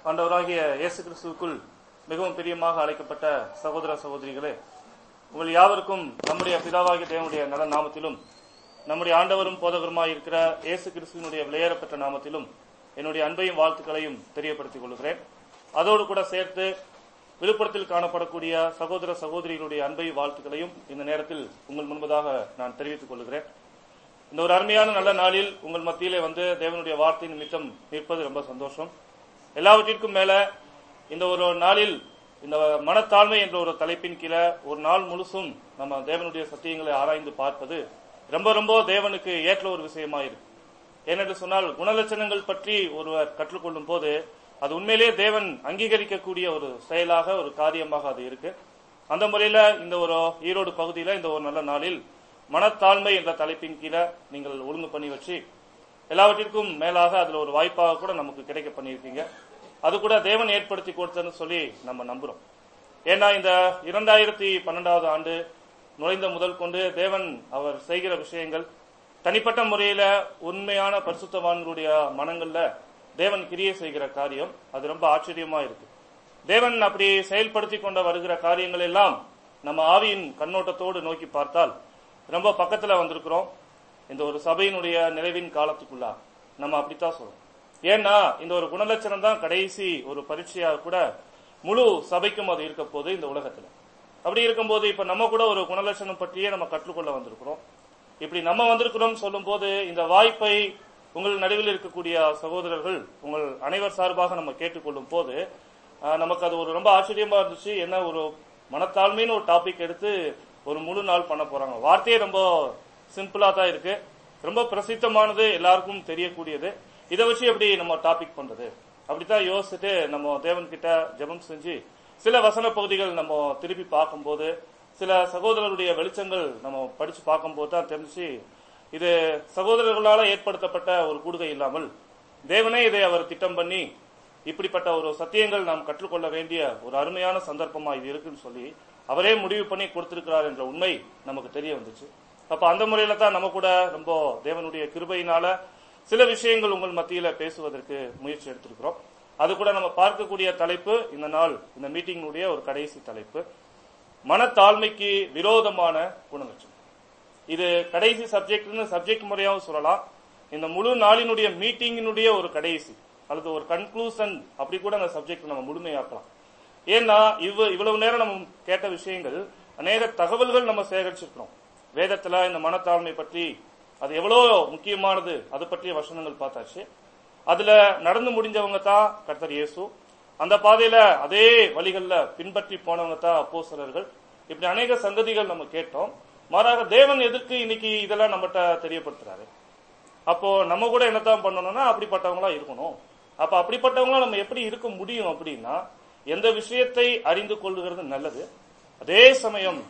ஆண்டவராகிய இயேசு கிறிஸ்துவுக்குள் மிகவும் பிரியமாக அழைக்கப்பட்ட சகோதர சகோதரிகளே உங்கள் யாவருக்கும் நம்முடைய பிதாவாகிய தேவனுடைய நல நாமத்திலும் நம்முடைய ஆண்டவரும் போதகருமாய் இருக்கிற இயேசு கிறிஸ்துவினுடைய விலையேறப்பட்ட நாமத்திலும் என்னுடைய அன்பையும் வாழ்த்துக்களையும் தெரியப்படுத்திக் கொள்கிறேன் அதோடு கூட சேர்த்து விழுப்புரத்தில் காணப்படக்கூடிய சகோதர சகோதரிகளுடைய அன்பையும் வாழ்த்துக்களையும் இந்த நேரத்தில் உங்கள் முன்பதாக நான் தெரிவித்துக் கொள்கிறேன் இந்த ஒரு அருமையான நல்ல நாளில் உங்கள் மத்தியிலே வந்து தேவனுடைய வார்த்தை நிமித்தம் நிற்பது ரொம்ப சந்தோஷம் எல்லாவற்றிற்கும் மேல இந்த ஒரு நாளில் இந்த மனத்தாழ்மை என்ற ஒரு தலைப்பின் கீழே ஒரு நாள் முழுசும் நம்ம தேவனுடைய சத்தியங்களை ஆராய்ந்து பார்ப்பது ரொம்ப ரொம்ப தேவனுக்கு ஏற்ற ஒரு விஷயமா இருக்கு ஏனென்று சொன்னால் குணலட்சணங்கள் பற்றி ஒருவர் கற்றுக்கொள்ளும் போது அது உண்மையிலேயே தேவன் அங்கீகரிக்கக்கூடிய ஒரு செயலாக ஒரு காரியமாக அது இருக்கு அந்த முறையில இந்த ஒரு ஈரோடு பகுதியில இந்த ஒரு நல்ல நாளில் மனத்தாழ்மை என்ற தலைப்பின் கீழே நீங்கள் ஒழுங்கு பண்ணி வச்சு எல்லாவற்றிற்கும் மேலாக அதுல ஒரு வாய்ப்பாக கூட நமக்கு கிடைக்க பண்ணியிருக்கீங்க அது கூட தேவன் ஏற்படுத்தி கொடுத்ததுன்னு சொல்லி நம்ம நம்புறோம் ஏன்னா இந்த இரண்டாயிரத்தி பன்னெண்டாவது ஆண்டு நுழைந்த முதல் கொண்டு தேவன் அவர் செய்கிற விஷயங்கள் தனிப்பட்ட முறையில உண்மையான பரிசுத்தவான்களுடைய மனங்கள்ல தேவன் கிரியை செய்கிற காரியம் அது ரொம்ப ஆச்சரியமா இருக்கு தேவன் அப்படி செயல்படுத்தி கொண்டு வருகிற காரியங்கள் எல்லாம் நம்ம ஆவியின் கண்ணோட்டத்தோடு நோக்கி பார்த்தால் ரொம்ப பக்கத்துல வந்திருக்கிறோம் இந்த ஒரு சபையினுடைய நிறைவின் காலத்துக்குள்ளா நம்ம அப்படித்தான் சொல்றோம் ஏன்னா இந்த ஒரு குணலட்சணம் தான் கடைசி ஒரு பரீட்சையா கூட முழு சபைக்கும் அது இருக்க போது இந்த உலகத்துல அப்படி இருக்கும்போது இப்ப நம்ம கூட ஒரு குணலட்சணம் பற்றியே நம்ம கற்றுக்கொள்ள வந்திருக்கிறோம் இப்படி நம்ம வந்திருக்கிறோம் சொல்லும் போது இந்த வாய்ப்பை உங்கள் நடுவில் இருக்கக்கூடிய சகோதரர்கள் உங்கள் அனைவர் சார்பாக நம்ம கேட்டுக்கொள்ளும் போது ஆஹ், நமக்கு அது ஒரு ரொம்ப ஆச்சரியமா இருந்துச்சு என்ன ஒரு மனத்தாழ்மைன்னு ஒரு டாபிக் எடுத்து ஒரு முழு நாள் பண்ண போறாங்க வார்த்தையே ரொம்ப சிம்பிளா தான் இருக்கு ரொம்ப பிரசித்தமானது எல்லாருக்கும் தெரியக்கூடியது இதை வச்சு எப்படி நம்ம டாபிக் பண்றது அப்படித்தான் யோசிச்சுட்டு நம்ம தேவன் கிட்ட ஜெபம் செஞ்சு சில வசன பகுதிகள் நம்ம திருப்பி பார்க்கும்போது சில சகோதரருடைய வெளிச்சங்கள் நம்ம படிச்சு பார்க்கும்போது தான் தெரிஞ்சு இது சகோதரர்களால ஏற்படுத்தப்பட்ட ஒரு கூடுகை இல்லாமல் தேவனே இதை அவர் திட்டம் பண்ணி இப்படிப்பட்ட ஒரு சத்தியங்கள் நாம் கற்றுக்கொள்ள வேண்டிய ஒரு அருமையான சந்தர்ப்பமா இது இருக்குன்னு சொல்லி அவரே முடிவு பண்ணி கொடுத்திருக்கிறார் என்ற உண்மை நமக்கு தெரிய வந்துச்சு அப்ப அந்த முறையில தான் நம்ம கூட ரொம்ப தேவனுடைய கிருபையினால சில விஷயங்கள் உங்கள் மத்தியில பேசுவதற்கு முயற்சி எடுத்திருக்கிறோம் அது கூட நம்ம பார்க்கக்கூடிய தலைப்பு இந்த நாள் இந்த மீட்டிங்கினுடைய ஒரு கடைசி தலைப்பு மனத்தாழ்மைக்கு விரோதமான குணலட்சணம் இது கடைசி சப்ஜெக்ட்னு சப்ஜெக்ட் முறையாவும் சொல்லலாம் இந்த முழு நாளினுடைய மீட்டிங்கினுடைய ஒரு கடைசி அல்லது ஒரு கன்க்ளூசன் அப்படி கூட அந்த சப்ஜெக்ட் நம்ம முழுமையாக்கலாம் ஏன்னா இவ இவ்வளவு நேரம் நம்ம கேட்ட விஷயங்கள் அநேக தகவல்கள் நம்ம சேகரிச்சிருக்கிறோம் வேதத்துல இந்த மனத்தாழ்மை பற்றி அது எவ்வளவு முக்கியமானது அது பற்றிய வசனங்கள் பார்த்தாச்சு அதுல நடந்து முடிஞ்சவங்க தான் கர்த்தர் இயேசு அந்த பாதையில அதே வழிகள்ல பின்பற்றி போனவங்க தான் அப்போஸ்தலர்கள் இப்படி அநேக சங்கதிகள் நம்ம கேட்டோம் மாறாக தேவன் எதற்கு இன்னைக்கு இதெல்லாம் நம்மகிட்ட தெரியப்படுத்துறாரு அப்போ நம்ம கூட என்னத்தான் பண்ணணும்னா அப்படிப்பட்டவங்களா இருக்கணும் அப்ப அப்படிப்பட்டவங்களா நம்ம எப்படி இருக்க முடியும் அப்படின்னா எந்த விஷயத்தை அறிந்து கொள்ளுகிறது நல்லது அதே சமயம்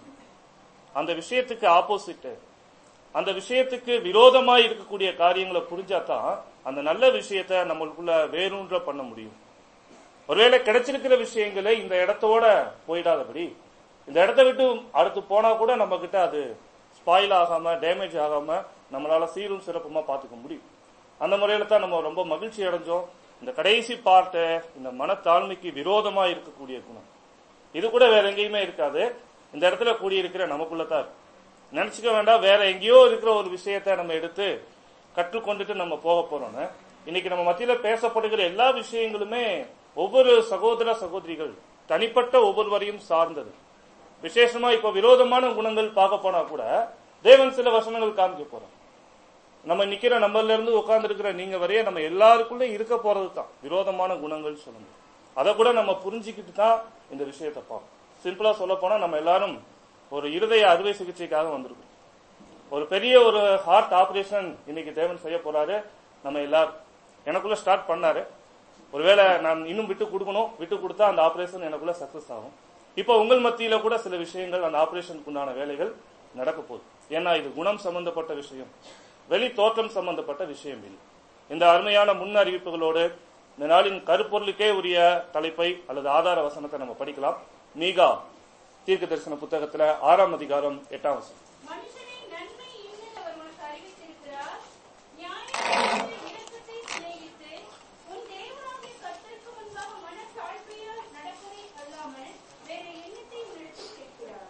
அந்த விஷயத்துக்கு ஆப்போசிட் அந்த விஷயத்துக்கு விரோதமாய் இருக்கக்கூடிய காரியங்களை புரிஞ்சாதான் அந்த நல்ல விஷயத்த நம்மளுக்குள்ள வேரூன்ற பண்ண முடியும் ஒருவேளை கிடைச்சிருக்கிற விஷயங்களை இந்த இடத்தோட போயிடாதபடி இந்த இடத்த விட்டு அடுத்து போனா கூட நம்ம கிட்ட அது ஸ்பாயில் ஆகாம டேமேஜ் ஆகாம நம்மளால சீரும் சிறப்புமா பாத்துக்க முடியும் அந்த முறையில தான் நம்ம ரொம்ப மகிழ்ச்சி அடைஞ்சோம் இந்த கடைசி பார்ட்ட இந்த மனத்தாழ்மைக்கு விரோதமா இருக்கக்கூடிய குணம் இது கூட வேற எங்கேயுமே இருக்காது இந்த இடத்துல கூடியிருக்கிற நமக்குள்ள தான் இருக்கு நினைச்சுக்க வேண்டாம் வேற எங்கேயோ இருக்கிற ஒரு விஷயத்த நம்ம எடுத்து கற்றுக்கொண்டுட்டு நம்ம போக போறோம்னு இன்னைக்கு நம்ம மத்தியில பேசப்படுகிற எல்லா விஷயங்களுமே ஒவ்வொரு சகோதர சகோதரிகள் தனிப்பட்ட ஒவ்வொருவரையும் சார்ந்தது விசேஷமா இப்ப விரோதமான குணங்கள் பார்க்க போனா கூட தேவன் சில வசனங்கள் காமிக்க போறோம் நம்ம நிக்கிற நம்மள இருந்து உட்கார்ந்து இருக்கிற நீங்க வரைய நம்ம எல்லாருக்குள்ள இருக்க போறது தான் விரோதமான குணங்கள் சொல்லணும் அதை கூட நம்ம புரிஞ்சுக்கிட்டு தான் இந்த விஷயத்தை பார்ப்போம் சிம்பிளா சொல்ல போனா நம்ம எல்லாரும் ஒரு இருதய அறுவை சிகிச்சைக்காக வந்திருக்கோம் ஒரு பெரிய ஒரு ஹார்ட் ஆபரேஷன் இன்னைக்கு தேவன் செய்ய போறாரு நம்ம எல்லாரும் எனக்குள்ள ஸ்டார்ட் பண்ணாரு ஒருவேளை நான் இன்னும் விட்டு கொடுக்கணும் விட்டு கொடுத்தா அந்த ஆபரேஷன் எனக்குள்ள சக்சஸ் ஆகும் இப்போ உங்கள் மத்தியில கூட சில விஷயங்கள் அந்த ஆபரேஷனுக்கு உண்டான வேலைகள் நடக்க போகுது ஏன்னா இது குணம் சம்பந்தப்பட்ட விஷயம் வெளி தோற்றம் சம்பந்தப்பட்ட விஷயம் இல்லை இந்த அருமையான முன் அறிவிப்புகளோடு இந்த நாளின் கருப்பொருளுக்கே உரிய தலைப்பை அல்லது ஆதார வசனத்தை நம்ம படிக்கலாம் மீகா தீர்க்க தரிசன புத்தகத்துல ஆறாம் அதிகாரம் எட்டாம் வசனம் மனுஷனை நன்மை இன்னது அவர் உனக்கு அறிவித்திருக்கிறார் நியாயம் இரக்கத்தை சிநேகித்து உன் தேவனாகிய கர்த்தருக்கு முன்பாக மன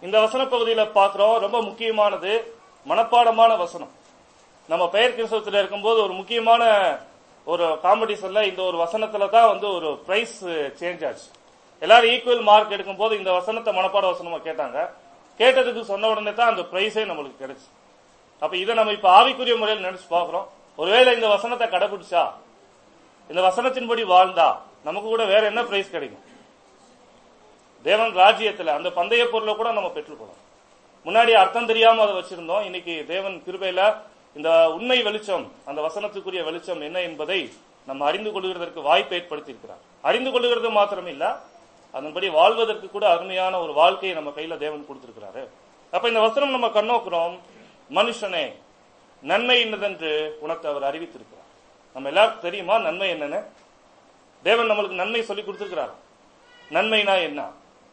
இந்த வசன பகுதியில பாக்குறோம் ரொம்ப முக்கியமானது மனப்பாடமான வசனம் நம்ம பெயர் கிறிஸ்தவத்தில் இருக்கும்போது ஒரு முக்கியமான ஒரு காம்படிஷன்ல இந்த ஒரு வசனத்துல தான் வந்து ஒரு பிரைஸ் சேஞ்ச் ஆச்சு எல்லாரும் ஈக்குவல் மார்க் எடுக்கும் போது இந்த வசனத்தை மனப்பாட வசனமா கேட்டாங்க கேட்டதுக்கு சொன்ன உடனே தான் அந்த பிரைஸே நம்மளுக்கு கிடைச்சு அப்ப இதை நம்ம இப்ப ஆவிக்குரிய முறையில் நினைச்சு பாக்குறோம் ஒருவேளை இந்த வசனத்தை கடைபிடிச்சா இந்த வசனத்தின்படி வாழ்ந்தா நமக்கு கூட வேற என்ன பிரைஸ் கிடைக்கும் தேவன் ராஜ்யத்துல அந்த பந்தய பொருளை கூட நம்ம பெற்றுக்கொள்ளலாம் முன்னாடி அர்த்தம் தெரியாம அதை வச்சிருந்தோம் இன்னைக்கு தேவன் கிருபையில இந்த உண்மை வெளிச்சம் அந்த வசனத்துக்குரிய வெளிச்சம் என்ன என்பதை நம்ம அறிந்து கொள்கிறதற்கு வாய்ப்பை ஏற்படுத்தி இருக்கிறார் அறிந்து கொள்கிறது மாத்திரம் இல்ல அதன்படி வாழ்வதற்கு கூட அருமையான ஒரு வாழ்க்கையை நம்ம கையில தேவன் கொடுத்திருக்கிறாரு அப்ப இந்த வசனம் நம்ம கண்ணோக்குறோம் மனுஷனே நன்மை என்னதென்று உனக்கு அவர் அறிவித்திருக்கிறார் நம்ம எல்லாருக்கும் தெரியுமா நன்மை என்னன்னு தேவன் நம்மளுக்கு நன்மை சொல்லி கொடுத்திருக்கிறார் நன்மைனா என்ன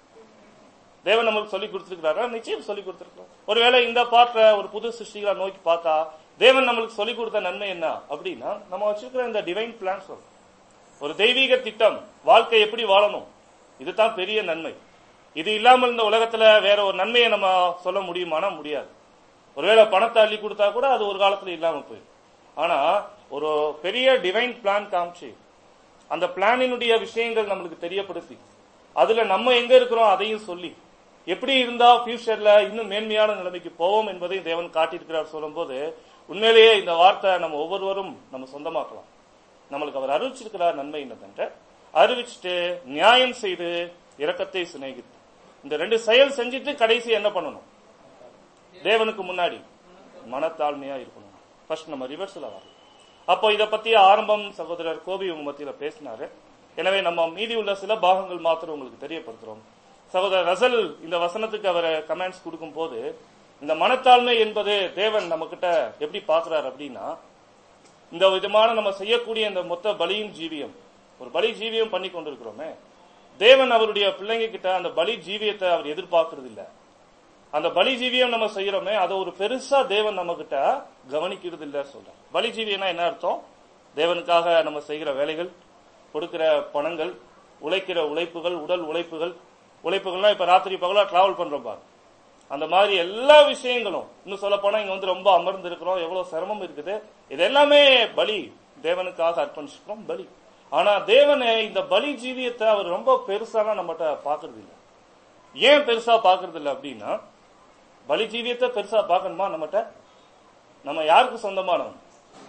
தேவன் நம்மளுக்கு சொல்லி கொடுத்திருக்கிறாரா நிச்சயம் சொல்லி கொடுத்திருக்கிறார் ஒருவேளை இந்த பாட்டை ஒரு புது சிருஷ்டிகளா நோக்கி பார்த்தா தேவன் நம்மளுக்கு சொல்லி கொடுத்த நன்மை என்ன அப்படின்னா நம்ம வச்சிருக்கிற இந்த டிவைன் பிளான் சொல்றோம் ஒரு தெய்வீக திட்டம் வாழ்க்கை எப்படி வாழணும் இதுதான் பெரிய நன்மை இது இல்லாமல் இந்த உலகத்துல வேற ஒரு நன்மையை நம்ம சொல்ல முடியுமானா முடியாது ஒருவேளை பணத்தை அள்ளி கொடுத்தா கூட அது ஒரு காலத்துல இல்லாம போயிடும் ஆனா ஒரு பெரிய டிவைன் பிளான் காமிச்சு அந்த பிளானினுடைய விஷயங்கள் நம்மளுக்கு தெரியப்படுத்தி அதுல நம்ம எங்க இருக்கிறோம் அதையும் சொல்லி எப்படி இருந்தா ஃபியூச்சர்ல இன்னும் மேன்மையான நிலைமைக்கு போவோம் என்பதையும் தேவன் காட்டியிருக்கிறார் சொல்லும்போது உண்மையிலேயே இந்த வார்த்தை நம்ம ஒவ்வொருவரும் நம்ம சொந்தமாக்கலாம் நம்மளுக்கு அவர் அறிவிச்சிருக்கிறார் நன்மை என்னதென்ற அறிவிச்சுட்டு நியாயம் செய்து இரக்கத்தை சிநேகித்து இந்த ரெண்டு செயல் செஞ்சுட்டு கடைசி என்ன பண்ணணும் தேவனுக்கு முன்னாடி மனத்தாழ்மையா இருக்கணும் ஃபர்ஸ்ட் நம்ம ரிவர்ஸ்ல வரலாம் அப்போ இத பத்தி ஆரம்பம் சகோதரர் கோபி உங்க மத்தியில பேசினாரு எனவே நம்ம மீதி உள்ள சில பாகங்கள் மாத்திரம் உங்களுக்கு தெரியப்படுத்துறோம் சகோதரர் ரசல் இந்த வசனத்துக்கு அவர் கமெண்ட்ஸ் கொடுக்கும் போது இந்த மனத்தாழ்மை என்பது தேவன் நம்ம கிட்ட எப்படி பாக்குறாரு அப்படின்னா இந்த விதமான நம்ம செய்யக்கூடிய இந்த மொத்த பலியும் ஜீவியம் ஒரு பலி ஜீவியம் பண்ணி கொண்டிருக்கிறோமே தேவன் அவருடைய பிள்ளைங்க கிட்ட அந்த பலி ஜீவியத்தை அவர் எதிர்பார்க்கறது இல்ல அந்த பலி ஜீவியம் நம்ம செய்யறோமே அதை ஒரு பெருசா தேவன் நம்ம கிட்ட கவனிக்கிறது இல்ல சொல்றேன் பலி ஜீவியம்னா என்ன அர்த்தம் தேவனுக்காக நம்ம செய்கிற வேலைகள் கொடுக்கிற பணங்கள் உழைக்கிற உழைப்புகள் உடல் உழைப்புகள் உழைப்புகள்லாம் இப்ப ராத்திரி பகலா டிராவல் பண்றோம் பாரு அந்த மாதிரி எல்லா விஷயங்களும் இன்னும் சொல்ல போனா இங்க வந்து ரொம்ப அமர்ந்து இருக்கிறோம் எவ்வளவு சிரமம் இருக்குது இது எல்லாமே பலி தேவனுக்காக அர்ப்பணிச்சிருக்கிறோம் பலி ஆனா தேவனை இந்த பலி ஜீவியத்தை அவர் ரொம்ப பெருசாலாம் நம்மகிட்ட பாக்குறது இல்ல ஏன் பெருசா பாக்குறது இல்ல அப்படின்னா பலி ஜீவியத்தை பெருசா பார்க்கணுமா நம்மகிட்ட நம்ம யாருக்கு சொந்தமானவங்க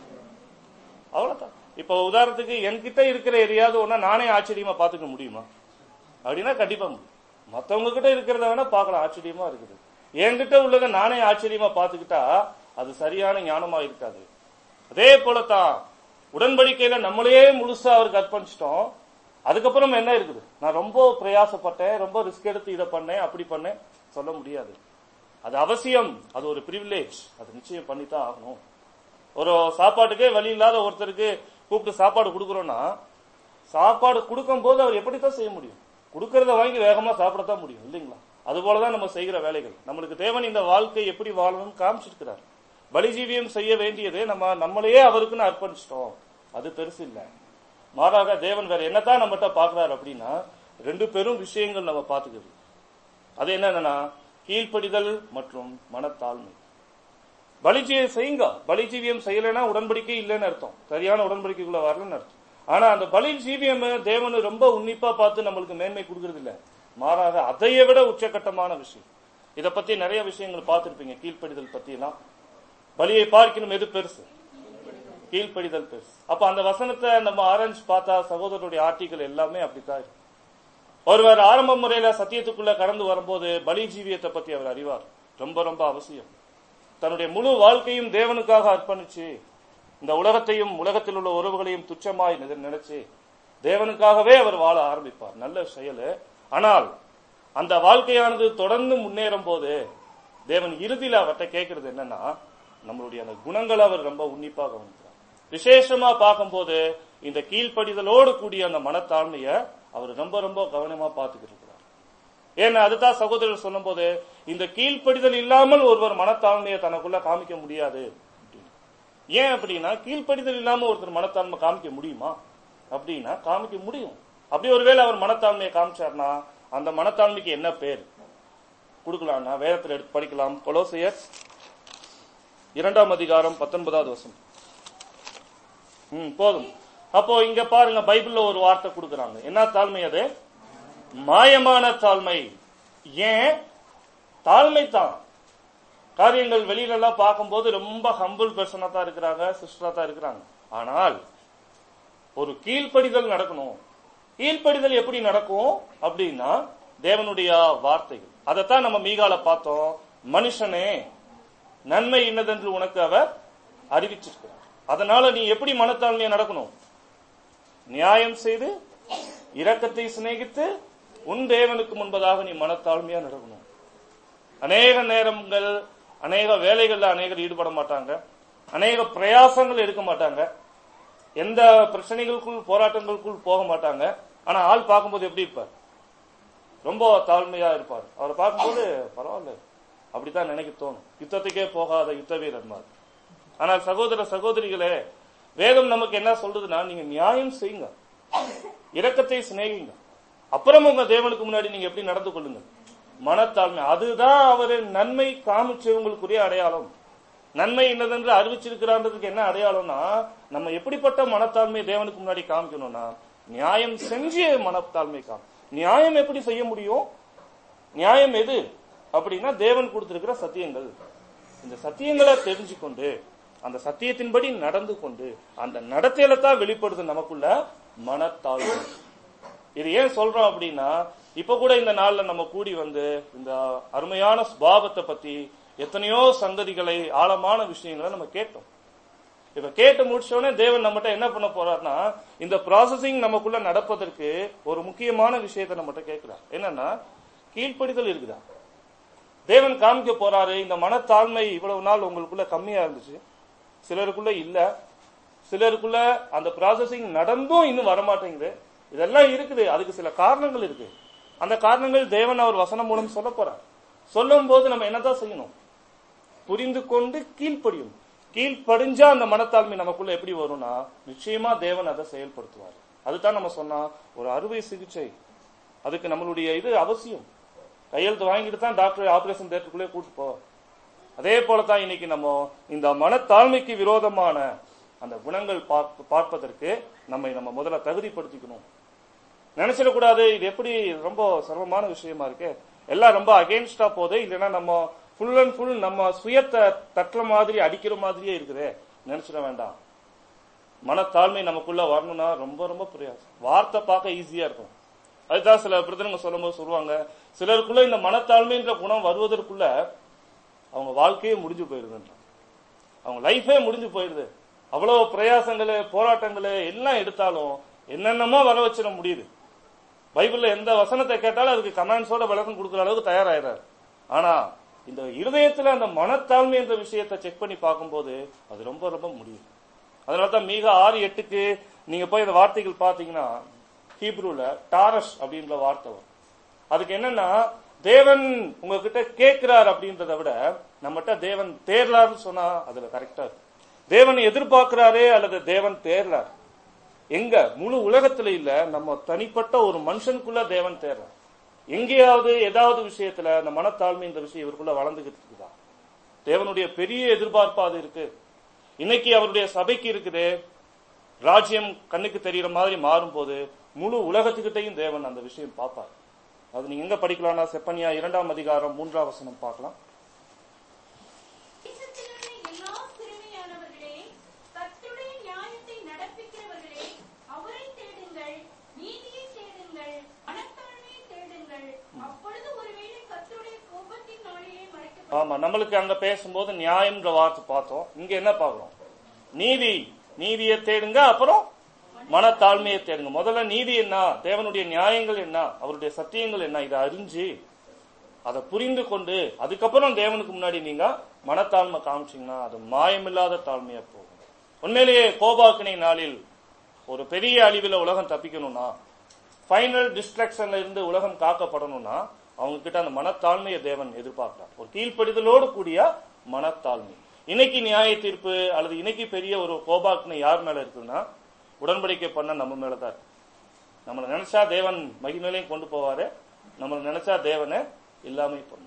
அவ்வளவுதான் இப்போ உதாரணத்துக்கு என்கிட்ட இருக்கிற எதையாவது ஒன்னா நானே ஆச்சரியமா பாத்துக்க முடியுமா அப்படின்னா கண்டிப்பா முடியும் மத்தவங்க கிட்ட இருக்கிறத வேணா பார்க்கலாம் ஆச்சரியமா இருக்குது என்கிட்ட உள்ளதை நானே ஆச்சரியமா பாத்துக்கிட்டா அது சரியான ஞானமா இருக்காது அதே போலதான் உடன்படிக்கையில நம்மளே முழுசா அவருக்கு அர்ப்பணிச்சிட்டோம் அதுக்கப்புறம் என்ன இருக்குது நான் ரொம்ப பிரயாசப்பட்டேன் ரொம்ப ரிஸ்க் எடுத்து இதை பண்ணேன் அப்படி பண்ணேன் சொல்ல முடியாது அது அவசியம் அது ஒரு பிரிவிலேஜ் அது நிச்சயம் பண்ணித்தான் ஆகணும் ஒரு சாப்பாட்டுக்கே வழி இல்லாத ஒருத்தருக்கு கூப்பிட்டு சாப்பாடு கொடுக்குறோம்னா சாப்பாடு கொடுக்கும் போது அவர் எப்படித்தான் செய்ய முடியும் கொடுக்கறத வாங்கி வேகமா சாப்பிடத்தான் முடியும் இல்லைங்களா அது போலதான் நம்ம செய்கிற வேலைகள் நம்மளுக்கு தேவன் இந்த வாழ்க்கை எப்படி வாழணும்னு காமிச்சிருக்கிறார் பலிஜீவியம் செய்ய வேண்டியது நம்ம நம்மளையே அவருக்குன்னு அர்ப்பணிச்சிட்டோம் அது பெருசு இல்ல மாறாக தேவன் வேற என்னதான் நம்மகிட்ட பாக்குறாரு அப்படின்னா ரெண்டு பெரும் விஷயங்கள் நம்ம பாத்துக்கிறது அது என்னன்னா கீழ்ப்படிதல் மற்றும் மனத்தாழ்மை பலிஜீவியம் செய்யுங்க பலிஜீவியம் செய்யலைன்னா உடன்படிக்கை இல்லைன்னு அர்த்தம் சரியான உடன்படிக்கைக்குள்ள வரலன்னு அர்த்தம் ஆனா அந்த பலி ஜீவியம் தேவன் ரொம்ப உன்னிப்பா பார்த்து நம்மளுக்கு மேன்மை கொடுக்கறது இல்ல மாறாக அதையை விட உச்சகட்டமான விஷயம் இத பத்தி நிறைய விஷயங்கள் பார்த்திருப்பீங்க கீழ்ப்படிதல் பத்தி எல்லாம் பலியை பார்க்கணும் எது பெருசு கீழ்ப்படிதல் பெருசு அப்ப அந்த வசனத்தை நம்ம ஆரஞ்சு பார்த்தா சகோதரருடைய ஆர்டிகள் எல்லாமே அப்படித்தான் இருக்கு ஒருவர் ஆரம்ப முறையில சத்தியத்துக்குள்ள கடந்து வரும்போது பலி ஜீவியத்தை பத்தி அவர் அறிவார் ரொம்ப ரொம்ப அவசியம் தன்னுடைய முழு வாழ்க்கையும் தேவனுக்காக அர்ப்பணிச்சு இந்த உலகத்தையும் உலகத்தில் உள்ள உறவுகளையும் துச்சமாய் நினை- நினைச்சு தேவனுக்காகவே அவர் வாழ ஆரம்பிப்பார் நல்ல செயல் ஆனால் அந்த வாழ்க்கையானது தொடர்ந்து முன்னேறும் போது தேவன் இறுதியில அவர்கிட்ட கேட்கறது என்னன்னா நம்மளுடைய அந்த குணங்களை அவர் ரொம்ப உன்னிப்பா கவனிக்கிறார் விசேஷமா பார்க்கும்போது இந்த கீழ்ப்படிதலோடு கூடிய அந்த மனத்தாழ்மைய அவர் ரொம்ப ரொம்ப கவனமா பார்த்துக்கிட்டு இருக்கிறார் ஏன்னா அதுதான் சகோதரர் சொல்லும்போது இந்த கீழ்ப்படிதல் இல்லாமல் ஒருவர் மனத்தாழ்மையை தனக்குள்ள காமிக்க முடியாது அப்படின்னு. ஏன் அப்படின்னா கீழ்ப்படிதல் இல்லாம ஒருத்தர் மனத்தாழ்மை காமிக்க முடியுமா அப்படின்னா காமிக்க முடியும் அப்படி ஒருவேளை அவர் மனத்தாழ்மையை காமிச்சார்னா அந்த மனத்தாழ்மைக்கு என்ன பேர் கொடுக்கலாம்னா வேதத்தில் எடுத்து படிக்கலாம் கொலோசையர் இரண்டாம் அதிகாரம் பத்தொன்பதாவது வசனம் ம் போதும் அப்போ இங்க பாருங்க பைபிள்ல ஒரு வார்த்தை கொடுக்கறாங்க என்ன தாழ்மை அது மாயமான தாழ்மை ஏன் தாழ்மை தான் காரியங்கள் வெளியில எல்லாம் பார்க்கும்போது ரொம்ப ஹம்பிள் பர்சனா தான் இருக்கிறாங்க சிஸ்டரா தான் இருக்கிறாங்க ஆனால் ஒரு கீழ்ப்படிதல் நடக்கணும் கீழ்ப்படிதல் எப்படி நடக்கும் அப்படின்னா தேவனுடைய வார்த்தைகள் அதைத்தான் நம்ம மீகால பார்த்தோம் மனுஷனே நன்மை இன்னதென்று உனக்கு அவர் அறிவிச்சிருக்கிறார் அதனால நீ எப்படி மனத்தாழ்மையா நடக்கணும் நியாயம் செய்து இரக்கத்தை சிநேகித்து உன் தேவனுக்கு முன்பதாக நீ மனத்தாழ்மையா நடக்கணும் அநேக நேரங்கள் அநேக வேலைகள்ல அநேகர் ஈடுபட மாட்டாங்க அநேக பிரயாசங்கள் எடுக்க மாட்டாங்க எந்த பிரச்சனைகளுக்குள் போராட்டங்களுக்குள் போக மாட்டாங்க ஆனா ஆள் பார்க்கும்போது எப்படி இருப்பார் ரொம்ப தாழ்மையா இருப்பார் அவரை பார்க்கும்போது பரவாயில்ல அப்படித்தான் நினைக்க தோணும் யுத்தத்துக்கே போகாத யுத்த வீரர் மாதிரி ஆனால் சகோதர சகோதரிகளே வேதம் நமக்கு என்ன சொல்றதுன்னா நீங்க நியாயம் செய்யுங்க இரக்கத்தை சிநேகிங்க அப்புறம் உங்க தேவனுக்கு முன்னாடி நீங்க எப்படி நடந்து கொள்ளுங்க மனத்தாழ்மை அதுதான் அவரு நன்மை காமிச்சவங்களுக்குரிய அடையாளம் நன்மை என்னதென்று அறிவிச்சிருக்கிறான்றதுக்கு என்ன அடையாளம்னா நம்ம எப்படிப்பட்ட மனத்தாழ்மை தேவனுக்கு முன்னாடி காமிக்கணும்னா நியாயம் செஞ்சு மனத்தாழ்மை காமி நியாயம் எப்படி செய்ய முடியும் நியாயம் எது அப்படின்னா தேவன் கொடுத்திருக்கிற சத்தியங்கள் இந்த சத்தியங்களை தெரிஞ்சுக்கொண்டு அந்த சத்தியத்தின்படி நடந்து கொண்டு அந்த நடத்தையில தான் வெளிப்படுது நமக்குள்ள மனத்தாழ்வு இது ஏன் சொல்றோம் அப்படின்னா இப்ப கூட இந்த நாள்ல நம்ம கூடி வந்து இந்த அருமையான சுபாவத்தை பத்தி எத்தனையோ சங்கதிகளை ஆழமான விஷயங்களை நம்ம கேட்டோம் இப்ப கேட்டு முடிச்சோடனே தேவன் நம்மகிட்ட என்ன பண்ண போறாருன்னா இந்த ப்ராசஸிங் நமக்குள்ள நடப்பதற்கு ஒரு முக்கியமான விஷயத்தை நம்மகிட்ட கேட்கிறார் என்னன்னா கீழ்ப்படிதல் இருக்குதா தேவன் காமிக்க போறாரு இந்த மனத்தாழ்மை இவ்வளவு நாள் உங்களுக்குள்ள கம்மியா இருந்துச்சு சிலருக்குள்ள இல்ல சிலருக்குள்ள அந்த ப்ராசஸிங் நடந்தும் இன்னும் வரமாட்டேங்குது இதெல்லாம் இருக்குது அதுக்கு சில காரணங்கள் இருக்கு அந்த காரணங்கள் தேவன் அவர் வசனம் மூலம் சொல்ல போறார் சொல்லும் போது நம்ம என்னதான் செய்யணும் புரிந்து கொண்டு கீழ்ப்படியும் கீழ்ப்படிஞ்சா அந்த மனத்தாழ்மை நமக்குள்ள எப்படி வரும்னா நிச்சயமா தேவன் அதை செயல்படுத்துவார் அதுதான் நம்ம சொன்னா ஒரு அறுவை சிகிச்சை அதுக்கு நம்மளுடைய இது அவசியம் கையெழுத்து வாங்கிட்டு தான் டாக்டர் ஆபரேஷன் தேட்டருக்குள்ளே கூட்டு போ அதே போலதான் இன்னைக்கு நம்ம இந்த மனத்தாழ்மைக்கு விரோதமான அந்த குணங்கள் பார்ப்ப- பார்ப்பதற்கு நம்மை நம்ம முதல்ல தகுதிப்படுத்திக்கணும் நினைச்சிடக்கூடாது இது எப்படி ரொம்ப சிரமமான விஷயமா இருக்கு எல்லாம் ரொம்ப அகேன்ஸ்டா போகுது இல்லைன்னா நம்ம ஃபுல் அண்ட் ஃபுல் நம்ம சுயத்தை தட்டுற மாதிரி அடிக்கிற மாதிரியே இருக்குதே நினைச்சிட வேண்டாம் மனத்தாழ்மை நமக்குள்ள வரணும்னா ரொம்ப ரொம்ப பிரயாசம் வார்த்தை பார்க்க ஈஸியா இருக்கும் அதுதான் சில பிரதனுங்க சொல்லும்போது சொல்லுவாங்க சிலருக்குள்ள இந்த மனத்தாழ்மைன்ற குணம் வருவதற்குள்ள அவங்க வாழ்க்கையே முடிஞ்சு போயிருதுன்ற அவங்க லைஃபே முடிஞ்சு போயிருது அவ்வளவு பிரயாசங்களு போராட்டங்களு எல்லாம் எடுத்தாலும் என்னென்னமோ வர வச்சிட முடியுது பைபிள்ல எந்த வசனத்தை கேட்டாலும் அதுக்கு கமெண்ட்ஸோட விளக்கம் கொடுக்குற அளவுக்கு தயாராகிறார் ஆனா இந்த இருதயத்துல அந்த மனத்தாழ்மை என்ற விஷயத்தை செக் பண்ணி பார்க்கும்போது அது ரொம்ப ரொம்ப முடியும் அதனால தான் மீக ஆறு எட்டுக்கு நீங்க போய் இந்த வார்த்தைகள் பாத்தீங்கன்னா ஹீப்ரூல டாரஸ் அப்படின்ற வார்த்தை வரும் அதுக்கு என்னன்னா தேவன் உங்ககிட்ட கேட்கிறார் அப்படின்றத விட நம்மகிட்ட தேவன் தேர்லார்னு சொன்னா அதுல கரெக்டா இருக்கு தேவன் எதிர்பார்க்கிறாரே அல்லது தேவன் தேர்லார் எங்க முழு உலகத்துல இல்ல நம்ம தனிப்பட்ட ஒரு மனுஷனுக்குள்ள தேவன் தேர்றார் எங்கேயாவது ஏதாவது விஷயத்துல அந்த மனத்தாழ்மை இந்த விஷயம் இவருக்குள்ள வளர்ந்துகிட்டு இருக்குதா தேவனுடைய பெரிய எதிர்பார்ப்பா அது இருக்கு இன்னைக்கு அவருடைய சபைக்கு இருக்குது ராஜ்யம் கண்ணுக்கு தெரிகிற மாதிரி மாறும்போது முழு உலகத்துக்கிட்டையும் தேவன் அந்த விஷயம் பார்ப்பார் அது நீங்க எங்க படிக்கலாம்னா செப்பனியா இரண்டாம் அதிகாரம் மூன்றாம் வசனம் பார்க்கலாம் தேசத்திலுள்ள எல்லா சிறுமியானவர்களே, கர்த்தருடைய நியாயத்தை நடப்பிக்கிறவர்களே, அவரை தேடுங்கள், நீதியை தேடுங்கள், மனத்தாழ்மையை தேடுங்கள். அப்பொழுது ஒருவேளை கர்த்தருடைய கோபத்தின் நாளிலே மறைக்கப்படும். ஆமா நம்மளுக்கு அங்க பேசும்போது நியாயம்ன்ற வார்த்தை பார்த்தோம் இங்க என்ன பார்க்கிறோம் நீதி நீதியை தேடுங்க அப்புறம் மனத்தாழ்மையை தேடுங்க முதல்ல நீதி என்ன தேவனுடைய நியாயங்கள் என்ன அவருடைய சத்தியங்கள் என்ன இதை அறிஞ்சு அதை புரிந்து கொண்டு அதுக்கப்புறம் தேவனுக்கு முன்னாடி நீங்க மனத்தாழ்மை காமிச்சீங்கன்னா அது மாயமில்லாத தாழ்மையா போகும் உண்மையிலேயே கோபாக்கினை நாளில் ஒரு பெரிய அழிவில் உலகம் தப்பிக்கணும்னா ஃபைனல் டிஸ்ட்ரக்ஷன்ல இருந்து உலகம் காக்கப்படணும்னா அவங்க கிட்ட அந்த மனத்தாழ்மையை தேவன் எதிர்பார்க்கிறார் ஒரு கீழ்ப்படிதலோடு கூடிய மனத்தாழ்மை இன்னைக்கு நியாய தீர்ப்பு அல்லது இன்னைக்கு பெரிய ஒரு கோபாக்கினை யார் மேல இருக்குன்னா உடன்படிக்கை பண்ண நம்ம மேலதான் இருக்கு நம்மளை நினைச்சா தேவன் மகிமையிலையும் கொண்டு போவாரு நம்மளை நினைச்சா தேவனை இல்லாமை பண்ணும்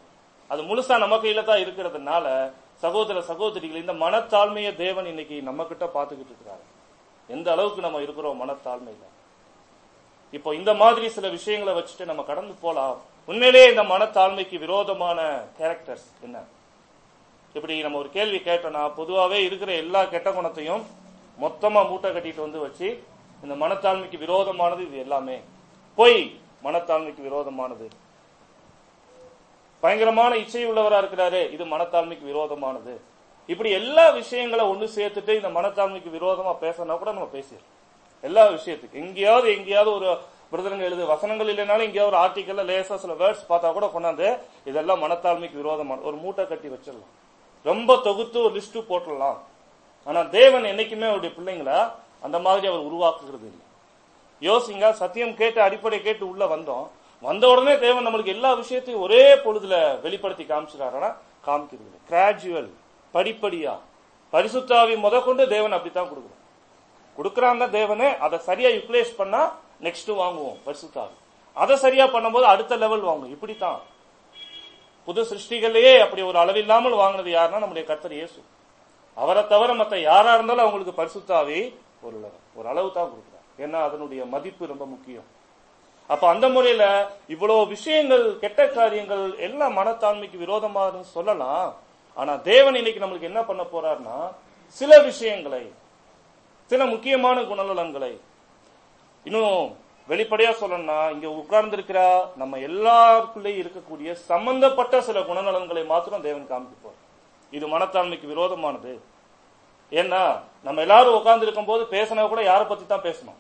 அது முழுசா நம்ம கையில தான் இருக்கிறதுனால சகோதர சகோதரிகள் இந்த மனத்தாழ்மையை தேவன் இன்னைக்கு நம்ம கிட்ட பாத்துக்கிட்டு இருக்கிறாரு எந்த அளவுக்கு நம்ம இருக்கிறோம் மனத்தாழ்மையில இப்போ இந்த மாதிரி சில விஷயங்களை வச்சுட்டு நம்ம கடந்து போலாம் உண்மையிலேயே இந்த மனத்தாழ்மைக்கு விரோதமான கேரக்டர்ஸ் என்ன இப்படி நம்ம ஒரு கேள்வி கேட்டோம்னா பொதுவாவே இருக்கிற எல்லா கெட்ட குணத்தையும் மொத்தமா மூட்டை கட்டிட்டு வந்து வச்சு இந்த மனத்தாழ்மைக்கு விரோதமானது இது எல்லாமே பொய் மனத்தாழ்மைக்கு விரோதமானது பயங்கரமான இச்சை உள்ளவரா இருக்கிறாரு இது மனத்தாழ்மைக்கு விரோதமானது இப்படி எல்லா விஷயங்களை ஒண்ணு சேர்த்துட்டு இந்த மனத்தாழ்மைக்கு விரோதமா பேசினா கூட நம்ம பேசிடலாம் எல்லா விஷயத்துக்கு எங்கேயாவது எங்கேயாவது ஒரு பிரதரங்க எழுது வசனங்கள் இல்லைனாலும் எங்கேயாவது ஒரு ஆர்டிக்கல்ல லேசா சில வேர்ட்ஸ் பார்த்தா கூட கொண்டாந்து இதெல்லாம் மனத்தாழ்மைக்கு விரோதமான ஒரு மூட்டை கட்டி வச்சிடலாம் ரொம்ப தொகுத்து ஒரு லிஸ்ட் போட்டுடலாம் ஆனா தேவன் என்னைக்குமே அவருடைய பிள்ளைங்கள அந்த மாதிரி அவர் உருவாக்குகிறது இல்லை யோசிங்க சத்தியம் கேட்டு அடிப்படை கேட்டு உள்ள வந்தோம் வந்த உடனே தேவன் நம்மளுக்கு எல்லா விஷயத்தையும் ஒரே பொழுதுல வெளிப்படுத்தி காமிச்சிடாரா காமிக்கிறது இல்லை கிராஜுவல் படிப்படியா பரிசுத்தாவி முத கொண்டு தேவன் அப்படித்தான் கொடுக்குறான் கொடுக்கறாங்க தேவனே அதை சரியா யூட்டிலைஸ் பண்ணா நெக்ஸ்ட் வாங்குவோம் பரிசுத்தாவி அதை சரியா பண்ணும்போது அடுத்த லெவல் வாங்குவோம் இப்படித்தான் புது சிருஷ்டிகளையே அப்படி ஒரு அளவில்லாமல் வாங்கினது யாருன்னா நம்முடைய கர்த்தர் இயேசு அவரை தவிர மத்த யாரா இருந்தாலும் அவங்களுக்கு பரிசுத்தாவி ஒரு level, ஒரு அளவு தான் கொடுக்குறார் ஏன்னா அதனுடைய மதிப்பு ரொம்ப முக்கியம் அப்ப அந்த முறையில இவ்வளவு விஷயங்கள் கெட்ட காரியங்கள் எல்லாம் மனத்தாண்மைக்கு விரோதமா இருக்குன்னு சொல்லலாம் ஆனா தேவன் இன்னைக்கு நம்மளுக்கு என்ன பண்ண போறாருன்னா சில விஷயங்களை சில முக்கியமான குணநலன்களை இன்னும் வெளிப்படையா சொல்லணும்னா இங்க உட்கார்ந்து இருக்கிற நம்ம எல்லாருக்குள்ளேயும் இருக்கக்கூடிய சம்பந்தப்பட்ட சில குணநலன்களை மாத்திரம் தேவன் காமிக்க போறார் இது மனத்தாண்மைக்கு விரோதமானது ஏன்னா நம்ம எல்லாரும் உட்கார்ந்து இருக்கும் போது பேசினா கூட யாரை பத்தி தான் பேசணும்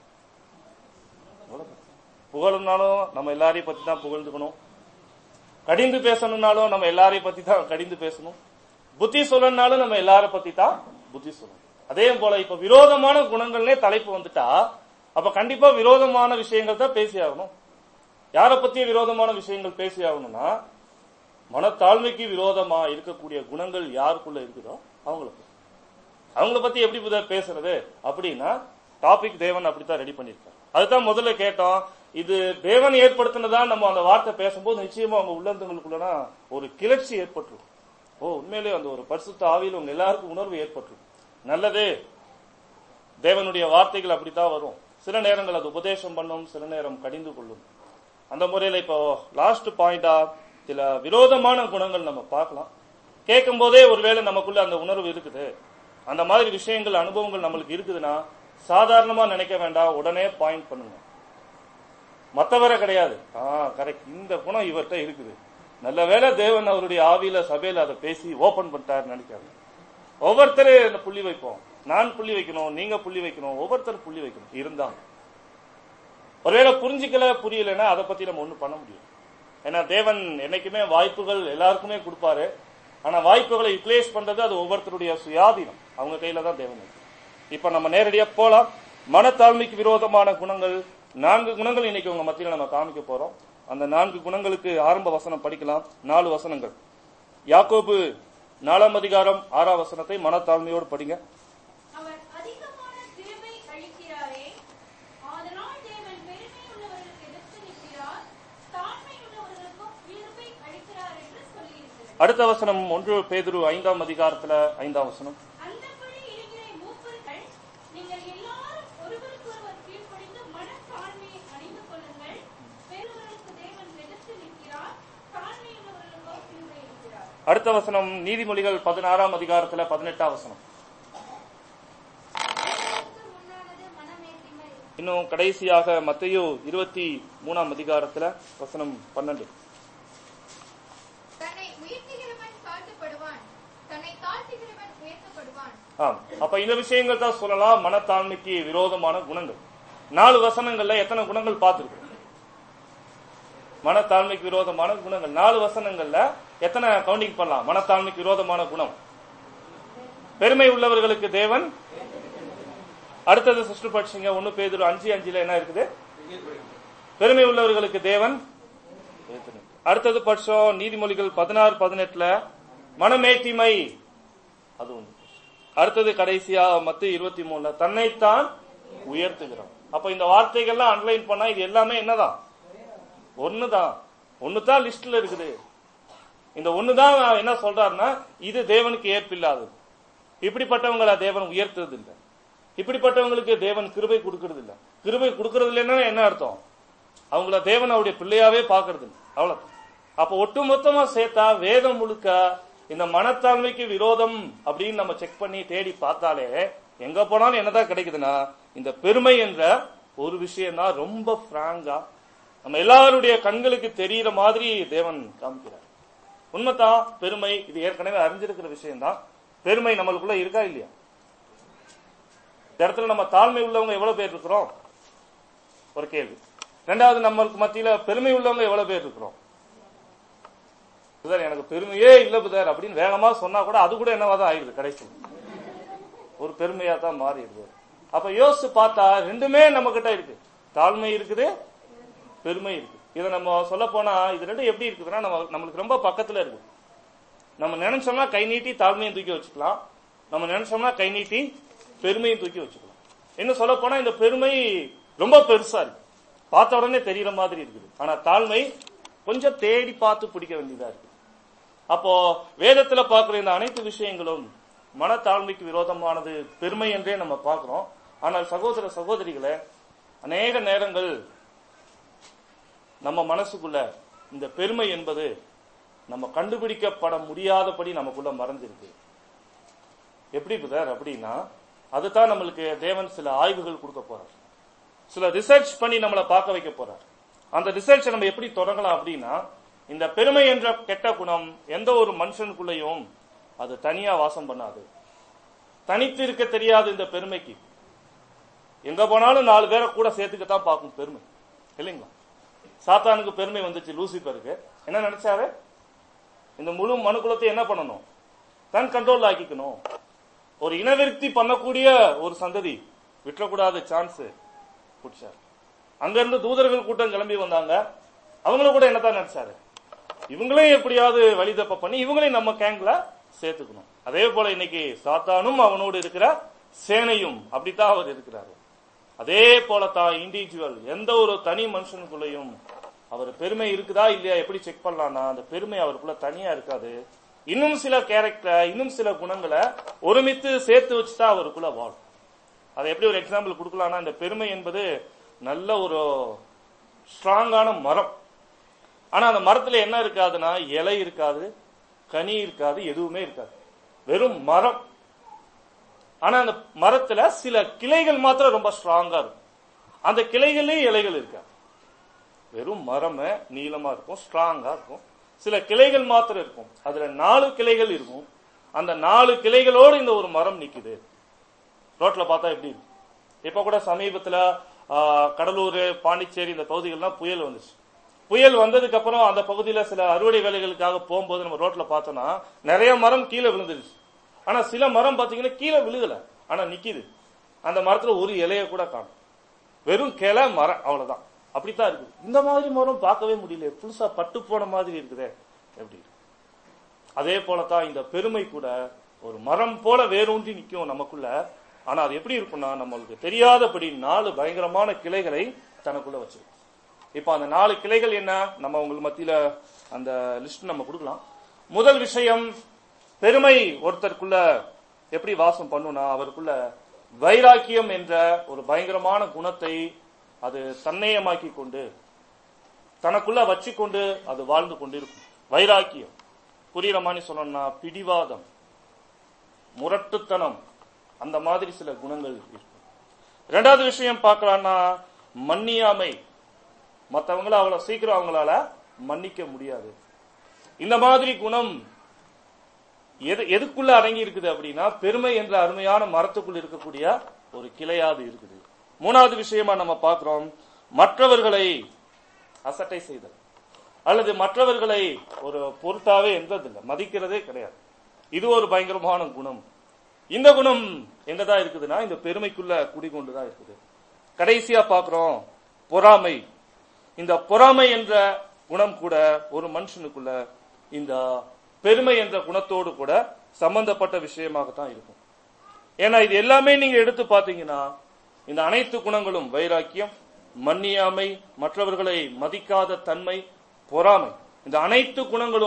புகழனாலும் நம்ம எல்லாரையும் பத்தி தான் புகழ்ந்துக்கணும் கடிந்து பேசணும்னாலும் நம்ம எல்லாரையும் பத்தி தான் கடிந்து பேசணும் புத்தி சொல்லணும்னாலும் நம்ம எல்லார பத்தி தான் புத்தி சொல்லணும் அதே போல இப்ப விரோதமான குணங்கள்னே தலைப்பு வந்துட்டா அப்ப கண்டிப்பா விரோதமான விஷயங்கள் தான் பேசி ஆகணும் யாரை பத்தி விரோதமான விஷயங்கள் பேசி ஆகணும்னா மனத்தாழ்மைக்கு விரோதமா இருக்கக்கூடிய குணங்கள் யாருக்குள்ள இருக்குதோ அவங்கள பத்தி அவங்கள பத்தி எப்படி புத- பேசுறது அப்படின்னா டாபிக் தேவன் அப்படித்தான் ரெடி பண்ணிருக்காரு அதுதான் முதல்ல கேட்டோம் இது தேவன் ஏற்படுத்தினதா நம்ம அந்த வார்த்தை பேசும்போது நிச்சயமா அவங்க உள்ளந்தங்களுக்குள்ளனா ஒரு கிளர்ச்சி ஏற்பட்டுரும் ஓ உண்மையிலேயே அந்த ஒரு பரிசுத்த ஆவியில் உங்க எல்லாருக்கும் உணர்வு ஏற்பட்டுரும் நல்லது தேவனுடைய வார்த்தைகள் அப்படித்தான் வரும் சில நேரங்கள் அது உபதேசம் பண்ணும் சில நேரம் கடிந்து கொள்ளும் அந்த முறையில இப்போ லாஸ்ட் பாயிண்டா சில விரோதமான குணங்கள் நம்ம பார்க்கலாம் கேட்கும் போதே ஒருவேளை நமக்குள்ள அந்த உணர்வு இருக்குது அந்த மாதிரி விஷயங்கள் அனுபவங்கள் நம்மளுக்கு இருக்குதுன்னா சாதாரணமா நினைக்க வேண்டாம் உடனே பாயிண்ட் பண்ணுங்க மத்தவரை கிடையாது ஆ கரெக்ட் இந்த குணம் இவர்கிட்ட இருக்குது நல்ல வேளை தேவன் அவருடைய ஆவியில சபையில அதை பேசி ஓபன் பண்ணிட்டாருன்னு நினைக்காது ஒவ்வொருத்தரும் இந்த புள்ளி வைப்போம் நான் புள்ளி வைக்கணும் நீங்க புள்ளி வைக்கணும் ஒவ்வொருத்தரும் புள்ளி வைக்கணும் இருந்தாங்க ஒருவேளை புரிஞ்சிக்கல புரியலைன்னா அதை பத்தி நம்ம ஒண்ணும் பண்ண முடியும் ஏன்னா தேவன் என்னைக்குமே வாய்ப்புகள் எல்லாருக்குமே கொடுப்பாரு ஆனா வாய்ப்புகளை யூட்டிலைஸ் பண்றது அது ஒவ்வொருத்தருடைய சுயாதீனம் அவங்க கையில தான் தேவன் இருக்கு இப்ப நம்ம நேரடியா போலாம் மனத்தாழ்மைக்கு விரோதமான குணங்கள் நான்கு குணங்கள் இன்னைக்கு உங்க மத்தியில நம்ம காமிக்க போறோம் அந்த நான்கு குணங்களுக்கு ஆரம்ப வசனம் படிக்கலாம் நாலு வசனங்கள் யாக்கோபு நாலாம் அதிகாரம் ஆறாம் வசனத்தை மனத்தாழ்மையோடு படிங்க அவர் அதிகமான கிருபை அளிக்கிறாரே ஆதலால் தேவன் பெருமை உள்ளவர்களுக்கு எதிர்த்து நிற்கிறார் தாழ்மை உள்ளவர்களுக்கும் கிருபை அளிக்கிறார் என்று சொல்லியிருக்கிறது அடுத்த வசனம் ஒன்று பேதுரு ஐந்தாம் அதிகாரத்துல ஐந்தாம் வசனம் அந்தபடி இருக்கிற மூப்பர்கள் நீங்கள் எல்லாரும் ஒருவருக்கொருவர் கீழ்ப்படிந்து மனத்தாழ்மையை அணிந்து கொள்ளுங்கள் பெருவர்களுக்கு தேவன் எதிர்த்து நிற்கிறார் தாழ்மையுள்ளவர்களுக்கோ கிருபை அளிக்கிறார் அடுத்த வசனம் நீதிமொழிகள் பதினாறாம் அதிகாரத்துல பதினெட்டாம் வசனம் தேவனுக்கு முன்னானது மனமேட்டிமை இன்னும் கடைசியாக மத்தேயு இருபத்தி மூணாம் அதிகாரத்துல வசனம் பன்னெண்டு தன்னை உயர்த்துகிறவன் தாழ்த்தப்படுவான் தன்னை தாழ்த்துகிறவன் உயர்த்தப்படுவான் ஆம் அப்ப இந்த விஷயங்கள் தான் சொல்லலாம் மனத்தாழ்மைக்கு விரோதமான குணங்கள் நாலு வசனங்கள்ல எத்தனை குணங்கள் பார்த்திருக்கோம் மனத்தாழ்மைக்கு விரோதமான குணங்கள் நாலு வசனங்கள்ல எத்தனை கவுண்டிங் பண்ணலாம் மனத்தாழ்மைக்கு விரோதமான குணம் பெருமை உள்ளவர்களுக்கு தேவன் அடுத்தது சிஸ்டர் படிச்சீங்க ஒன்னு பேதுரு அஞ்சு அஞ்சுல என்ன இருக்குது பெருமை உள்ளவர்களுக்கு தேவன் அடுத்தது பட்சம் நீதிமொழிகள் பதினாறு பதினெட்டுல மனமேட்டிமை அது ஒன்று அடுத்தது கடைசியா மத்த இருபத்தி மூணுல தன்னைத்தான் உயர்த்துகிறோம் அப்ப இந்த வார்த்தைகள்லாம் அன்லைன் பண்ணா இது எல்லாமே என்னதான் ஒண்ணுதான் ஒண்ணுதான் லிஸ்ட்ல இருக்குது இந்த ஒண்ணுதான் என்ன சொல்றாருன்னா இது தேவனுக்கு ஏற்பில்லாதது இப்படிப்பட்டவங்களை தேவன் உயர்த்துறது இல்லை இப்படிப்பட்டவங்களுக்கு தேவன் கிருபை கொடுக்கறது இல்ல கிருபை கொடுக்கறது இல்லைன்னா என்ன அர்த்தம் அவங்கள தேவன் அவருடைய பிள்ளையாவே பாக்குறது இல்லை அவ்வளவு அப்ப ஒட்டுமொத்தமா சேர்த்தா வேதம் முழுக்க இந்த மனத்தாழ்மைக்கு விரோதம் அப்படின்னு நம்ம செக் பண்ணி தேடி பார்த்தாலே எங்க போனாலும் என்னதான் கிடைக்குதுன்னா இந்த பெருமை என்ற ஒரு விஷயம் தான் ரொம்ப பிராங்கா நம்ம எல்லாருடைய கண்களுக்கு தெரியிற மாதிரி தேவன் காமிக்கிறார் உண்மைதான் பெருமை இது ஏற்கனவே அறிஞ்சிருக்கிற விஷயம் தான் பெருமை நம்மளுக்குள்ள இருக்கா இல்லையா இந்த இடத்துல நம்ம தாழ்மை உள்ளவங்க எவ்வளவு பேர் இருக்கிறோம் ஒரு கேள்வி ரெண்டாவது நம்மளுக்கு மத்தியில பெருமை உள்ளவங்க எவ்வளவு பேர் இருக்கிறோம் புதர் எனக்கு பெருமையே இல்ல புதர் அப்படின்னு வேகமா சொன்னா கூட அது கூட என்னவாதான் ஆயிடுது கடைசி ஒரு பெருமையா தான் மாறிடுது அப்ப யோசிச்சு பார்த்தா ரெண்டுமே நம்ம கிட்ட இருக்கு தாழ்மை இருக்குது பெருமை இருக்கு இதை நம்ம சொல்ல போனா இது ரெண்டும் எப்படி இருக்குதுன்னா நம்ம நம்மளுக்கு ரொம்ப பக்கத்துல இருக்கு நம்ம நினைச்சோம்னா கை நீட்டி தாழ்மையும் தூக்கி வச்சுக்கலாம் நம்ம நினைச்சோம்னா கை நீட்டி பெருமையும் தூக்கி வச்சுக்கலாம் இன்னும் சொல்ல போனா இந்த பெருமை ரொம்ப பெருசா இருக்கு பார்த்த உடனே தெரியற மாதிரி இருக்குது ஆனா தாழ்மை கொஞ்சம் தேடி பார்த்து பிடிக்க வேண்டியதா இருக்கு அப்போ வேதத்துல பார்க்கிற இந்த அனைத்து விஷயங்களும் மனத்தாழ்மைக்கு விரோதமானது பெருமை என்றே நம்ம பார்க்கிறோம் ஆனால் சகோதர சகோதரிகளே அநேக நேரங்கள் நம்ம மனசுக்குள்ள இந்த பெருமை என்பது நம்ம கண்டுபிடிக்கப்பட முடியாதபடி நமக்குள்ள மறைஞ்சிருக்கு எப்படி புதர் அப்படின்னா அதுதான் நம்மளுக்கு தேவன் சில ஆய்வுகள் கொடுக்க போறார் சில ரிசர்ச் பண்ணி நம்மளை பார்க்க வைக்க போறார் அந்த ரிசர்ச்சை நம்ம எப்படி தொடங்கலாம் அப்படின்னா இந்த பெருமை என்ற கெட்ட குணம் எந்த ஒரு மனுஷனுக்குள்ளேயும் அது தனியா வாசம் பண்ணாது தனித்து இருக்க தெரியாது இந்த பெருமைக்கு எங்க போனாலும் நாலு பேரை கூட சேர்த்துக்கத்தான் பார்க்கும் பெருமை இல்லைங்களா சாத்தானுக்கு பெருமை வந்துச்சு லூசிபருக்கு என்ன நினைச்சாரு இந்த முழு மனுக்குலத்தை என்ன பண்ணணும் தன் கண்ட்ரோல் ஆக்கிக்கணும் ஒரு இனவிருத்தி பண்ணக்கூடிய ஒரு சந்ததி விட்டுறக்கூடாத சான்ஸ் பிடிச்சார் அங்க இருந்து தூதர்கள் கூட்டம் கிளம்பி வந்தாங்க அவங்கள கூட என்னதான் நினைச்சாரு இவங்களையும் எப்படியாவது வழி தப்ப பண்ணி இவங்களையும் நம்ம கேங்க்ல சேர்த்துக்கணும் அதே போல இன்னைக்கு சாத்தானும் அவனோடு இருக்கிற சேனையும் அப்படித்தான் அவர் இருக்கிறாரு அதே போலத்தான் இண்டிவிஜுவல் எந்த ஒரு தனி மனுஷனுக்குள்ளேயும் அவர் பெருமை இருக்குதா இல்லையா எப்படி செக் பண்ணலாம்னா அந்த பெருமை அவருக்குள்ள தனியா இருக்காது இன்னும் சில கேரக்டர் இன்னும் சில குணங்களை ஒருமித்து சேர்த்து வச்சுட்டா அவருக்குள்ள வாழும் அதை எப்படி ஒரு எக்ஸாம்பிள் கொடுக்கலாம்னா இந்த பெருமை என்பது நல்ல ஒரு ஸ்ட்ராங்கான மரம் ஆனா அந்த மரத்துல என்ன இருக்காதுன்னா இலை இருக்காது கனி இருக்காது எதுவுமே இருக்காது வெறும் மரம் ஆனா அந்த மரத்துல சில கிளைகள் மாத்திரம் ரொம்ப ஸ்ட்ராங்கா இருக்கும் அந்த கிளைகள்லயும் இலைகள் இருக்காது வெறும் மரமே நீளமா இருக்கும் ஸ்ட்ராங்கா இருக்கும் சில கிளைகள் மாத்திரம் இருக்கும் அதுல நாலு கிளைகள் இருக்கும் அந்த நாலு கிளைகளோடு இந்த ஒரு மரம் நிக்குது ரோட்ல பார்த்தா எப்படி இருக்கு இப்ப கூட சமீபத்துல ஆ, கடலூர் பாண்டிச்சேரி இந்த பகுதிகள்லாம் புயல் வந்துச்சு புயல் வந்ததுக்கு அப்புறம் அந்த பகுதியில சில அறுவடை வேலைகளுக்காக போகும்போது நம்ம ரோட்ல பார்த்தோம்னா நிறைய மரம் கீழே விழுந்துருச்சு ஆனா சில மரம் பாத்தீங்கன்னா கீழே விழுகல ஆனா நிக்குது அந்த மரத்துல ஒரு இலைய கூட காணும் வெறும் கிளை மரம் அவ்வளவுதான் அப்படித்தான் இருக்குது இந்த மாதிரி மரம் பார்க்கவே முடியல புதுசா பட்டு போன மாதிரி இருக்குதே எப்படி இருக்கு? அதே போலதான் இந்த பெருமை கூட ஒரு மரம் போல வேரூன்றி நிக்கும் நமக்குள்ள ஆனா அது எப்படி இருக்கும்னா நம்மளுக்கு தெரியாதபடி நாலு பயங்கரமான கிளைகளை தனக்குள்ள வச்சிருக்கும் இப்ப அந்த நாலு கிளைகள் என்ன நம்ம உங்களுக்கு மத்தியில அந்த லிஸ்ட் நம்ம கொடுக்கலாம் முதல் விஷயம் பெருமை ஒருத்தருக்குள்ள எப்படி வாசம் பண்ணுனா அவருக்குள்ள வைராக்கியம் என்ற ஒரு பயங்கரமான குணத்தை அது தன்னயமாக்கி கொண்டு தனக்குள்ள வச்சுக்கொண்டு அது வாழ்ந்து கொண்டிருக்கும் வைராக்கியம் புரியுற மாதிரி சொல்லணும்னா பிடிவாதம் முரட்டுத்தனம் அந்த மாதிரி சில குணங்கள் இருக்கும் ரெண்டாவது விஷயம் பார்க்கலாம்னா மன்னியாமை மற்றவங்கள அவ்வளவு சீக்கிரம் அவங்களால மன்னிக்க முடியாது இந்த மாதிரி குணம் எது எதுக்குள்ள அடங்கி இருக்குது அப்படின்னா பெருமை என்ற அருமையான மரத்துக்குள் இருக்கக்கூடிய ஒரு கிளையாது இருக்குது மூணாவது விஷயமா நம்ம பார்க்கிறோம் மற்றவர்களை அசட்டை செய்தல் அல்லது மற்றவர்களை ஒரு பொருட்டாவே என்றதில்லை மதிக்கிறதே கிடையாது இது ஒரு பயங்கரமான குணம் இந்த குணம் எங்கதான் இருக்குதுன்னா இந்த பெருமைக்குள்ள குடிகொண்டுதான் இருக்குது கடைசியா பார்க்கிறோம் பொறாமை இந்த பொறாமை என்ற குணம் கூட ஒரு மனுஷனுக்குள்ள இந்த பெருமை என்ற குணத்தோடு கூட சம்பந்தப்பட்ட விஷயமாகத்தான் இருக்கும் ஏன்னா இது எல்லாமே நீங்க எடுத்து பாத்தீங்கன்னா இந்த அனைத்து குணங்களும் வைராக்கியம் மன்னியாமை மற்றவர்களை மதிக்காத தன்மை பொறாமை இந்த அனைத்து குணங்களும்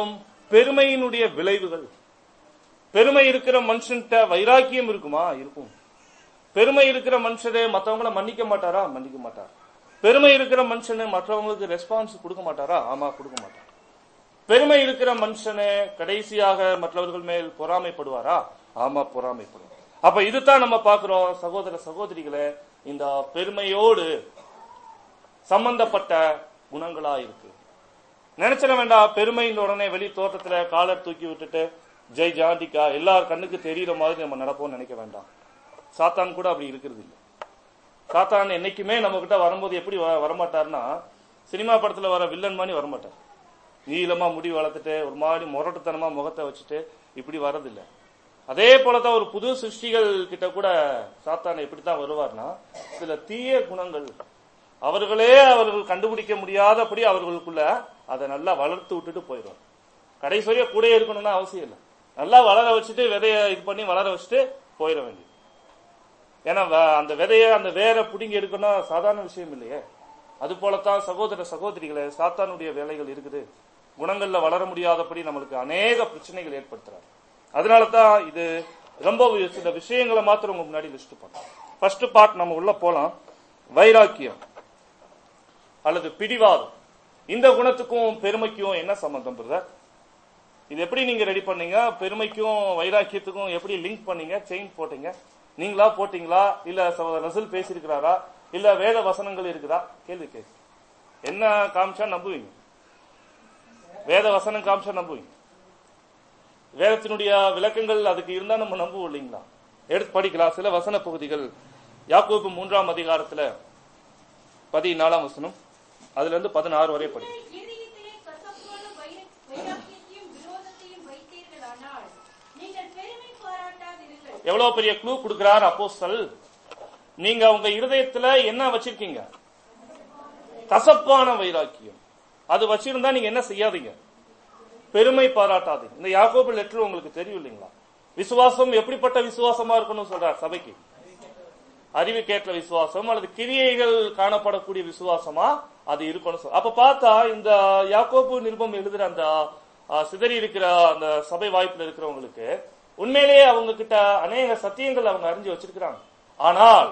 பெருமையினுடைய விளைவுகள் பெருமை இருக்கிற மனுஷன்கிட்ட வைராக்கியம் இருக்குமா இருக்கும் பெருமை இருக்கிற மனுஷரு மத்தவங்கள மன்னிக்க மாட்டாரா மன்னிக்க மாட்டார் பெருமை இருக்கிற மனுஷனு மற்றவங்களுக்கு ரெஸ்பான்ஸ் கொடுக்க மாட்டாரா ஆமா கொடுக்க மாட்டார் பெருமை இருக்கிற மனுஷனு கடைசியாக மற்றவர்கள் மேல் பொறாமைப்படுவாரா ஆமா பொறாமைப்படுவார் அப்ப இதுதான் நம்ம பாக்குறோம் சகோதர சகோதரிகளே இந்த பெருமையோடு சம்பந்தப்பட்ட குணங்களா இருக்கு நினைச்சிட வேண்டாம் பெருமையின் உடனே வெளி தோட்டத்துல காலர் தூக்கி விட்டுட்டு ஜெய் ஜாண்டிக்கா எல்லார் கண்ணுக்கு தெரியுற மாதிரி நம்ம நடப்போம்னு நினைக்க வேண்டாம் சாத்தான் கூட அப்படி இருக்கிறது இல்லை சாத்தான் என்னைக்குமே நம்ம கிட்ட வரும்போது எப்படி வ- வரமாட்டார்னா சினிமா படத்துல வர வில்லன் மாதிரி வரமாட்டார் நீளமா முடி வளர்த்துட்டு ஒரு மாதிரி முரட்டுத்தனமா முகத்தை வச்சுட்டு இப்படி வரதில்லை அதே போலதான் ஒரு புது சிருஷ்டிகள் கிட்ட கூட சாத்தான் எப்படித்தான் வருவார்னா சில தீய குணங்கள் அவர்களே அவர்கள் கண்டுபிடிக்க முடியாதபடி அவர்களுக்குள்ள அதை நல்லா வளர்த்து விட்டுட்டு போயிடும் கடைசி வரையும் கூட இருக்கணும்னு அவசியம் இல்லை நல்லா வளர வச்சுட்டு விதைய இது பண்ணி வளர வச்சுட்டு போயிட வேண்டியது ஏன்னா வ- அந்த விதைய அந்த வேரை புடுங்கி எடுக்கணும் சாதாரண விஷயம் இல்லையே அது போலத்தான் சகோதர சகோதரிகளே சாத்தானுடைய வேலைகள் இருக்குது குணங்கள்ல வளர முடியாதபடி நம்மளுக்கு அநேக பிரச்சனைகள் ஏற்படுத்துறாரு அதனால தான் இது ரொம்ப சில விஷயங்களை மாத்திரம் உங்க முன்னாடி லிஸ்ட் பண்ணோம் ஃபர்ஸ்ட் பார்ட் நம்ம உள்ள போலாம் வைராக்கியம் அல்லது பிடிவாதம் இந்த குணத்துக்கும் பெருமைக்கும் என்ன சம்பந்தம் பிரதர் இது எப்படி நீங்க ரெடி பண்ணீங்க பெருமைக்கும் வைராக்கியத்துக்கும் எப்படி லிங்க் பண்ணீங்க செயின் போட்டீங்க நீங்களா போட்டீங்களா இல்ல சகோதரர் ரசூல் பேசியிருக்கிறாரா இல்ல வேத வசனங்கள் இருக்குதா கேள்வி கேள்வி என்ன காமிச்சா நம்புவீங்க வேத வசனம் காமிச்சா நம்புவீங்க வேதத்தினுடைய விளக்கங்கள் அதுக்கு இருந்தா நம்ம நம்புவோம் இல்லைங்களா எடுத்து படிக்கலாம் சில வசன பகுதிகள் யாக்கோபு மூன்றாம் அதிகாரத்துல பதினாலாம் வசனம் அதுல இருந்து பதினாறு வரை படி உங்கள் இருதயத்திலே கசப்பான வைர- வைராக்கியத்தையும் விரோதத்தையும் வைத்தீர்களானால் நீங்கள் பெருமை பாராட்டாதிருங்கள் எவ்வளவு பெரிய க்ளூ கொடுக்கிறார் அப்போஸ்தல் நீங்க உங்க இருதயத்துல என்ன வச்சிருக்கீங்க கசப்பான வைராக்கியம் அது வச்சிருந்தா நீங்க என்ன செய்யாதீங்க பெருமை பாராட்டாதீங்க இந்த யாக்கோபு லெட்டர் உங்களுக்கு தெரியும் இல்லைங்களா விசுவாசம் எப்படிப்பட்ட விசுவாசமா இருக்கணும் சொல்றார் சபைக்கு அறிவுக்கேற்ற விசுவாசம் அல்லது கிரியைகள் காணப்படக்கூடிய விசுவாசமா அது இருக்கணும் சொல்ற அப்ப பார்த்தா இந்த யாக்கோபு நிருபம் எழுதுற அந்த ஆ, சிதறி இருக்கிற அந்த சபை வாய்ப்புல இருக்கிறவங்களுக்கு உண்மையிலேயே அவங்க கிட்ட அநேக சத்தியங்கள் அவங்க அறிஞ்சு வச்சிருக்கிறாங்க ஆனால்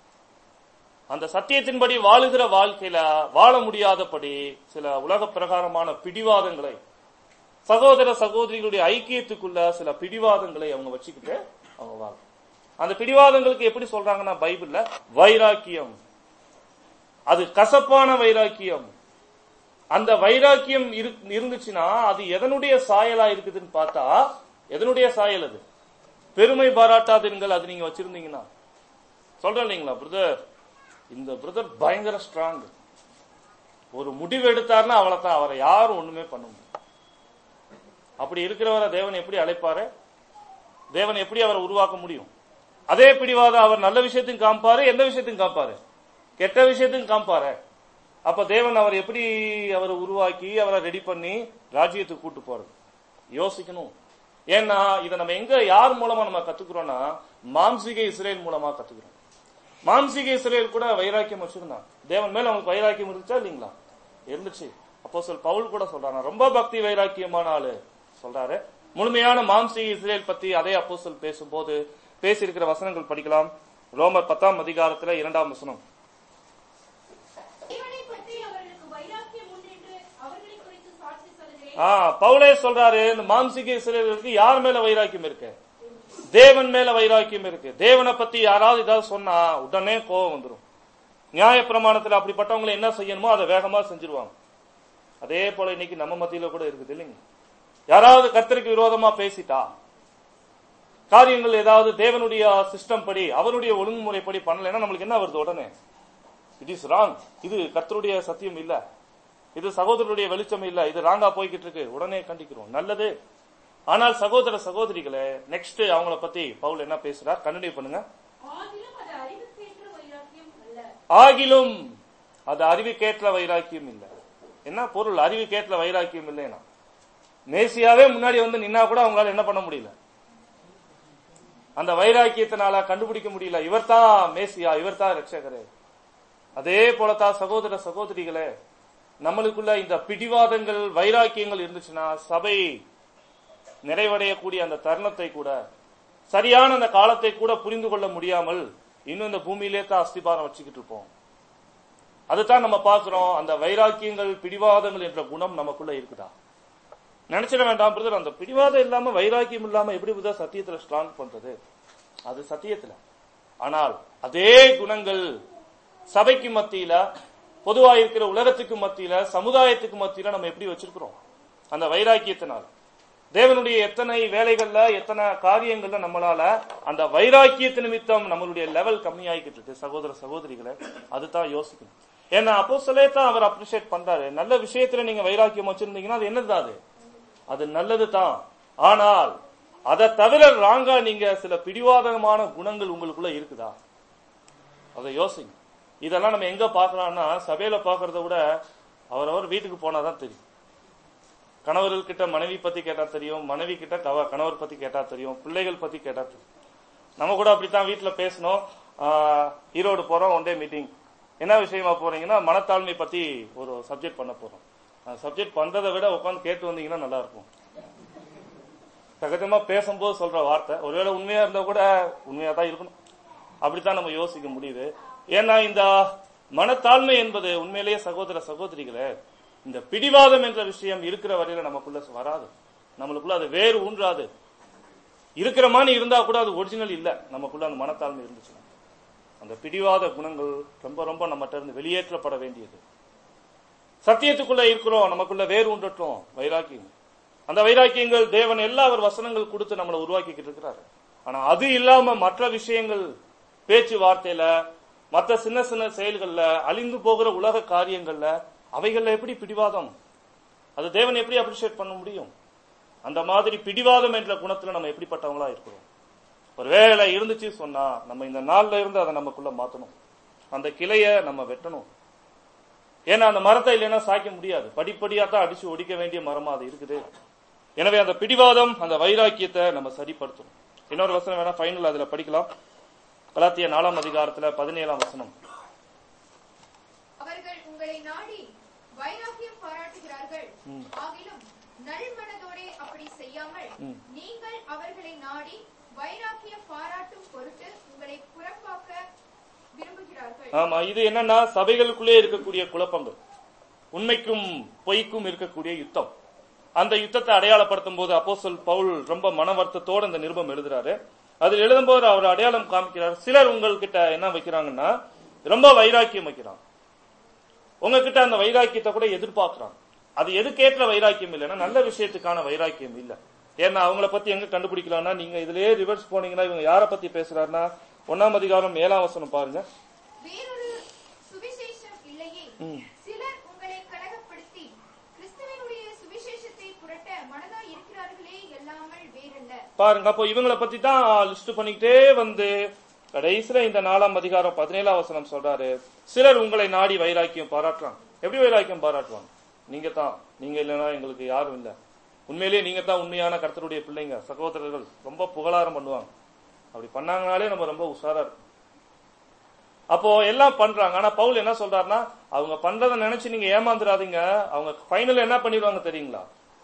அந்த சத்தியத்தின்படி வாழுகிற வாழ்க்கையில வாழ முடியாதபடி சில உலக பிரகாரமான பிடிவாதங்களை சகோதர சகோதரிகளுடைய ஐக்கியத்துக்குள்ள சில பிடிவாதங்களை அவங்க வச்சுக்கிட்டு அவங்க வாழ அந்த பிடிவாதங்களுக்கு எப்படி சொல்றாங்கன்னா பைபிள்ல வைராக்கியம் அது கசப்பான வைராக்கியம் அந்த வைராக்கியம் இரு- இருந்துச்சுன்னா அது எதனுடைய சாயலா இருக்குதுன்னு பார்த்தா எதனுடைய சாயல் அது பெருமை பாராட்டாதீர்கள் அது நீங்க வச்சிருந்தீங்கன்னா சொல்றேன் இல்லைங்களா பிரதர் இந்த பிரதர் பயங்கர ஸ்ட்ராங் ஒரு முடிவு எடுத்தாருன்னா அவ்வளவுதான் அவரை யாரும் ஒண்ணுமே பண்ண முடியாது அப்படி இருக்கிறவரை தேவன் எப்படி அழைப்பாரு தேவன் எப்படி அவரை உருவாக்க முடியும் அதே பிடிவாதம் அவர் நல்ல விஷயத்தையும் காமிப்பாரு எந்த விஷயத்தையும் காமிப்பாரு கெட்ட விஷயத்தையும் காமிப்பாரு அப்ப தேவன் அவர் எப்படி அவரை உருவாக்கி அவரை ரெடி பண்ணி ராஜ்யத்துக்கு கூட்டு போறது யோசிக்கணும் ஏன்னா இதை நம்ம எங்க யார் மூலமா நம்ம கத்துக்கிறோம்னா மாம்சீக இஸ்ரேல் மூலமா கத்துக்கிறோம் மாம்சீக இஸ்ரேல் கூட வைராக்கியம் வச்சிருந்தான் தேவன் மேல அவங்களுக்கு வைராக்கியம் இருந்துச்சா இல்லீங்களா இருந்துச்சு அப்போ சொல் பவுல் கூட சொல்றாங்க ரொம்ப பக்தி வைராக்கியமான ஆளு சொல்றாரு முழுமையான மாம்சீக இஸ்ரேல் பத்தி அதே அப்போஸ்தலர் பேசும்போது பேசியிருக்கிற வசனங்கள் படிக்கலாம் ரோமர் பத்தாம் அதிகாரத்துல இரண்டாம் வசனம் தேவனை பற்றி அவர்களுக்கு வைராக்கியம் உண்டு என்று அவர்களை குறித்து சாட்சி சொல்கிறேன் ஆ பவுலே சொல்றாரு இந்த மாம்சீக இஸ்ரேலுக்கு யார் மேல வைராக்கியம் இருக்கு தேவன் மேல வைராக்கியம் இருக்கு தேவனை பத்தி யாராவது ஏதாவது சொன்னா உடனே கோபம் வந்துடும் நியாய பிரமாணத்துல அப்படிப்பட்டவங்களை என்ன செய்யணுமோ அதை வேகமா செஞ்சிருவாங்க அதே போல இன்னைக்கு நம்ம மத்தியில கூட இருக்குது இல்லைங்க யாராவது கர்த்தருக்கு விரோதமா பேசிட்டா காரியங்கள் ஏதாவது தேவனுடைய சிஸ்டம் படி அவருடைய ஒழுங்குமுறைப்படி பண்ணலைன்னா நம்மளுக்கு என்ன வருது உடனே இட் இஸ் ராங் இது கர்த்தருடைய சத்தியம் இல்ல இது சகோதரருடைய வெளிச்சம் இல்ல இது ராங்கா போய்கிட்டு இருக்கு உடனே கண்டிக்கிறோம் நல்லது ஆனால் சகோதர சகோதரிகளே நெக்ஸ்ட் அவங்கள பத்தி பவுல் என்ன பேசுறார் கண்டினியூ பண்ணுங்க ஆகிலும் அது அறிவுக்கேற்ற வைராக்கியம் அல்ல ஆகிலும் அது அறிவுக்கேற்ற வைராக்கியம் இல்ல என்ன பொருள் அறிவுக்கேற்ற வைராக்கியம் இல்லைன்னா மேசியாவே முன்னாடி வந்து நின்னா கூட அவங்களால என்ன பண்ண முடியல அந்த வைராக்கியத்தினால கண்டுபிடிக்க முடியல இவர்தான் மேசியா இவர்தான் ரட்சகரே அதே போலத்தான் சகோதர சகோதரிகளே நம்மளுக்குள்ள இந்த பிடிவாதங்கள் வைராக்கியங்கள் இருந்துச்சுன்னா சபை நிறைவடையக்கூடிய அந்த தருணத்தை கூட சரியான அந்த காலத்தை கூட புரிந்து கொள்ள முடியாமல் இன்னும் இந்த பூமியிலே தான் அஸ்திபாரம் வச்சுக்கிட்டு இருப்போம் அதுதான் நம்ம பார்க்கிறோம் அந்த வைராக்கியங்கள் பிடிவாதங்கள் என்ற குணம் நமக்குள்ள இருக்குதா நினைச்சிட வேண்டாம் பிரதர் அந்த பிடிவாதம் இல்லாம வைராக்கியம் இல்லாம எப்படி பிரதர் சத்தியத்துல ஸ்ட்ராங் பண்றது அது சத்தியத்துல ஆனால் அதே குணங்கள் சபைக்கு மத்தியில பொதுவா இருக்கிற உலகத்துக்கு மத்தியில சமுதாயத்துக்கு மத்தியில நம்ம எப்படி வச்சிருக்கிறோம் அந்த வைராக்கியத்தினால் தேவனுடைய எத்தனை வேலைகள்ல எத்தனை காரியங்கள்ல நம்மளால அந்த வைராக்கியத்து நிமித்தம் நம்மளுடைய லெவல் கம்மியாகிக்கிட்டு இருக்கு சகோதர சகோதரிகளை அதுதான் யோசிக்கணும் ஏன்னா அப்போ தான் அவர் அப்ரிஷியேட் பண்றாரு நல்ல விஷயத்துல நீங்க வைராக்கியம் வச்சிருந்தீங்கன்னா அது என்னது அது அது நல்லது தான் ஆனால் அதை தவிர ராங்கா நீங்க சில பிடிவாதமான குணங்கள் உங்களுக்குள்ள இருக்குதா அதை யோசிங்க இதெல்லாம் நம்ம எங்க பாக்குறோம்னா சபையில பாக்குறத விட அவரவர் வீட்டுக்கு போனாதான் தெரியும் கணவர்கள் கிட்ட மனைவி பத்தி கேட்டா தெரியும் மனைவி கிட்ட கவ- கணவர் பத்தி கேட்டா தெரியும் பிள்ளைகள் பத்தி கேட்டா தெரியும் நம்ம கூட அப்படித்தான் வீட்டுல பேசணும் ஆஹ், ஈரோடு போறோம் ஒன் டே மீட்டிங் என்ன விஷயமா போறீங்கன்னா மனத்தாழ்மை பத்தி ஒரு சப்ஜெக்ட் பண்ண போறோம் அந்த சப்ஜெக்ட் பண்றதை விட உட்காந்து கேட்டு வந்தீங்கன்னா நல்லா இருக்கும் சகஜமா பேசும்போது சொல்ற வார்த்தை ஒருவேளை உண்மையா இருந்தா கூட உண்மையா தான் இருக்கணும் அப்படித்தான் நம்ம யோசிக்க முடியுது ஏன்னா இந்த மனத்தாழ்மை என்பது உண்மையிலேயே சகோதர சகோதரிகளே இந்த பிடிவாதம் என்ற விஷயம் இருக்கிற வரையில நமக்குள்ள வராது நம்மளுக்குள்ள அது வேறு ஊன்றாது இருக்கிற மாதிரி இருந்தா கூட அது ஒரிஜினல் இல்ல நமக்குள்ள அந்த மனத்தாழ்மை இருந்துச்சுன்னா அந்த பிடிவாத குணங்கள் ரொம்ப ரொம்ப நம்மகிட்ட இருந்து வெளியேற்றப்பட வேண்டியது சத்தியத்துக்குள்ள இருக்கிறோம் நமக்குள்ள வேறு ஒன்றட்டும் வைராக்கியம் அந்த வைராக்கியங்கள் தேவன் எல்லா அவர் வசனங்கள் கொடுத்து நம்மளை உருவாக்கிக்கிட்டு இருக்கிறாரு ஆனா அது இல்லாம மற்ற விஷயங்கள் பேச்சுவார்த்தையில மற்ற சின்ன சின்ன செயல்கள்ல அழிந்து போகிற உலக காரியங்கள்ல அவைகள்ல எப்படி பிடிவாதம் அது தேவன் எப்படி அப்ரிஷியேட் பண்ண முடியும் அந்த மாதிரி பிடிவாதம் என்ற குணத்துல நம்ம எப்படிப்பட்டவங்களா இருக்கிறோம் ஒருவேளை இருந்துச்சு சொன்னா நம்ம இந்த நாள்ல இருந்து அதை நமக்குள்ள மாத்தணும் அந்த கிளைய நம்ம வெட்டணும் ஏன்னா அந்த மரத்தை இல்லைன்னா சாய்க்க முடியாது படிப்படியா தான் அடிச்சு ஒடிக்க வேண்டிய மரமா அது இருக்குது எனவே அந்த பிடிவாதம் அந்த வைராக்கியத்தை நம்ம சரிப்படுத்தணும் இன்னொரு வசனம் வேணா ஃபைனல் அதுல படிக்கலாம் கலாத்திய நாலாம் அதிகாரத்துல பதினேழாம் வசனம் அவர்கள் உங்களை நாடி வைராக்கியம் பாராட்டுகிறார்கள் ம். ஆகிலும் நல்மனதோடே அப்படி செய்யாமல் ம். நீங்கள் அவர்களை நாடி வைராக்கியம் பாராட்டும் பொருட்டு உங்களை புறம்பாக்க விரும்புகிறார்கள் ஆமா இது என்னன்னா சபைகளுக்குள்ளே இருக்கக்கூடிய குழப்பங்கள் உண்மைக்கும் பொய்க்கும் இருக்கக்கூடிய யுத்தம் அந்த யுத்தத்தை அடையாளப்படுத்தும் போது அப்போஸ்தலன் பவுல் ரொம்ப மன வருத்தத்தோட இந்த நிருபம் எழுதுறாரு அதில் எழுதும்போது அவர் அடையாளம் காமிக்கிறார் சிலர் உங்ககிட்ட என்ன வைக்கிறாங்கன்னா ரொம்ப வைராக்கியம் வைக்கிறாங்க உங்ககிட்ட அந்த வைராக்கியத்தை கூட எதிர்பார்க்கறாங்க அது எதுக்கேற்ற வைராக்கியம் இல்லைன்னா நல்ல விஷயத்துக்கான வைராக்கியம் இல்ல ஏன்னா அவங்கள பத்தி எங்க கண்டுபிடிக்கலாம்னா நீங்க இதுலயே ரிவர்ஸ் போனீங்கன்னா இவங்க யார பத்தி பேசுறாருன்னா ஒன்னாம் அதிகாரம் ஏழாம் வசனம் பாருங்க வேறொரு சுவிசேஷம் இல்லையே ம். சிலர் உங்களை கலகப்படுத்தி கிறிஸ்துவினுடைய சுவிசேஷத்தை புரட்ட மனதாய் இருக்கிறார்களே எல்லாமல் வேறல்ல பாருங்க அப்போ இவங்களை பத்தி தான் லிஸ்ட் பண்ணிக்கிட்டே வந்து கடைசியில இந்த நாலாம் அதிகாரம் பதினேழாம் வசனம் சொல்றாரு சிலர் உங்களை நாடி வைராக்கியம் பாராட்டுறாங்க எப்படி வைராக்கியம் பாராட்டுவாங்க நீங்க தான் நீங்க இல்லைன்னா எங்களுக்கு யாரும் இல்ல உண்மையிலேயே நீங்க தான் உண்மையான கர்த்தருடைய பிள்ளைங்க சகோதரர்கள் ரொம்ப புகழாரம் பண்ணுவாங்க அப்படி பண்ணாங்கனாலே நம்ம ரொம்ப உஷாரா இருக்கும் அப்போ எல்லாம் பண்றாங்க ஆனா பவுல் என்ன சொல்றாருன்னா அவங்க பண்றதை நினைச்சு நீங்க ஏமாந்துடாதீங்க அவங்க ஃபைனல் என்ன பண்ணிடுவாங்க தெரியுங்களா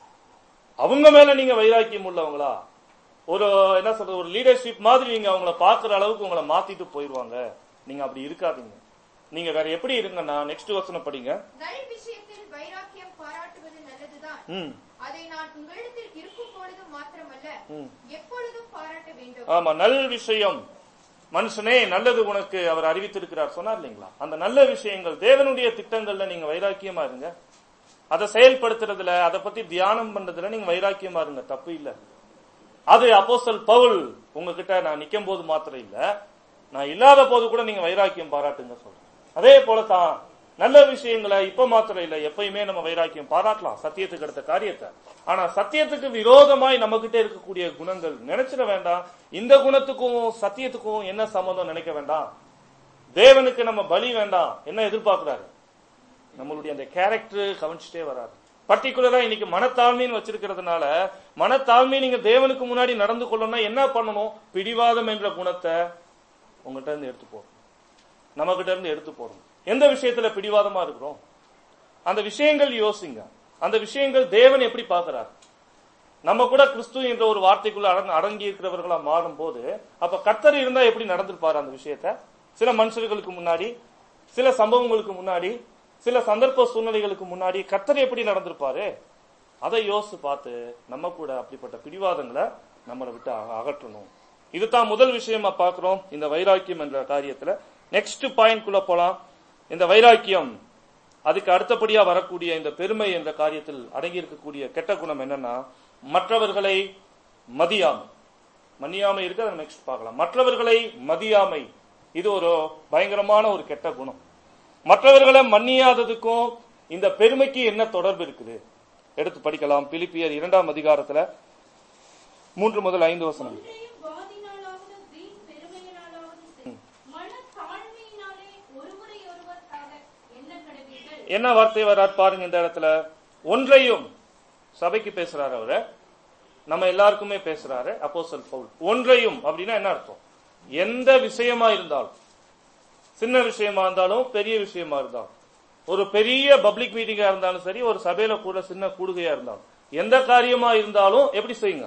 அவங்க மேல நீங்க வைராக்கியம் உள்ளவங்களா ஒரு என்ன சொல்றது ஒரு லீடர்ஷிப் மாதிரி நீங்க அவங்கள பாக்குற அளவுக்கு உங்களை மாத்திட்டு போயிருவாங்க நீங்க அப்படி இருக்காதீங்க நீங்க வேற எப்படி இருங்கன்னா நெக்ஸ்ட் வசனம் படிங்க நல் விஷயத்தில் வைராக்கியம் பாராட்டுவது நல்லதுதான் ம் அதை நான் உங்களிடத்தில் இருக்கும் பொழுது மாத்திரமல்ல ம். எப்பொழுதும் பாராட்ட வேண்டும் ஆமா நல் விஷயம் மனுஷனே நல்லது உனக்கு அவர் அறிவித்திருக்கிறார் சொன்னார் இல்லைங்களா அந்த நல்ல விஷயங்கள் தேவனுடைய திட்டங்கள்ல நீங்க வைராக்கியமா இருங்க அதை செயல்படுத்துறதுல அதை பத்தி தியானம் பண்றதுல நீங்க வைராக்கியமா இருங்க தப்பு இல்ல அது அப்போஸ்தல் பவுல் உங்ககிட்ட நான் நிக்கும் போது மாத்திரம் இல்ல நான் இல்லாத போது கூட நீங்க வைராக்கியம் பாராட்டுங்க சொல்றேன் அதே போலதான் நல்ல விஷயங்களை இப்ப மாத்திரம் இல்ல எப்பயுமே நம்ம வைராக்கியம் பாராட்டலாம் சத்தியத்துக்கு அடுத்த காரியத்தை ஆனா சத்தியத்துக்கு விரோதமாய் நம்ம கிட்ட இருக்கக்கூடிய குணங்கள் நினைச்சிட வேண்டாம் இந்த குணத்துக்கும் சத்தியத்துக்கும் என்ன சம்பந்தம் நினைக்க வேண்டாம் தேவனுக்கு நம்ம பலி வேண்டாம் என்ன எதிர்பார்க்கிறாரு நம்மளுடைய அந்த கேரக்டர் கவனிச்சுட்டே வராது பர்டிகுலரா இன்னைக்கு மனத்தாழ்மைன்னு வச்சிருக்கிறதுனால மனத்தாழ்மை நீங்க தேவனுக்கு முன்னாடி நடந்து கொள்ளணும்னா என்ன பண்ணணும் பிடிவாதம் என்ற குணத்தை உங்ககிட்ட இருந்து எடுத்து போடணும் நம்ம கிட்ட இருந்து எடுத்து போடணும் எந்த விஷயத்துல பிடிவாதமா இருக்கிறோம் அந்த விஷயங்கள் யோசிங்க அந்த விஷயங்கள் தேவன் எப்படி பார்க்கிறார் நம்ம கூட கிறிஸ்து என்ற ஒரு வார்த்தைக்குள்ள அடங்க- அடங்கி இருக்கிறவர்களா மாறும் போது அப்ப கர்த்தர் இருந்தா எப்படி நடந்திருப்பாரு அந்த விஷயத்த சில மனுஷர்களுக்கு முன்னாடி சில சம்பவங்களுக்கு முன்னாடி சில சந்தர்ப்ப சூழ்நிலைகளுக்கு முன்னாடி கர்த்தர் எப்படி நடந்திருப்பாரு அதை யோசிச்சு பார்த்து நம்ம கூட அப்படிப்பட்ட பிடிவாதங்களை நம்மளை விட்டு அக- அகற்றணும் இதுதான் முதல் விஷயமா பார்க்கிறோம் இந்த வைராக்கியம் என்ற காரியத்துல நெக்ஸ்ட் பாயிண்ட் குள்ள போலாம் இந்த வைராக்கியம் அதுக்கு அடுத்தபடியா வரக்கூடிய இந்த பெருமை என்ற காரியத்தில் அடங்கி இருக்கக்கூடிய கெட்ட குணம் என்னன்னா மற்றவர்களை மதியாமை மன்னியாமை இருக்கு அதை நெக்ஸ்ட் பார்க்கலாம் மற்றவர்களை மதியாமை இது ஒரு பயங்கரமான ஒரு கெட்ட குணம் மற்றவர்களை மன்னியாததுக்கும் இந்த பெருமைக்கு என்ன தொடர்பு இருக்குது எடுத்து படிக்கலாம் பிலிப்பியர் இரண்டாம் அதிகாரத்துல மூன்று முதல் ஐந்து வசனம் ஒன்றையும் வாதினாலாவது வீண் பெருமையினாலாவது செய். மனத்தாழ்மையினாலே ஒருவரையொருவர் ஆக எண்ணக் கடவீர்கள். என்ன வார்த்தை வரார் பாருங்க இந்த இடத்துல ஒன்றையும் சபைக்கு பேசுறாரு அவரு நம்ம எல்லாருக்குமே பேசுறாரு அப்போஸ்தலர் பவுல் ஒன்றையும் அப்படின்னா என்ன அர்த்தம் எந்த விஷயமா இருந்தாலும் சின்ன விஷயமா இருந்தாலும் பெரிய விஷயமா இருந்தாலும் ஒரு பெரிய பப்ளிக் மீட்டிங்கா இருந்தாலும் சரி ஒரு சபையில கூட சின்ன கூடுகையா இருந்தாலும் எந்த காரியமா இருந்தாலும் எப்படி செய்யுங்க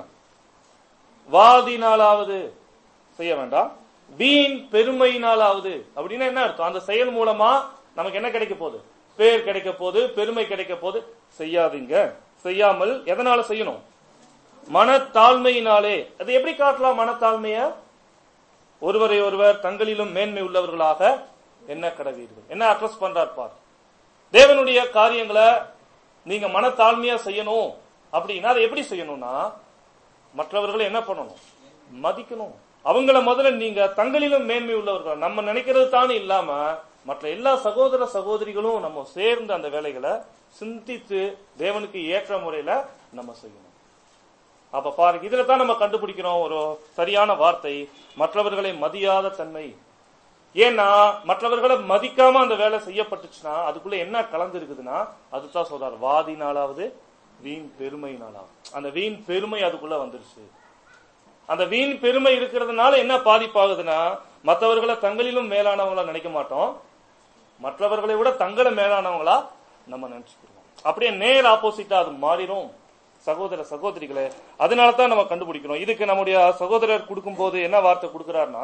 வாதினாலாவது செய்ய வேண்டாம் வீண் பெருமையினாலாவது அப்படின்னா என்ன அர்த்தம் அந்த செயல் மூலமா நமக்கு என்ன கிடைக்க போகுது பேர் கிடைக்க போகுது பெருமை கிடைக்க போகுது செய்யாதீங்க செய்யாமல் எதனால செய்யணும் மனத்தாழ்மையினாலே அது எப்படி காட்டலாம் மனத்தாழ்மைய ஒருவரை ஒருவர் தங்களிலும் மேன்மை உள்ளவர்களாக என்ன கடவீர்கள் என்ன அட்ரஸ் பண்றார் பார் தேவனுடைய காரியங்களை நீங்க மனத்தாழ்மையா செய்யணும் அப்படின்னா அதை எப்படி செய்யணும்னா மற்றவர்களை என்ன பண்ணணும் மதிக்கணும் அவங்கள முதல்ல நீங்க தங்களிலும் மேன்மை உள்ளவர்கள் நம்ம நினைக்கிறது தானே இல்லாம மற்ற எல்லா சகோதர சகோதரிகளும் நம்ம சேர்ந்து அந்த வேலைகளை சிந்தித்து தேவனுக்கு ஏற்ற முறையில நம்ம செய்யணும் அப்ப பாருங்க இதுல தான் நம்ம கண்டுபிடிக்கிறோம் ஒரு சரியான வார்த்தை மற்றவர்களை மதியாத தன்மை ஏன்னா மற்றவர்களை மதிக்காம அந்த வேலை செய்யப்பட்டுச்சுன்னா அதுக்குள்ள என்ன கலந்து இருக்குதுன்னா அதுதான் சொல்றாரு வாதினாலாவது வீண் பெருமையினாலாவது அந்த வீண் பெருமை அதுக்குள்ள வந்துருச்சு அந்த வீண் பெருமை இருக்கிறதுனால என்ன பாதிப்பாகுதுன்னா மற்றவர்களை தங்களிலும் மேலானவங்களா நினைக்க மாட்டோம் மற்றவர்களை விட தங்களை மேலானவங்களா நம்ம நினைச்சுக்கிறோம் அப்படியே நேர் ஆப்போசிட்டா அது மாறிடும் சகோதர சகோதரிகளே அதனால தான் நம்ம கண்டுபிடிக்கணும் இதுக்கு நம்முடைய சகோதரர் கொடுக்கும்போது என்ன வார்த்தை கொடுக்கிறாருன்னா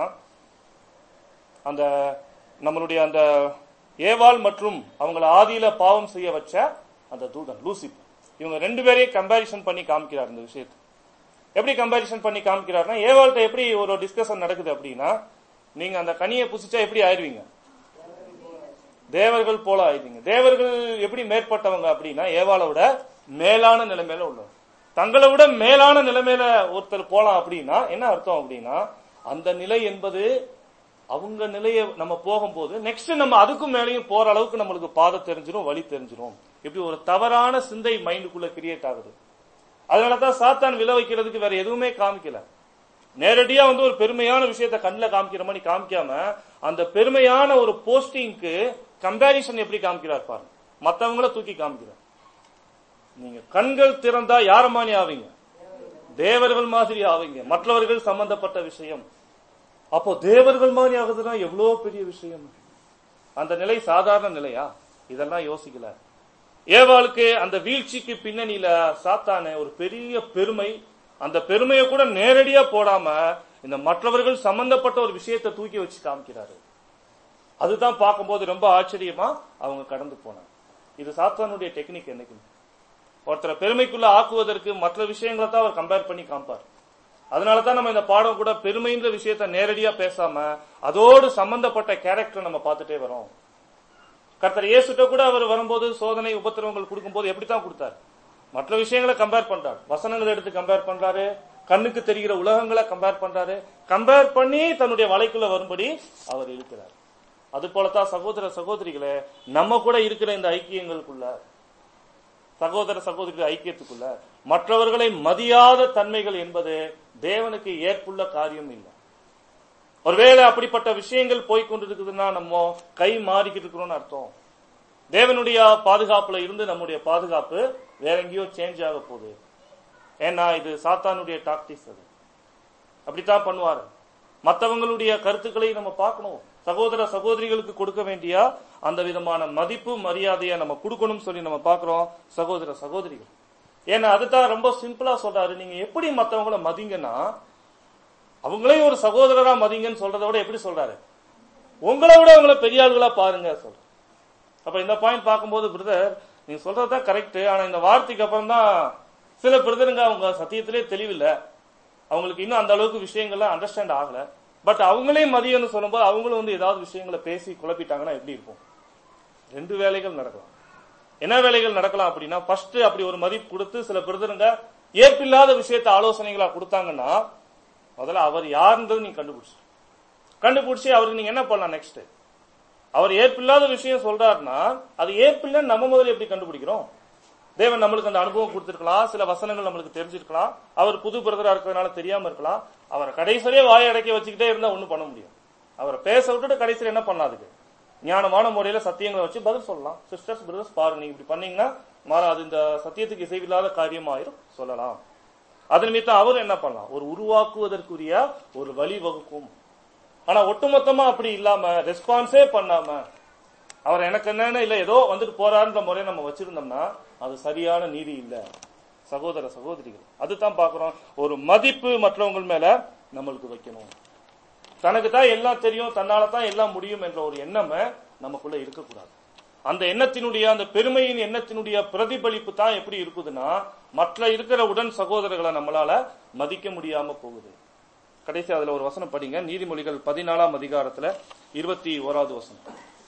அந்த நம்மளுடைய அந்த ஏவாள் மற்றும் அவங்கள ஆதியில பாவம் செய்ய வச்ச அந்த தூதன் லூசிப் இவங்க ரெண்டு பேரையும் கம்பாரிசன் பண்ணி காமிக்கிறார் இந்த விஷயத்தை எப்படி கம்பாரிசன் பண்ணி காமிக்கிறாருன்னா ஏவாள்கிட்ட எப்படி ஒரு டிஸ்கஷன் நடக்குது அப்படின்னா நீங்க அந்த கனியை புசிச்சா எப்படி ஆயிருவீங்க தேவர்கள் போல ஆயிடுவீங்க தேவர்கள் எப்படி மேற்பட்டவங்க அப்படின்னா ஏவாளை விட மேலான நிலைமையில உள்ளவங்க தங்களை விட மேலான நிலைமையில ஒருத்தர் போலாம் அப்படின்னா என்ன அர்த்தம் அப்படின்னா அந்த நிலை என்பது அவங்க நிலையை நம்ம போகும்போது நெக்ஸ்ட் நம்ம அதுக்கும் மேலேயும் போற அளவுக்கு நம்மளுக்கு பாதை தெரிஞ்சிரும் வழி தெரிஞ்சிரும் இப்படி ஒரு தவறான சிந்தை மைண்டுக்குள்ள கிரியேட் ஆகுது அதனாலதான் சாத்தான் விழ வைக்கிறதுக்கு வேற எதுவுமே காமிக்கல நேரடியா வந்து ஒரு பெருமையான விஷயத்த கண்ணில் காமிக்கிற மாதிரி காமிக்காம அந்த பெருமையான ஒரு போஸ்டிங்க்கு கம்பாரிசன் எப்படி காமிக்கிறார் பாருங்க மத்தவங்கள தூக்கி காமிக்கிறார் நீங்க கண்கள் திறந்தா யார மாதிரி ஆவீங்க தேவர்கள் மாதிரி ஆவீங்க மற்றவர்கள் சம்பந்தப்பட்ட விஷயம் அப்போ தேவர்கள் மாதிரி ஆகுதுன்னா எவ்வளவு பெரிய விஷயம் அந்த நிலை சாதாரண நிலையா இதெல்லாம் யோசிக்கல ஏவாளுக்கு அந்த வீழ்ச்சிக்கு பின்னணியில சாத்தான ஒரு பெரிய பெருமை அந்த பெருமையை கூட நேரடியா போடாம இந்த மற்றவர்கள் சம்பந்தப்பட்ட ஒரு விஷயத்தை தூக்கி வச்சு காமிக்கிறாரு அதுதான் பார்க்கும்போது ரொம்ப ஆச்சரியமா அவங்க கடந்து போனாங்க இது சாத்தானுடைய டெக்னிக் என்னைக்கு ஒருத்தரை பெருமைக்குள்ள ஆக்குவதற்கு மற்ற விஷயங்களை தான் அவர் கம்பேர் பண்ணி காமிப்பார் அதனால தான் நம்ம இந்த பாடம் கூட பெருமைன்ற விஷயத்த நேரடியா பேசாம அதோடு சம்பந்தப்பட்ட கேரக்டர் நம்ம பார்த்துட்டே வரோம் கர்த்தர் இயேசுட்ட கூட அவர் வரும்போது சோதனை உபத்திரவங்கள் கொடுக்கும்போது எப்படித்தான் கொடுத்தார் மற்ற விஷயங்களை கம்பேர் பண்றாரு வசனங்களை எடுத்து கம்பேர் பண்றாரு கண்ணுக்கு தெரிகிற உலகங்களை கம்பேர் பண்றாரு கம்பேர் பண்ணி தன்னுடைய வலைக்குள்ள வரும்படி அவர் இருக்கிறார் அது போலத்தான் சகோதர சகோதரிகளே நம்ம கூட இருக்கிற இந்த ஐக்கியங்களுக்குள்ள சகோதர சகோதரிகள் ஐக்கியத்துக்குள்ள மற்றவர்களை மதியாத தன்மைகள் என்பது தேவனுக்கு ஏற்புள்ள காரியம் இல்லை ஒருவேளை அப்படிப்பட்ட விஷயங்கள் போய் கொண்டிருக்குதுன்னா நம்ம கை மாறிக்கிட்டு இருக்கிறோம்னு அர்த்தம் தேவனுடைய பாதுகாப்புல இருந்து நம்முடைய பாதுகாப்பு வேற எங்கேயோ சேஞ்ச் ஆக போகுது ஏன்னா இது சாத்தானுடைய டாக்டிக்ஸ் அது அப்படித்தான் பண்ணுவாரு மற்றவங்களுடைய கருத்துக்களை நம்ம பார்க்கணும் சகோதர சகோதரிகளுக்கு கொடுக்க வேண்டிய அந்த விதமான மதிப்பு மரியாதையை நம்ம கொடுக்கணும்னு சொல்லி நம்ம பார்க்கிறோம் சகோதர சகோதரிகள் ஏன்னா அதுதான் ரொம்ப சிம்பிளா சொல்றாரு நீங்க எப்படி மத்தவங்கள மதிங்கன்னா அவங்களையும் ஒரு சகோதரரா மதிங்கன்னு சொல்றதை விட எப்படி சொல்றாரு உங்களை விட உங்களை பெரிய ஆளுகளா பாருங்க சொல்ற அப்ப இந்த பாயிண்ட் பார்க்கும்போது பிரதர் நீங்க சொல்றதுதான் கரெக்ட் ஆனா இந்த வார்த்தைக்கு அப்புறம் தான் சில பிரதருங்க அவங்க சத்தியத்திலே தெளிவில்லை அவங்களுக்கு இன்னும் அந்த அளவுக்கு விஷயங்கள்லாம் அண்டர்ஸ்டாண்ட் ஆகல பட் அவங்களே மதியம்னு சொல்லும்போது அவங்களும் வந்து ஏதாவது விஷயங்களை பேசி குழப்பிட்டாங்கன்னா எப்படி இருக்கும் ரெண்டு வேலைகள் நடக்கலாம் என்ன வேலைகள் நடக்கலாம் அப்படின்னா ஃபர்ஸ்ட் அப்படி ஒரு மதிப்பு கொடுத்து சில பிரதருங்க ஏற்பில்லாத விஷயத்த ஆலோசனைகளா கொடுத்தாங்கன்னா முதல்ல அவர் யாருன்றது நீங்க கண்டுபிடிச்சு கண்டுபிடிச்சு அவருக்கு நீங்க என்ன பண்ணலாம் நெக்ஸ்ட் அவர் ஏற்பில்லாத விஷயம் சொல்றாருன்னா அது ஏற்பில்லைன்னு நம்ம முதல்ல எப்படி கண்டுபிடிக்கிறோம் தேவன் நம்மளுக்கு அந்த அனுபவம் கொடுத்திருக்கலாம் சில வசனங்கள் நம்மளுக்கு தெரிஞ்சிருக்கலாம் அவர் புது பிரதரா இருக்கிறதுனால தெரியாம இருக்கலாம் அவரை கடைசியிலே வாயை அடக்கி வச்சுக்கிட்டே இருந்தா ஒண்ணும் பண்ண முடியும் அவரை பேச விட்டுட்டு கடைசியில் என்ன பண்ணலாம் அதுக்கு ஞானமான முறையில சத்தியங்களை வச்சு பதில் சொல்லலாம் சிஸ்டர்ஸ் பிரதர்ஸ் பாருங்க நீங்க இப்படி பண்ணீங்கன்னா மாறாது இந்த சத்தியத்துக்கு இசைவில்லாத காரியமாயிரும் சொல்லலாம் அது நிமித்தம் அவர் என்ன பண்ணலாம் ஒரு உருவாக்குவதற்குரிய ஒரு வழி வகுக்கும் ஆனா ஒட்டுமொத்தமா அப்படி இல்லாம ரெஸ்பான்ஸே பண்ணாம அவர் எனக்கு என்னன்னு இல்ல ஏதோ வந்துட்டு போறாருன்ற முறையை நம்ம வச்சிருந்தோம்னா அது சரியான நீதி இல்ல சகோதர சகோதரிகள் அதுதான் பாக்குறோம் ஒரு மதிப்பு மற்றவங்க மேல நம்மளுக்கு வைக்கணும் தனக்கு தான் எல்லாம் தெரியும் தன்னால தான் எல்லாம் முடியும் என்ற ஒரு எண்ணமே நமக்குள்ள இருக்கக்கூடாது அந்த எண்ணத்தினுடைய அந்த பெருமையின் எண்ணத்தினுடைய பிரதிபலிப்பு தான் எப்படி இருக்குதுன்னா மற்ற இருக்கிற உடன் சகோதரர்களை நம்மளால மதிக்க முடியாம போகுது கடைசி அதுல ஒரு வசனம் படிங்க நீதிமொழிகள் பதினாலாம் அதிகாரத்துல இருபத்தி ஓராவது வசனம்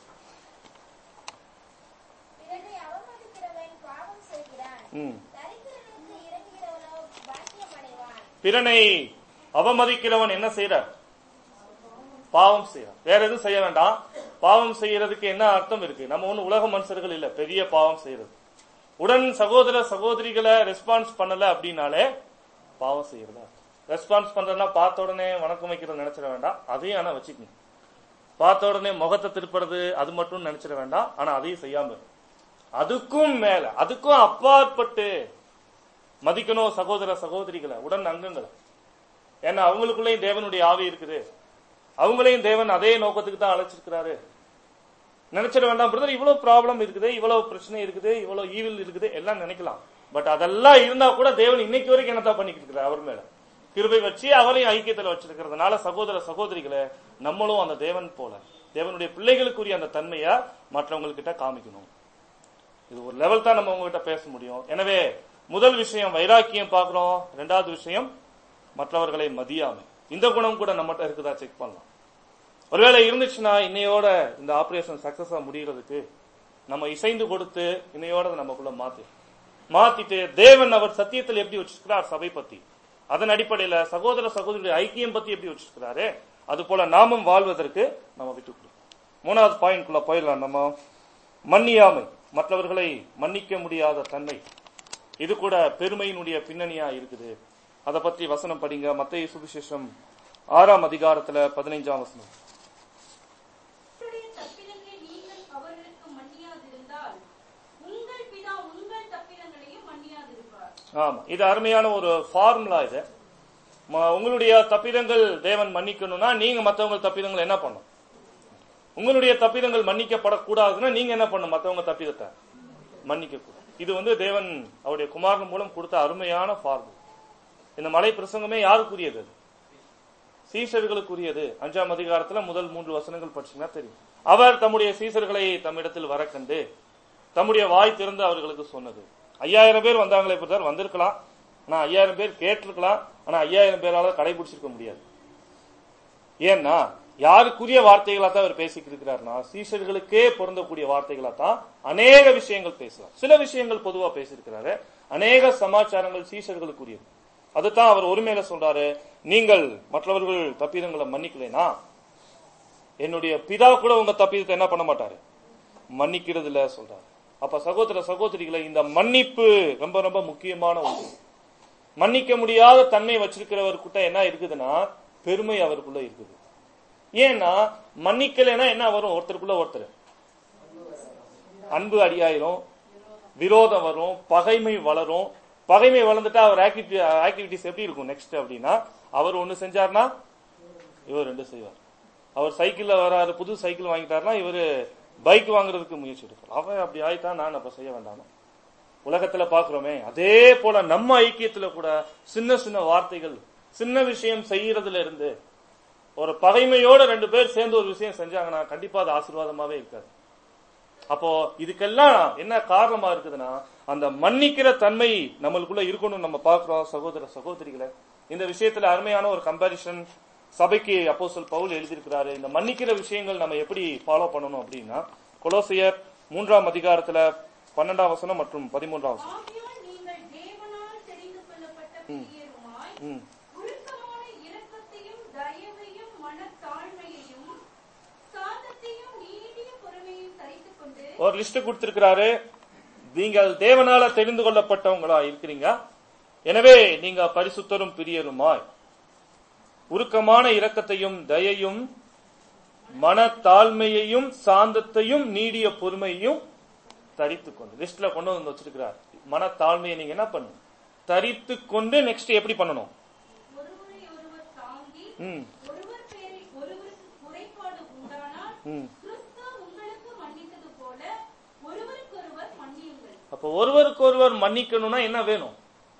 பிறனை அவமதிக்கிறவன் பாவம் செய்கிறான் ம். தரித்திரனுக்கு இறங்குகிறவனோ பாக்கியம் அடைவான் பிறனை அவமதிக்கிறவன் என்ன செய்யறார் பாவம் செய்யறான் வேற எதுவும் செய்ய வேண்டாம் பாவம் செய்யறதுக்கு என்ன அர்த்தம் இருக்கு நம்ம ஒண்ணு உலக மனுஷர்கள் இல்ல பெரிய பாவம் செய்யறது உடன் சகோதர சகோதரிகளை ரெஸ்பான்ஸ் பண்ணல அப்படின்னாலே பாவம் செய்யறதா ரெஸ்பான்ஸ் பண்றதுன்னா பார்த்த உடனே வணக்கம் வைக்கிறது நினைச்சிட வேண்டாம் அதையும் ஆனா வச்சுக்கணும் பார்த்த உடனே முகத்தை திருப்புறது அது மட்டும் நினைச்சிட வேண்டாம் ஆனா அதையும் செய்யாம இரு. அதுக்கும் மேல அதுக்கும் அப்பாற்பட்டு மதிக்கணும் சகோதர சகோதரிகளை உடன் அங்கங்களை ஏன்னா அவங்களுக்குள்ளேயும் தேவனுடைய ஆவி இருக்குது அவங்களையும் தேவன் அதே நோக்கத்துக்கு தான் அழைச்சிருக்கிறாரு நினைச்சிட வேண்டாம் பிரதர் இவ்வளவு ப்ராப்ளம் இருக்குது இவ்வளவு பிரச்சனை இருக்குது இவ்வளவு ஈவில் இருக்குது எல்லாம் நினைக்கலாம் பட் அதெல்லாம் இருந்தா கூட தேவன் இன்னைக்கு வரைக்கும் என்னதான் பண்ணிக்கிட்டு இருக்கிறார் அவர் மேல கிருபை வச்சு அவரையும் ஐக்கியத்துல வச்சிருக்கிறதுனால சகோதர சகோதரிகளை நம்மளும் அந்த தேவன் போல தேவனுடைய பிள்ளைகளுக்குரிய அந்த தன்மையை மற்றவங்க கிட்ட காமிக்கணும் இது ஒரு லெவல் தான் நம்ம உங்ககிட்ட பேச முடியும் எனவே முதல் விஷயம் வைராக்கியம் பார்க்கிறோம் ரெண்டாவது விஷயம் மற்றவர்களை மதியாமை இந்த குணம் கூட நம்மகிட்ட இருக்குதா செக் பண்ணலாம் ஒருவேளை இருந்துச்சுன்னா இன்னையோட இந்த ஆபரேஷன் சக்சஸா முடியறதுக்கு நம்ம இசைந்து கொடுத்து இன்னையோட அதை நமக்குள்ள மாத்தி மாத்திட்டு தேவன் அவர் சத்தியத்தில் எப்படி வச்சிருக்கிறார் சபை பத்தி அதன் அடிப்படையில சகோதர சகோதரியுடைய ஐக்கியம் பத்தி எப்படி வச்சிருக்கிறாரு அது போல நாமும் வாழ்வதற்கு நம்ம விட்டு கொடுப்போம் மூணாவது பாயிண்ட்குள்ள போயிடலாம் நம்ம மன்னியாமை மற்றவர்களை மன்னிக்க முடியாத தன்மை இது கூட பெருமையினுடைய பின்னணியா இருக்குது அதை பத்தி வசனம் படிங்க மத்திய சுவிசேஷம் ஆறாம் அதிகாரத்துல பதினைஞ்சாம் வசனம் உங்களுடைய தப்பிதங்களை நீங்கள் அவர்களுக்கு மன்னியாதிருந்தால் உங்கள் பிதா உங்கள் தப்பிதங்களையும் மன்னியாதிருப்பார் ஆமா இது அருமையான ஒரு ஃபார்முலா இது ம- உங்களுடைய தப்பிதங்கள் தேவன் மன்னிக்கணும்னா நீங்க மத்தவங்க தப்பிதங்கள் என்ன பண்ணும் உங்களுடைய தப்பிதங்கள் மன்னிக்கப்படக்கூடாதுன்னா நீங்க என்ன பண்ணும் மத்தவங்க தப்பிதத்தை மன்னிக்க கூடாது இது வந்து தேவன் அவருடைய குமாரன் மூலம் கொடுத்த அருமையான ஃபார்முலா இந்த மலை பிரசங்கமே யாருக்குரியது அது சீசர்களுக்குரியது அஞ்சாம் அதிகாரத்துல முதல் மூன்று வசனங்கள் படிச்சீங்கன்னா தெரியும் அவர் தம்முடைய சீசர்களை தம்மிடத்தில் வர கண்டு தம்முடைய வாய் திறந்து அவர்களுக்கு சொன்னது ஐயாயிரம் பேர் வந்தாங்களே பிரதர் வந்திருக்கலாம் ஆனா ஐயாயிரம் பேர் கேட்டிருக்கலாம் ஆனா ஐயாயிரம் பேரால கடைபிடிச்சிருக்க முடியாது ஏன்னா யாருக்குரிய வார்த்தைகளா தான் அவர் பேசிட்டு இருக்கிறார்னா சீசர்களுக்கே பொருந்தக்கூடிய வார்த்தைகளா தான் அநேக விஷயங்கள் பேசலாம் சில விஷயங்கள் பொதுவா பேசியிருக்கிறாரு அநேக சமாச்சாரங்கள் சீசர்களுக்குரியது அதுதான் அவர் ஒருமையில சொல்றாரு நீங்கள் மற்றவர்கள் தப்பிதங்களை மன்னிக்கலைனா என்னுடைய பிதா கூட உங்க தப்பிதத்தை என்ன பண்ண மாட்டாரு மன்னிக்கிறது இல்ல சொல்றாரு அப்ப சகோதர சகோதரிகளை இந்த மன்னிப்பு ரொம்ப ரொம்ப முக்கியமான ஒன்று மன்னிக்க முடியாத தன்மை வச்சிருக்கிறவர்கிட்ட என்ன இருக்குதுன்னா பெருமை அவருக்குள்ள இருக்குது ஏன்னா மன்னிக்கலைன்னா என்ன வரும் ஒருத்தருக்குள்ள ஒருத்தர் அன்பு அடியாயிரும் விரோதம் வரும் பகைமை வளரும் பகைமை வளர்ந்துட்டா அவர் ஆக்டிவிட்டி ஆக்டிவிட்டிஸ் எப்படி இருக்கும் நெக்ஸ்ட் அப்படின்னா அவர் ஒண்ணு செஞ்சார்னா இவர் ரெண்டு செய்வார் அவர் சைக்கிள்ல வராரு புது சைக்கிள் வாங்கிட்டாருன்னா இவரு பைக் வாங்குறதுக்கு முயற்சி எடுப்பார் அவன் அப்படி ஆயிட்டா நான் அப்ப செய்ய வேண்டாமா உலகத்துல பாக்குறோமே அதே போல நம்ம ஐக்கியத்துல கூட சின்ன சின்ன வார்த்தைகள் சின்ன விஷயம் செய்யறதுல இருந்து ஒரு பகைமையோட ரெண்டு பேர் சேர்ந்து ஒரு விஷயம் செஞ்சாங்கன்னா கண்டிப்பா அது ஆசீர்வாதமாவே இருக்காது அப்போ இதுக்கெல்லாம் என்ன காரணமா இருக்குதுன்னா அந்த மன்னிக்கிற தன்மை நம்மளுக்குள்ள இருக்கணும்னு நம்ம பார்க்கிறோம் சகோதர சகோதரிகளை இந்த விஷயத்துல அருமையான ஒரு கம்பாரிசன் சபைக்கு அப்போஸ்தலர் பவுல் எழுதியிருக்கிறாரு இந்த மன்னிக்கிற விஷயங்கள் நம்ம எப்படி ஃபாலோ பண்ணணும் அப்படின்னா கொலோசியர் மூன்றாம் அதிகாரத்துல பன்னெண்டாம் வசனம் மற்றும் பதிமூன்றாம் வசனம் ஆகையால் நீங்கள் தேவனால் தெரிந்து கொள்ளப்பட்ட பிரியருமாய் ம். உருக்கமான இரக்கத்தையும் தயவையும் மனத்தாழ்மையையும் சாந்தத்தையும் நீடிய பொறுமையையும் தரித்துக் கொண்டு ஒரு லிஸ்ட் கொடுத்திருக்கிறாரு நீங்கள் தேவனால தெரிந்து கொள்ளப்பட்டவங்களா இருக்கிறீங்க எனவே நீங்க பரிசுத்தரும் பிரியருமாய் உருக்கமான இரக்கத்தையும் தயையும் மனத்தாழ்மையையும் சாந்தத்தையும் நீடிய பொறுமையையும் தரித்து கொண்டு லிஸ்ட்ல கொண்டு வந்து வச்சிருக்கிறார் மனத்தாழ்மையை நீங்க என்ன பண்ணணும் தரித்து கொண்டு நெக்ஸ்ட் எப்படி பண்ணணும் ஒருவரை ஒருவர் தாங்கி ம் ஒருவர் பேரில் ஒருவருக்கு குறைபாடு உண்டானால் ம் கிறிஸ்து உங்களுக்கு மன்னித்தது போல ஒருவருக்கொருவர் மன்னியுங்கள் அப்ப ஒருவருக்கு ஒருவர் மன்னிக்கணும்னா என்ன வேணும்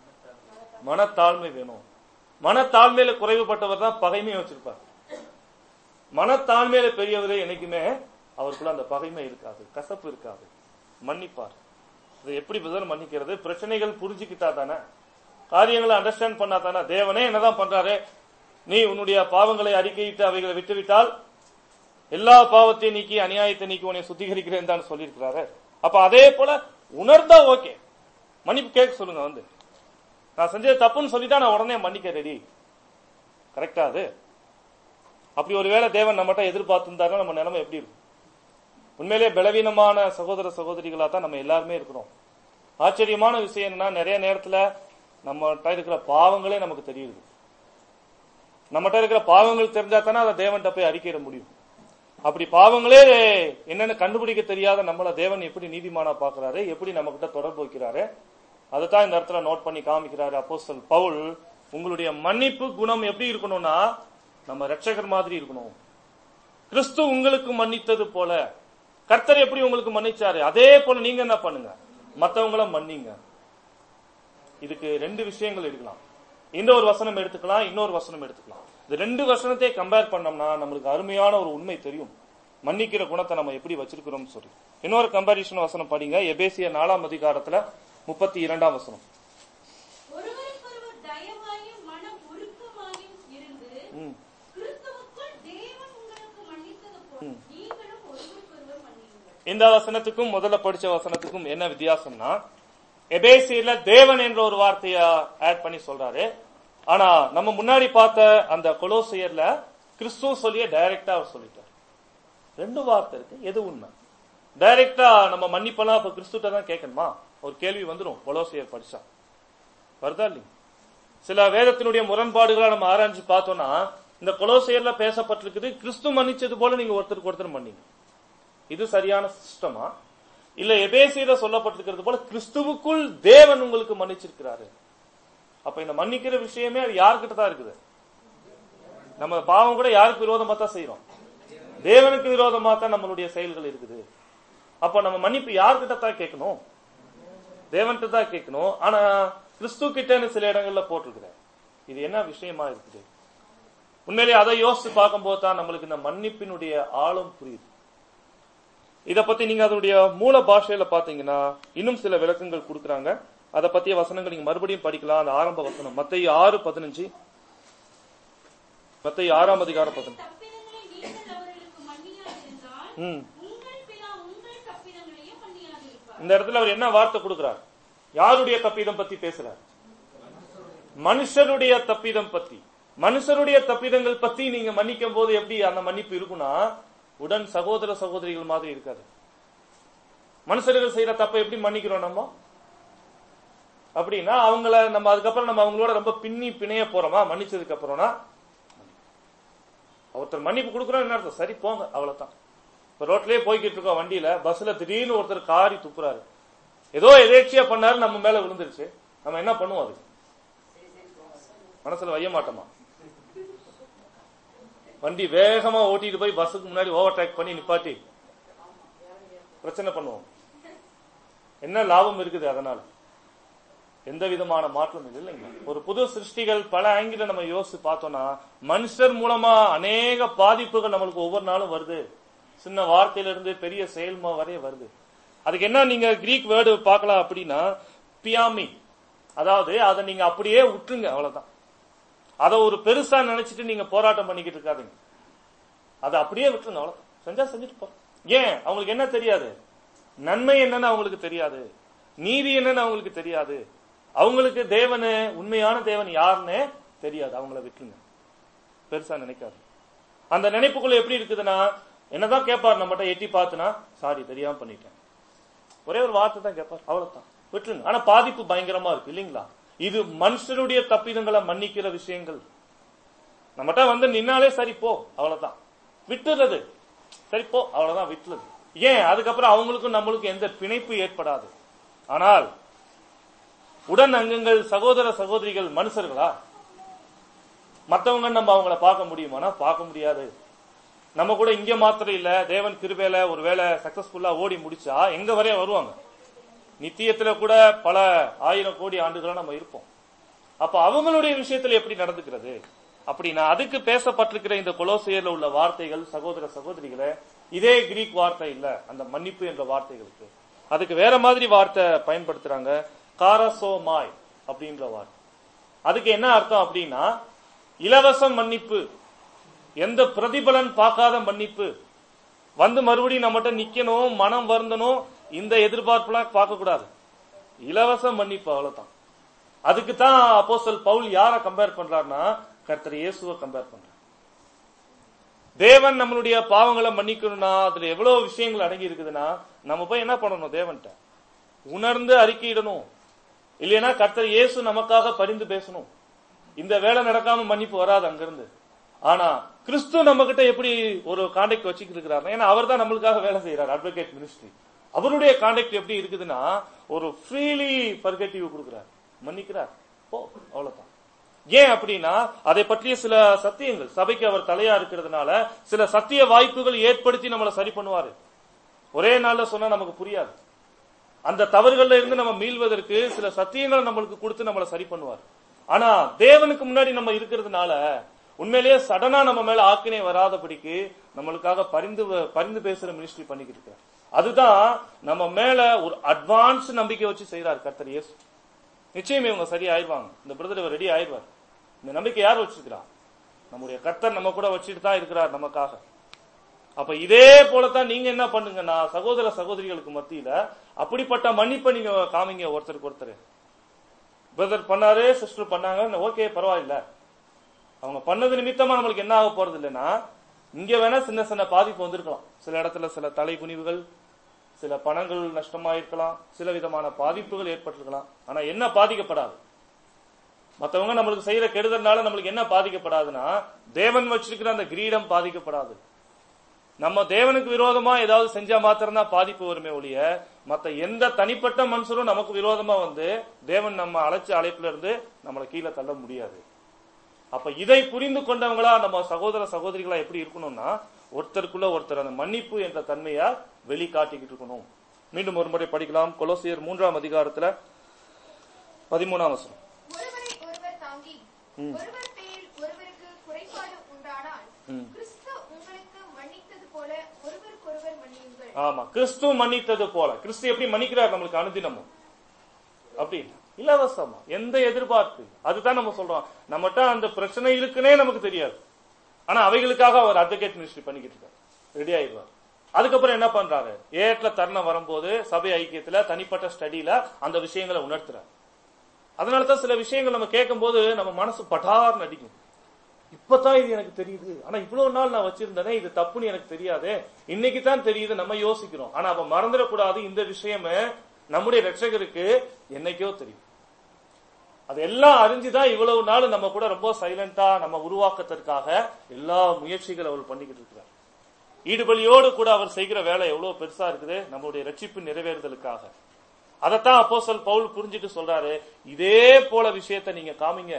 மனத்தாழ்மை வேணும் மனத்தாழ்மையில குறைவுபட்டவர் தான் பகைமையை வச்சிருப்பார் மனத்தாழ்மையில பெரியவரே என்னைக்குமே அவருக்குள்ள அந்த பகைமை இருக்காது கசப்பு இருக்காது மன்னிப்பார் இது எப்படி பிரதர் மன்னிக்கிறது பிரச்சனைகள் புரிஞ்சுக்கிட்டா தானே காரியங்களை அண்டர்ஸ்டாண்ட் பண்ணா தானே தேவனே என்னதான் பண்றாரு நீ உன்னுடைய பாவங்களை அறிக்கையிட்டு அவைகளை விட்டுவிட்டால் எல்லா பாவத்தையும் நீக்கி அநியாயத்தை நீக்கி உன்னை சுத்திகரிக்கிறேன் தான் சொல்லியிருக்கிறாரு அப்ப அதே போல உணர்ந்தா ஓகே மன்னிப்பு கேட்க சொல்லுங்க வந்து நான் செஞ்சது தப்புன்னு சொல்லிட்டா நான் உடனே மன்னிக்க ரெடி கரெக்டா அது அப்படி ஒருவேளை தேவன் நம்மகிட்ட எதிர்பார்த்திருந்தாருன்னா நம்ம நிலைமை எப்படி இருக்கும் உண்மையிலேயே பலவீனமான சகோதர சகோதரிகளா தான் நம்ம எல்லாருமே இருக்கிறோம் ஆச்சரியமான விஷயம் என்னன்னா நிறைய நேரத்துல நம்மகிட்ட இருக்கிற பாவங்களே நமக்கு தெரியுது நம்மகிட்ட இருக்கிற பாவங்கள் தெரிஞ்சா தானே அதை தேவன்கிட்ட போய் அறிக்கையிட முடியும் அப்படி பாவங்களே என்னன்னு கண்டுபிடிக்க தெரியாத நம்மள தேவன் எப்படி நீதிமானா பாக்குறாரு எப்படி நம்ம கிட்ட தொடர்பு வைக்கிறாரு அதைத்தான் இந்த இடத்துல நோட் பண்ணி காமிக்கிறாரு அப்போஸ்தல் பவுல் உங்களுடைய மன்னிப்பு குணம் எப்படி இருக்கணும்னா நம்ம ரட்சகர் மாதிரி இருக்கணும் கிறிஸ்து உங்களுக்கு மன்னித்தது போல கர்த்தர் எப்படி உங்களுக்கு மன்னிச்சாரு அதே போல நீங்க என்ன பண்ணுங்க மத்தவங்கள மன்னிங்க இதுக்கு ரெண்டு விஷயங்கள் எடுக்கலாம் இந்த ஒரு வசனம் எடுத்துக்கலாம் இன்னொரு வசனம் எடுத்துக்கலாம் இந்த ரெண்டு வசனத்தை கம்பேர் பண்ணோம்னா நம்மளுக்கு அருமையான ஒரு உண்மை தெரியும் மன்னிக்கிற குணத்தை நம்ம எப்படி வச்சிருக்கிறோம் சொல்லி இன்னொரு கம்பாரிசன் வசனம் படிங்க எபேசிய நாலாம் அதிகாரத்துல முப்பத்தி இரண்டாம் வசனம் ஒருவருக்கொருவர் தயவாயும் மனம் உருக்கமாயும் இருந்து ம். கிறிஸ்துவுக்குள் தேவன் உங்களுக்கு மன்னித்தது போல நீங்களும் ஒருவருக்கொருவர் மன்னியுங்கள் இந்த வசனத்துக்கும் முதல்ல படிச்ச வசனத்துக்கும் என்ன வித்தியாசம்னா எபேசியில தேவன் என்ற ஒரு வார்த்தைய ஆட் பண்ணி சொல்றாரு ஆனா நம்ம முன்னாடி பார்த்த அந்த கொலோசியர்ல கிறிஸ்துவ சொல்லிய டைரக்டா அவர் சொல்லிட்டார் ரெண்டு வார்த்தை இருக்கு எது உண்மை டைரக்டா நம்ம மன்னிப்பெல்லாம் இப்ப கிறிஸ்துட்ட தான் கேட்கணுமா ஒரு கேள்வி வந்துரும் கொலோசியர் படிச்சா வருதா இல்லைங்க சில வேதத்தினுடைய முரண்பாடுகளை நம்ம ஆராய்ஞ்சு பார்த்தோம்னா இந்த கொலோசியர்ல பேசப்பட்டிருக்குது கிறிஸ்து மன்னிச்சது போல நீங்க ஒருத்தருக்கு ஒருத்தர் மன்னிங்க இது சரியான சிஸ்டமா இல்ல எபேசியில சொல்லப்பட்டிருக்கிறது போல கிறிஸ்துவுக்குள் தேவன் உங்களுக்கு மன்னிச்சிருக்கிறாரு அப்ப இந்த மன்னிக்கிற விஷயமே அது யார்கிட்ட தான் இருக்குது நம்ம பாவம் கூட யாருக்கு விரோதமா தான் செய்யறோம் தேவனுக்கு விரோதமா தான் நம்மளுடைய செயல்கள் இருக்குது அப்ப நம்ம மன்னிப்பு யார்கிட்ட தான் கேட்கணும் தேவன்கிட்ட தான் கேட்கணும் ஆனா கிறிஸ்து கிட்டன்னு சில இடங்கள்ல போட்டிருக்கிறேன் இது என்ன விஷயமா இருக்குது உண்மையிலேயே அதை யோசிச்சு பார்க்கும்போது தான் நம்மளுக்கு இந்த மன்னிப்பினுடைய ஆழம் புரியுது இத பத்தி நீங்க அதனுடைய மூல பாஷையில பாத்தீங்கன்னா இன்னும் சில விளக்கங்கள் கொடுக்கறாங்க அத பத்திய வசனங்கள் நீங்க மறுபடியும் படிக்கலாம் அந்த ஆரம்ப வசனம் மத்திய ஆறு பதினஞ்சு மத்திய ஆறாம் அதிகாரம் பதினஞ்சு தப்பிதங்களை நீங்கள் அவர்களுக்கு மன்னியாதிருந்தால் ம். உங்கள் பிதா உங்கள் தப்பிதங்களையும் மன்னியாதிருப்பார் இந்த இடத்துல அவர் என்ன வார்த்தை கொடுக்கிறார் யாருடைய தப்பிதம் பத்தி பேசுறார் மனுஷருடைய தப்பிதம் பத்தி மனுஷருடைய தப்பிதங்கள் பத்தி நீங்க மன்னிக்கும் போது எப்படி அந்த மன்னிப்பு இருக்கும்னா உடன் சகோதர சகோதரிகள் மாதிரி இருக்காது மனுஷர்கள் செய்யற தப்பை எப்படி மன்னிக்கிறோம் நம்ம அப்படின்னா அவங்கள நம்ம அதுக்கப்புறம் நம்ம அவங்களோட ரொம்ப பின்னி பிணைய போறோமா மன்னிச்சதுக்கு அப்புறம்னா ஒருத்தர் மன்னிப்பு கொடுக்குறோம் என்ன அர்த்தம் சரி போங்க அவ்வளவுதான் இப்ப ரோட்லயே போய்கிட்டு இருக்கோம் வண்டியில பஸ்ல திடீர்னு ஒருத்தர் காரி துப்புறாரு ஏதோ எதேச்சியா பண்ணாரு நம்ம மேல விழுந்துருச்சு நம்ம என்ன பண்ணுவோம் அது மனசுல வைய மாட்டோமா வண்டி வேகமா ஓட்டிட்டு போய் பஸ்ஸுக்கு முன்னாடி ஓவர் டேக் பண்ணி நிப்பாட்டி பிரச்சனை பண்ணுவோம் என்ன லாபம் இருக்குது அதனால எந்த விதமான மாற்றம் இல்லை இல்லைங்க ஒரு புது சிருஷ்டிகள் பல ஆங்கில நம்ம யோசிச்சு பார்த்தோம்னா மனுஷர் மூலமா அநேக பாதிப்புகள் நம்மளுக்கு ஒவ்வொரு நாளும் வருது சின்ன வார்த்தையில இருந்து பெரிய செயல்மா வரைய வருது அதுக்கு என்ன நீங்க கிரீக் வேர்டு பார்க்கலாம் அப்படின்னா பியாமி அதாவது அதை நீங்க அப்படியே விட்டுருங்க அவ்வளவுதான் அதை ஒரு பெருசா நினைச்சிட்டு நீங்க போராட்டம் பண்ணிக்கிட்டு இருக்காதீங்க அதை அப்படியே விட்டுருங்க அவ்வளவுதான் செஞ்சா செஞ்சுட்டு போ ஏன் அவங்களுக்கு என்ன தெரியாது நன்மை என்னன்னு அவங்களுக்கு தெரியாது நீதி என்னன்னு அவங்களுக்கு தெரியாது அவங்களுக்கு தேவனு உண்மையான தேவன் யாருன்னு தெரியாது அவங்கள விட்டுருங்க பெருசா நினைக்காது அந்த நினைப்புக்குள்ள எப்படி இருக்குதுன்னா என்னதான் கேட்பார் நம்மகிட்ட எட்டி பார்த்துனா சாரி தெரியாம பண்ணிட்டேன் ஒரே ஒரு வார்த்தை தான் கேட்பார் அவ்வளவுதான் விட்டுருங்க ஆனா பாதிப்பு பயங்கரமா இருக்கு இல்லைங்களா இது மனுஷனுடைய தப்பிதங்களை மன்னிக்கிற விஷயங்கள் நம்மகிட்ட வந்து நின்னாலே சரி போ அவ்வளவுதான் விட்டுறது சரி போ அவ்வளவுதான் விட்டுறது ஏன் அதுக்கப்புறம் அவங்களுக்கும் நம்மளுக்கும் எந்த பிணைப்பு ஏற்படாது ஆனால் உடன் அங்கங்கள் சகோதர சகோதரிகள் மனுஷர்களா மத்தவங்க நம்ம அவங்கள பார்க்க முடியுமானா பார்க்க முடியாது நம்ம கூட இங்க மாத்திரம் இல்ல தேவன் கிருபையில ஒருவேளை சக்சஸ்ஃபுல்லா ஓடி முடிச்சா எங்க வரைய வருவாங்க நித்தியத்துல கூட பல ஆயிரம் கோடி ஆண்டுகளா நம்ம இருப்போம் அப்ப அவங்களுடைய விஷயத்துல எப்படி நடந்துக்கிறது அப்படின்னா அதுக்கு பேசப்பட்டிருக்கிற இந்த கொலோசியர்ல உள்ள வார்த்தைகள் சகோதர சகோதரிகளே இதே கிரீக் வார்த்தை இல்ல அந்த மன்னிப்பு என்ற வார்த்தைகளுக்கு அதுக்கு வேற மாதிரி வார்த்தை பயன்படுத்துறாங்க காரசோமாய் அப்படின்ற வார்த்தை அதுக்கு என்ன அர்த்தம் அப்படின்னா இலவச மன்னிப்பு எந்த பிரதிபலன் பார்க்காத மன்னிப்பு வந்து மறுபடியும் நம்மகிட்ட நிக்கணும் மனம் வருந்தணும் இந்த எதிர்பார்ப்புலாம் பார்க்க கூடாது இலவச மன்னிப்பு அவ்வளவுதான் அதுக்கு தான் அப்போஸ்தல் பவுல் யார கம்பேர் பண்றாருன்னா கர்த்தர் இயேசுவை கம்பேர் பண்றார் தேவன் நம்மளுடைய பாவங்களை மன்னிக்கணும்னா அதுல எவ்வளவு விஷயங்கள் அடங்கி இருக்குதுன்னா நம்ம போய் என்ன பண்ணணும் தேவன்கிட்ட உணர்ந்து அறிக்கையிடணும் இல்லைன்னா கர்த்தர் இயேசு நமக்காக பரிந்து பேசணும் இந்த வேலை நடக்காம மன்னிப்பு வராது அங்கிருந்து ஆனா கிறிஸ்து நம்ம கிட்ட எப்படி ஒரு கான்டாக்ட் வச்சுக்கிட்டு இருக்கிறாரு ஏன்னா அவர் தான் நம்மளுக்காக வேலை செய்யறாரு அட்வொகேட் மினிஸ்ட்ரி அவருடைய கான்டாக்ட் எப்படி இருக்குதுன்னா ஒரு ஃப்ரீலி பர்கட்டிவ் கொடுக்கிறார் மன்னிக்கிறார் போ அவ்வளவுதான் ஏன் அப்படின்னா அதை பற்றிய சில சத்தியங்கள் சபைக்கு அவர் தலையா இருக்கிறதுனால சில சத்திய வாய்ப்புகள் ஏற்படுத்தி நம்மளை சரி பண்ணுவாரு ஒரே நாள்ல சொன்னா நமக்கு புரியாது அந்த தவறுகள்ல இருந்து நம்ம மீள்வதற்கு சில சத்தியங்களை நம்மளுக்கு கொடுத்து நம்மளை சரி பண்ணுவார் ஆனா தேவனுக்கு முன்னாடி நம்ம இருக்கிறதுனால உண்மையிலேயே சடனா நம்ம மேல ஆக்கினை வராதபடிக்கு நம்மளுக்காக பரிந்து பரிந்து பேசுற மினிஸ்ட்ரி பண்ணிக்கிட்டு இருக்கார் அதுதான் நம்ம மேல ஒரு அட்வான்ஸ் நம்பிக்கை வச்சு செய்யறாரு கர்த்தர் இயேசு நிச்சயம் இவங்க சரி ஆயிடுவாங்க இந்த பிரதர் ரெடி ஆயிடுவார் இந்த நம்பிக்கை யார் வச்சிருக்கிறா நம்முடைய கர்த்தர் நம்ம கூட வச்சுட்டு தான் இருக்கிறார் நமக்காக அப்ப இதே போலதான் நீங்க என்ன பண்ணுங்கன்னா சகோதர சகோதரிகளுக்கு மத்தியில அப்படிப்பட்ட மன்னிப்பை நீங்க காமிங்க ஒருத்தருக்கு ஒருத்தர் பிரதர் பண்ணாரு சிஸ்டர் பண்ணாங்க ஓகே பரவாயில்ல அவங்க பண்ணது நிமித்தமா நம்மளுக்கு என்ன ஆக போறது இல்லைன்னா இங்க வேணா சின்ன சின்ன பாதிப்பு வந்திருக்கலாம் சில இடத்துல சில தலைகுனிவுகள் சில பணங்கள் நஷ்டமாயிருக்கலாம் சில விதமான பாதிப்புகள் ஏற்பட்டிருக்கலாம் ஆனா என்ன பாதிக்கப்படாது மத்தவங்க நம்மளுக்கு செய்யற கெடுதல்னால நம்மளுக்கு என்ன பாதிக்கப்படாதுன்னா தேவன் வச்சிருக்கிற அந்த கிரீடம் பாதிக்கப்படாது நம்ம தேவனுக்கு விரோதமா ஏதாவது செஞ்சா மாத்திரம் தான் பாதிப்பு வருமே ஒழிய மத்த எந்த தனிப்பட்ட மனுஷரும் நமக்கு விரோதமா வந்து தேவன் நம்ம அழைச்ச அழைப்புல இருந்து நம்மளை கீழே தள்ள முடியாது அப்ப இதை புரிந்து கொண்டவங்களா நம்ம சகோதர சகோதரிகளா எப்படி இருக்கணும்னா ஒருத்தருக்குள்ள ஒருத்தர் அந்த மன்னிப்பு என்ற தன்மையா வெளிக்காட்டிக்கிட்டு இருக்கணும் மீண்டும் ஒரு முறை படிக்கலாம் கொலோசியர் மூன்றாம் அதிகாரத்துல பதிமூணாம் வசனம் ஒருவரை ஒருவர் தாங்கி ம். ஒருவர் பேரில் ஒருவருக்கு குறைபாடு உண்டானால் ம். கிறிஸ்து உங்களுக்கு மன்னித்தது போல ஒருவருக்கொருவர் மன்னியுங்கள் ஆமா கிறிஸ்து மன்னித்தது போல கிறிஸ்து எப்படி மன்னிக்கிறார் நம்மளுக்கு அனுதினமும் அப்படி இலவசமா எந்த எதிர்பார்ப்பு அதுதான் நம்ம சொல்றோம் நம்மகிட்ட அந்த பிரச்சனை இருக்குன்னே நமக்கு தெரியாது ஆனா அவைகளுக்காக அவர் அட்வொகேட் மினிஸ்ட்ரி பண்ணிக்கிட்டு இருக்காரு ரெடி ஆயிடுவார் அதுக்கப்புறம் என்ன பண்றாரு ஏட்ல தருணம் வரும்போது சபை ஐக்கியத்துல தனிப்பட்ட ஸ்டடியில அந்த விஷயங்களை உணர்த்துறாரு அதனாலதான் சில விஷயங்கள் நம்ம கேட்கும்போது நம்ம மனசு பட்டார் நடிக்கும் இப்பதான் இது எனக்கு தெரியுது ஆனா இவ்வளவு நாள் நான் வச்சிருந்தேனே இது தப்புன்னு எனக்கு தெரியாதே இன்னைக்கு தான் தெரியுது நம்ம யோசிக்கிறோம் ஆனா அப்ப மறந்துடக்கூடாது இந்த விஷயமே நம்முடைய ரட்சகருக்கு என்னைக்கோ தெரியும் அது எல்லாம் அறிஞ்சுதான் இவ்வளவு நாள் நம்ம கூட ரொம்ப சைலண்டா நம்ம உருவாக்கத்திற்காக எல்லா முயற்சிகள் அவர் பண்ணிக்கிட்டு இருக்கிறார் ஈடுபலியோடு கூட அவர் செய்கிற வேலை எவ்வளவு பெருசா இருக்குது நம்மளுடைய ரட்சிப்பு நிறைவேறுதலுக்காக அதைத்தான் அப்போஸ்தலன் பவுல் புரிஞ்சுட்டு சொல்றாரு இதே போல விஷயத்தை நீங்க காமிங்க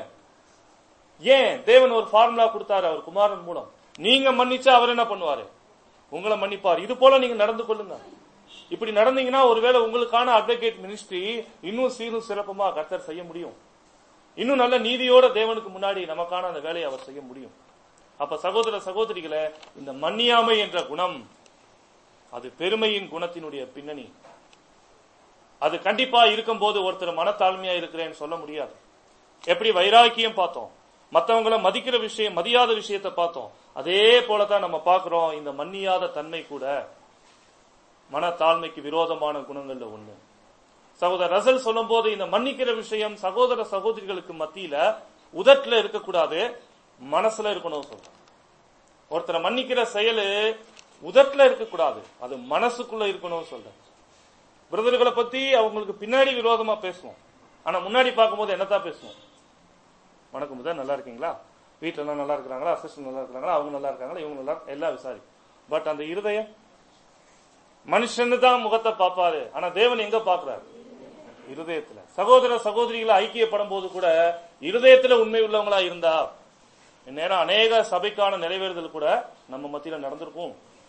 ஏன் தேவன் ஒரு ஃபார்முலா கொடுத்தாரு அவர் குமாரன் மூலம் நீங்க மன்னிச்சா அவர் என்ன பண்ணுவாரு உங்களை மன்னிப்பார் இது போல நீங்க நடந்து கொள்ளுங்க இப்படி நடந்தீங்கன்னா ஒருவேளை உங்களுக்கான அட்வொகேட் மினிஸ்ட்ரி இன்னும் சீரும் சிறப்புமா கர்த்தர் செய்ய முடியும் இன்னும் நல்ல நீதியோட தேவனுக்கு முன்னாடி நமக்கான அந்த வேலையை அவர் செய்ய முடியும் அப்ப சகோதர சகோதரிகளை இந்த மன்னியாமை என்ற குணம் அது பெருமையின் குணத்தினுடைய பின்னணி அது கண்டிப்பா இருக்கும்போது ஒருத்தர் மனத்தாழ்மையா இருக்கிறேன்னு சொல்ல முடியாது எப்படி வைராக்கியம் பார்த்தோம் மத்தவங்கள மதிக்கிற விஷயம் மதியாத விஷயத்தை பார்த்தோம் அதே போலதான் நம்ம பார்க்கிறோம் இந்த மன்னியாத தன்மை கூட மனத்தாழ்மைக்கு விரோதமான குணங்கள்ல ஒண்ணு சகோதரர் ரசல் சொல்லும் போது இந்த மன்னிக்கிற விஷயம் சகோதர சகோதரிகளுக்கு மத்தியில உதட்டுல இருக்கக்கூடாது மனசுல இருக்கணும் சொல்றேன் ஒருத்தரை மன்னிக்கிற செயலு உதட்டுல இருக்கக்கூடாது அது மனசுக்குள்ள இருக்கணும்னு சொல்றேன் பிரதர்களை பத்தி அவங்களுக்கு பின்னாடி விரோதமா பேசுவோம் ஆனா முன்னாடி பார்க்கும்போது என்னத்தான் பேசுவோம் வணக்கம் முதல் நல்லா இருக்கீங்களா வீட்டுல எல்லாம் நல்லா இருக்கிறாங்களா அசிஸ்டன்ட் நல்லா இருக்கிறாங்களா அவங்க நல்லா இருக்காங்களா இவங்க நல்லா எல்லாம் விசாரி பட் அந்த இருதயம் மனுஷன்னு தான் முகத்தை பார்ப்பாரு ஆனா தேவன் எங்க பாக்குறாரு இருதயத்துல சகோதர சகோதரிகளை ஐக்கியப்படும் போது கூட இருதயத்துல உண்மை உள்ளவங்களா இருந்தா இந்நேரம் அநேக சபைக்கான நிறைவேறுதல் கூட நம்ம மத்தியில நடந்திருக்கும்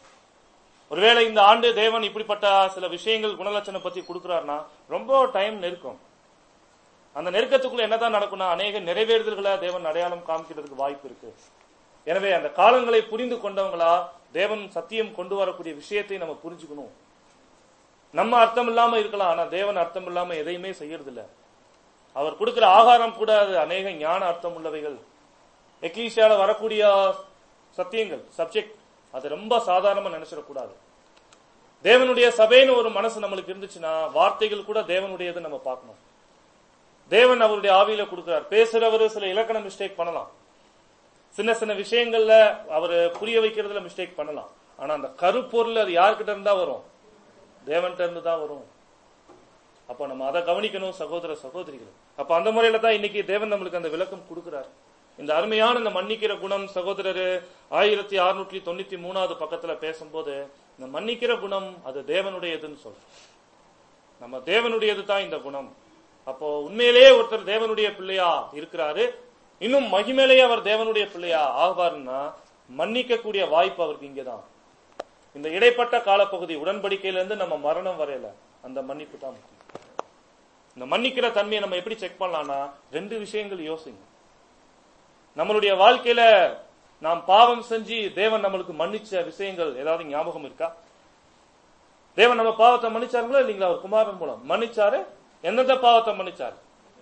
ஒருவேளை இந்த ஆண்டு தேவன் இப்படிப்பட்ட சில விஷயங்கள் குணலட்சணம் பத்தி கொடுக்கிறாருன்னா ரொம்ப டைம் நெருக்கம் அந்த நெருக்கத்துக்குள்ள என்னதான் நடக்கும்னா அநேக நிறைவேறுதல்களை தேவன் அடையாளம் காமிக்கிறதுக்கு வாய்ப்பு இருக்கு எனவே அந்த காலங்களை புரிந்து கொண்டவங்களா தேவன் சத்தியம் கொண்டு வரக்கூடிய விஷயத்தை நம்ம புரிஞ்சுக்கணும் நம்ம அர்த்தம் இல்லாம இருக்கலாம் ஆனா தேவன் அர்த்தம் இல்லாம எதையுமே செய்யறது இல்ல அவர் கொடுக்கிற ஆகாரம் கூட அது அநேக ஞான அர்த்தம் உள்ளவைகள் எக்லீசியால வரக்கூடிய சத்தியங்கள் சப்ஜெக்ட் அது ரொம்ப சாதாரணமா நினைச்சிடக்கூடாது தேவனுடைய சபைன்னு ஒரு மனசு நம்மளுக்கு இருந்துச்சுன்னா வார்த்தைகள் கூட தேவனுடையது நம்ம பார்க்கணும் தேவன் அவருடைய ஆவியில கொடுக்கிறார் பேசுறவர் சில இலக்கண மிஸ்டேக் பண்ணலாம் சின்ன சின்ன விஷயங்கள்ல அவர் புரிய வைக்கிறதுல மிஸ்டேக் பண்ணலாம் ஆனா அந்த கருப்பொருள் அது யார்கிட்ட இருந்தா வரும் தேவன்கிட்ட இருந்து தான் வரும் அப்ப நம்ம அதை கவனிக்கணும் சகோதர சகோதரிகள் அப்ப அந்த முறையில தான் இன்னைக்கு தேவன் நம்மளுக்கு அந்த விளக்கம் கொடுக்கிறார் இந்த அருமையான இந்த மன்னிக்கிற குணம் சகோதரர் ஆயிரத்தி அறுநூற்றி தொண்ணூத்தி மூணாவது பக்கத்துல பேசும்போது இந்த மன்னிக்கிற குணம் அது தேவனுடையதுன்னு சொல்றோம் நம்ம தேவனுடையது தான் இந்த குணம் அப்போ உண்மையிலேயே ஒருத்தர் தேவனுடைய பிள்ளையா இருக்கிறாரு இன்னும் மகிமேலேயே அவர் தேவனுடைய பிள்ளையா ஆகுவாருன்னா மன்னிக்கக்கூடிய வாய்ப்பு அவருக்கு இங்கதான் இந்த இடைப்பட்ட காலப்பகுதி உடன்படிக்கையில இருந்து நம்ம மரணம் வரையில அந்த மன்னிப்பு தான் முக்கியம் இந்த மன்னிக்கிற தன்மையை நம்ம எப்படி செக் பண்ணலாம்னா ரெண்டு விஷயங்கள் யோசிங்க நம்மளுடைய வாழ்க்கையில நாம் பாவம் செஞ்சு தேவன் நம்மளுக்கு மன்னிச்ச விஷயங்கள் ஏதாவது ஞாபகம் இருக்கா தேவன் நம்ம பாவத்தை மன்னிச்சாருங்களா இல்லைங்களா அவர் குமாரன் மூலம் மன்னிச்சாரு எந்தெந்த பாவத்தை மன்னிச்சாரு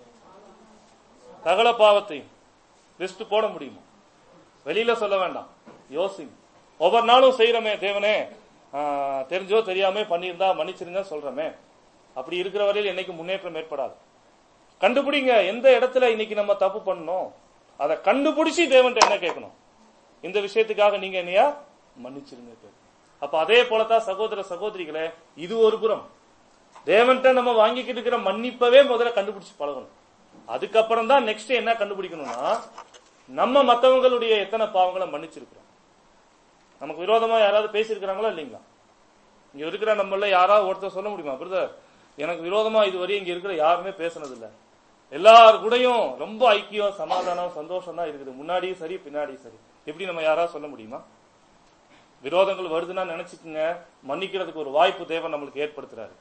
சகல பாவத்தையும் லிஸ்ட் போட முடியுமா வெளியில சொல்ல வேண்டாம் யோசிங்க ஒவ்வொரு நாளும் செய்யறமே தேவனே ஆஹ், தெரிஞ்சோ தெரியாம பண்ணியிருந்தா மன்னிச்சிருங்க சொல்றமே அப்படி இருக்கிற வரையில் என்னைக்கு முன்னேற்றம் ஏற்படாது கண்டுபிடிங்க எந்த இடத்துல இன்னைக்கு நம்ம தப்பு பண்ணணும் அதை கண்டுபிடிச்சு தேவன்ட்ட என்ன கேட்கணும் இந்த விஷயத்துக்காக நீங்க என்னையா மன்னிச்சிருங்க கேட்கணும். அப்ப அதே போலதான் சகோதர சகோதரிகளே இது ஒரு புறம் தேவன்ட்ட நம்ம வாங்கிக்கிட்டு இருக்கிற மன்னிப்பவே முதல்ல கண்டுபிடிச்சு பழகணும் அதுக்கப்புறம் தான் நெக்ஸ்ட் என்ன கண்டுபிடிக்கணும்னா நம்ம மத்தவங்களுடைய எத்தனை பாவங்களை மன்னிச்சிருக்கிறோம் நமக்கு விரோதமா யாராவது பேசியிருக்கிறாங்களா இல்லைங்களா இங்க இருக்கிற நம்மள யாராவது ஒருத்தர் சொல்ல முடியுமா பிரதர் எனக்கு விரோதமா இதுவரை இங்க இருக்கிற யாருமே பேசுனது இல்ல எல்லார் கூடயும் ரொம்ப ஐக்கியம் சமாதானம் சந்தோஷம் தான் இருக்குது முன்னாடியும் சரி பின்னாடியும் சரி எப்படி நம்ம யாராவது சொல்ல முடியுமா விரோதங்கள் வருதுன்னா நினைச்சுக்குங்க மன்னிக்கிறதுக்கு ஒரு வாய்ப்பு தேவன் நம்மளுக்கு ஏற்படுத்துறாரு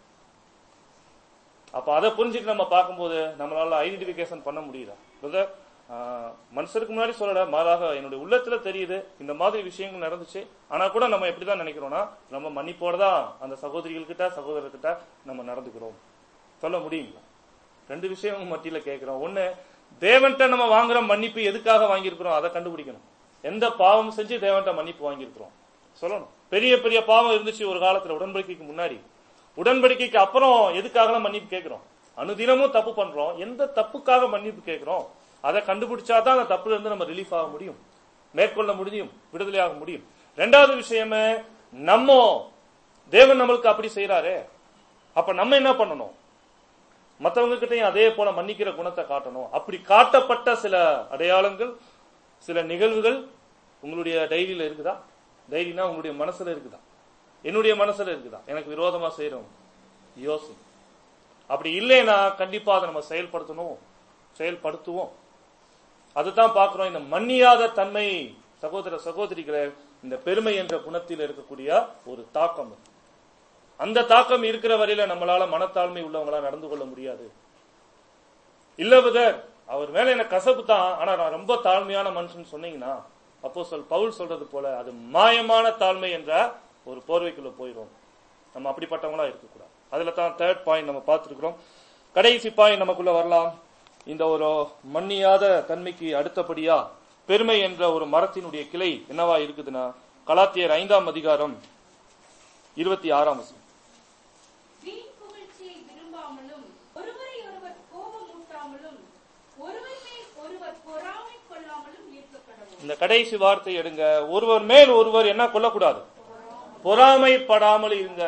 அப்ப அதை புரிஞ்சுட்டு நம்ம பார்க்கும்போது நம்மளால ஐடென்டிபிகேஷன் பண்ண முடியுதா பிரதர் மனுஷருக்கு முன்னாடி சொல்லல மாறாக என்னுடைய உள்ளத்துல தெரியுது இந்த மாதிரி விஷயங்கள் நடந்துச்சு ஆனா கூட நம்ம எப்படிதான் நினைக்கிறோம்னா நம்ம மன்னிப்போட தான் அந்த சகோதரிகள் கிட்ட சகோதரர்கிட்ட நம்ம நடந்துக்கிறோம் சொல்ல முடியுங்களா ரெண்டு விஷயம் மத்தியில கேட்கிறோம் ஒண்ணு தேவன்ட்ட நம்ம வாங்குற மன்னிப்பு எதுக்காக வாங்கியிருக்கிறோம் அதை கண்டுபிடிக்கணும் எந்த பாவம் செஞ்சு தேவன்ட்ட மன்னிப்பு வாங்கியிருக்கிறோம் சொல்லணும் பெரிய பெரிய பாவம் இருந்துச்சு ஒரு காலத்துல உடன்படிக்கைக்கு முன்னாடி உடன்படிக்கைக்கு அப்புறம் எதுக்காக மன்னிப்பு கேட்கிறோம் அனுதினமும் தப்பு பண்றோம் எந்த தப்புக்காக மன்னிப்பு கேட்கிறோம் அதை கண்டுபிடிச்சாதான் அந்த தப்புல இருந்து நம்ம ரிலீஃப் ஆக முடியும் மேற்கொள்ள முடியும் விடுதலையாக முடியும் ரெண்டாவது விஷயமே நம்ம தேவன் நம்மளுக்கு அப்படி செய்யறாரே அப்ப நம்ம என்ன பண்ணணும் மத்தவங்க கிட்டயும் அதே போல மன்னிக்கிற குணத்தை காட்டணும் அப்படி காட்டப்பட்ட சில அடையாளங்கள் சில நிகழ்வுகள் உங்களுடைய டைரியில இருக்குதா டைரினா உங்களுடைய மனசுல இருக்குதா என்னுடைய மனசுல இருக்குதா எனக்கு விரோதமா செய்யறோம் யோசி அப்படி இல்லைன்னா கண்டிப்பா அதை நம்ம செயல்படுத்தணும் செயல்படுத்துவோம் அதுதான் பார்க்கிறோம் இந்த மன்னியாத தன்மை சகோதர சகோதரிகளே இந்த பெருமை என்ற குணத்தில் இருக்கக்கூடிய ஒரு தாக்கம் அந்த தாக்கம் இருக்கிற வரையில நம்மளால மனத்தாழ்மை உள்ளவங்களா நடந்து கொள்ள முடியாது இல்ல பிரதர் அவர் மேல எனக்கு கசப்பு தான் ஆனா நான் ரொம்ப தாழ்மையான மனுஷன் சொன்னீங்கன்னா அப்போ சொல் பவுல் சொல்றது போல அது மாயமான தாழ்மை என்ற ஒரு போர்வைக்குள்ள போயிடும் நம்ம அப்படிப்பட்டவங்களா இருக்கக்கூடாது அதுல தான் தேர்ட் பாயிண்ட் நம்ம பார்த்திருக்கிறோம் கடைசி பாயிண்ட் நமக்குள்ள வரலாம் இந்த ஒரு மன்னியாத தன்மைக்கு அடுத்தபடியா பெருமை என்ற ஒரு மரத்தினுடைய கிளை என்னவா இருக்குதுன்னா கலாத்தியர் ஐந்தாம் அதிகாரம் இருபத்தி ஆறாம் வசனம் வீண் புகழ்ச்சியை விரும்பாமலும் ஒருவரை ஒருவர் கோபமூட்டாமலும் ஒருவர் மேல் ஒருவர் பொறாமை கொள்ளாமலும் இருக்கக்கடவும் இந்த கடைசி வார்த்தை எடுங்க ஒருவர் மேல் ஒருவர் என்ன கொள்ளக்கூடாது பொறாமைப்படாமல் இருங்க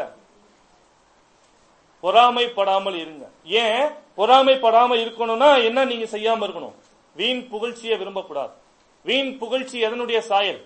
பொறாமைப்படாமல் இருங்க ஏன் பொறாமைப்படாமல் இருக்கணும்னா என்ன நீங்க செய்யாம இருக்கணும் வீண் புகழ்ச்சியை விரும்பக்கூடாது வீண் புகழ்ச்சி எதனுடைய சாயல்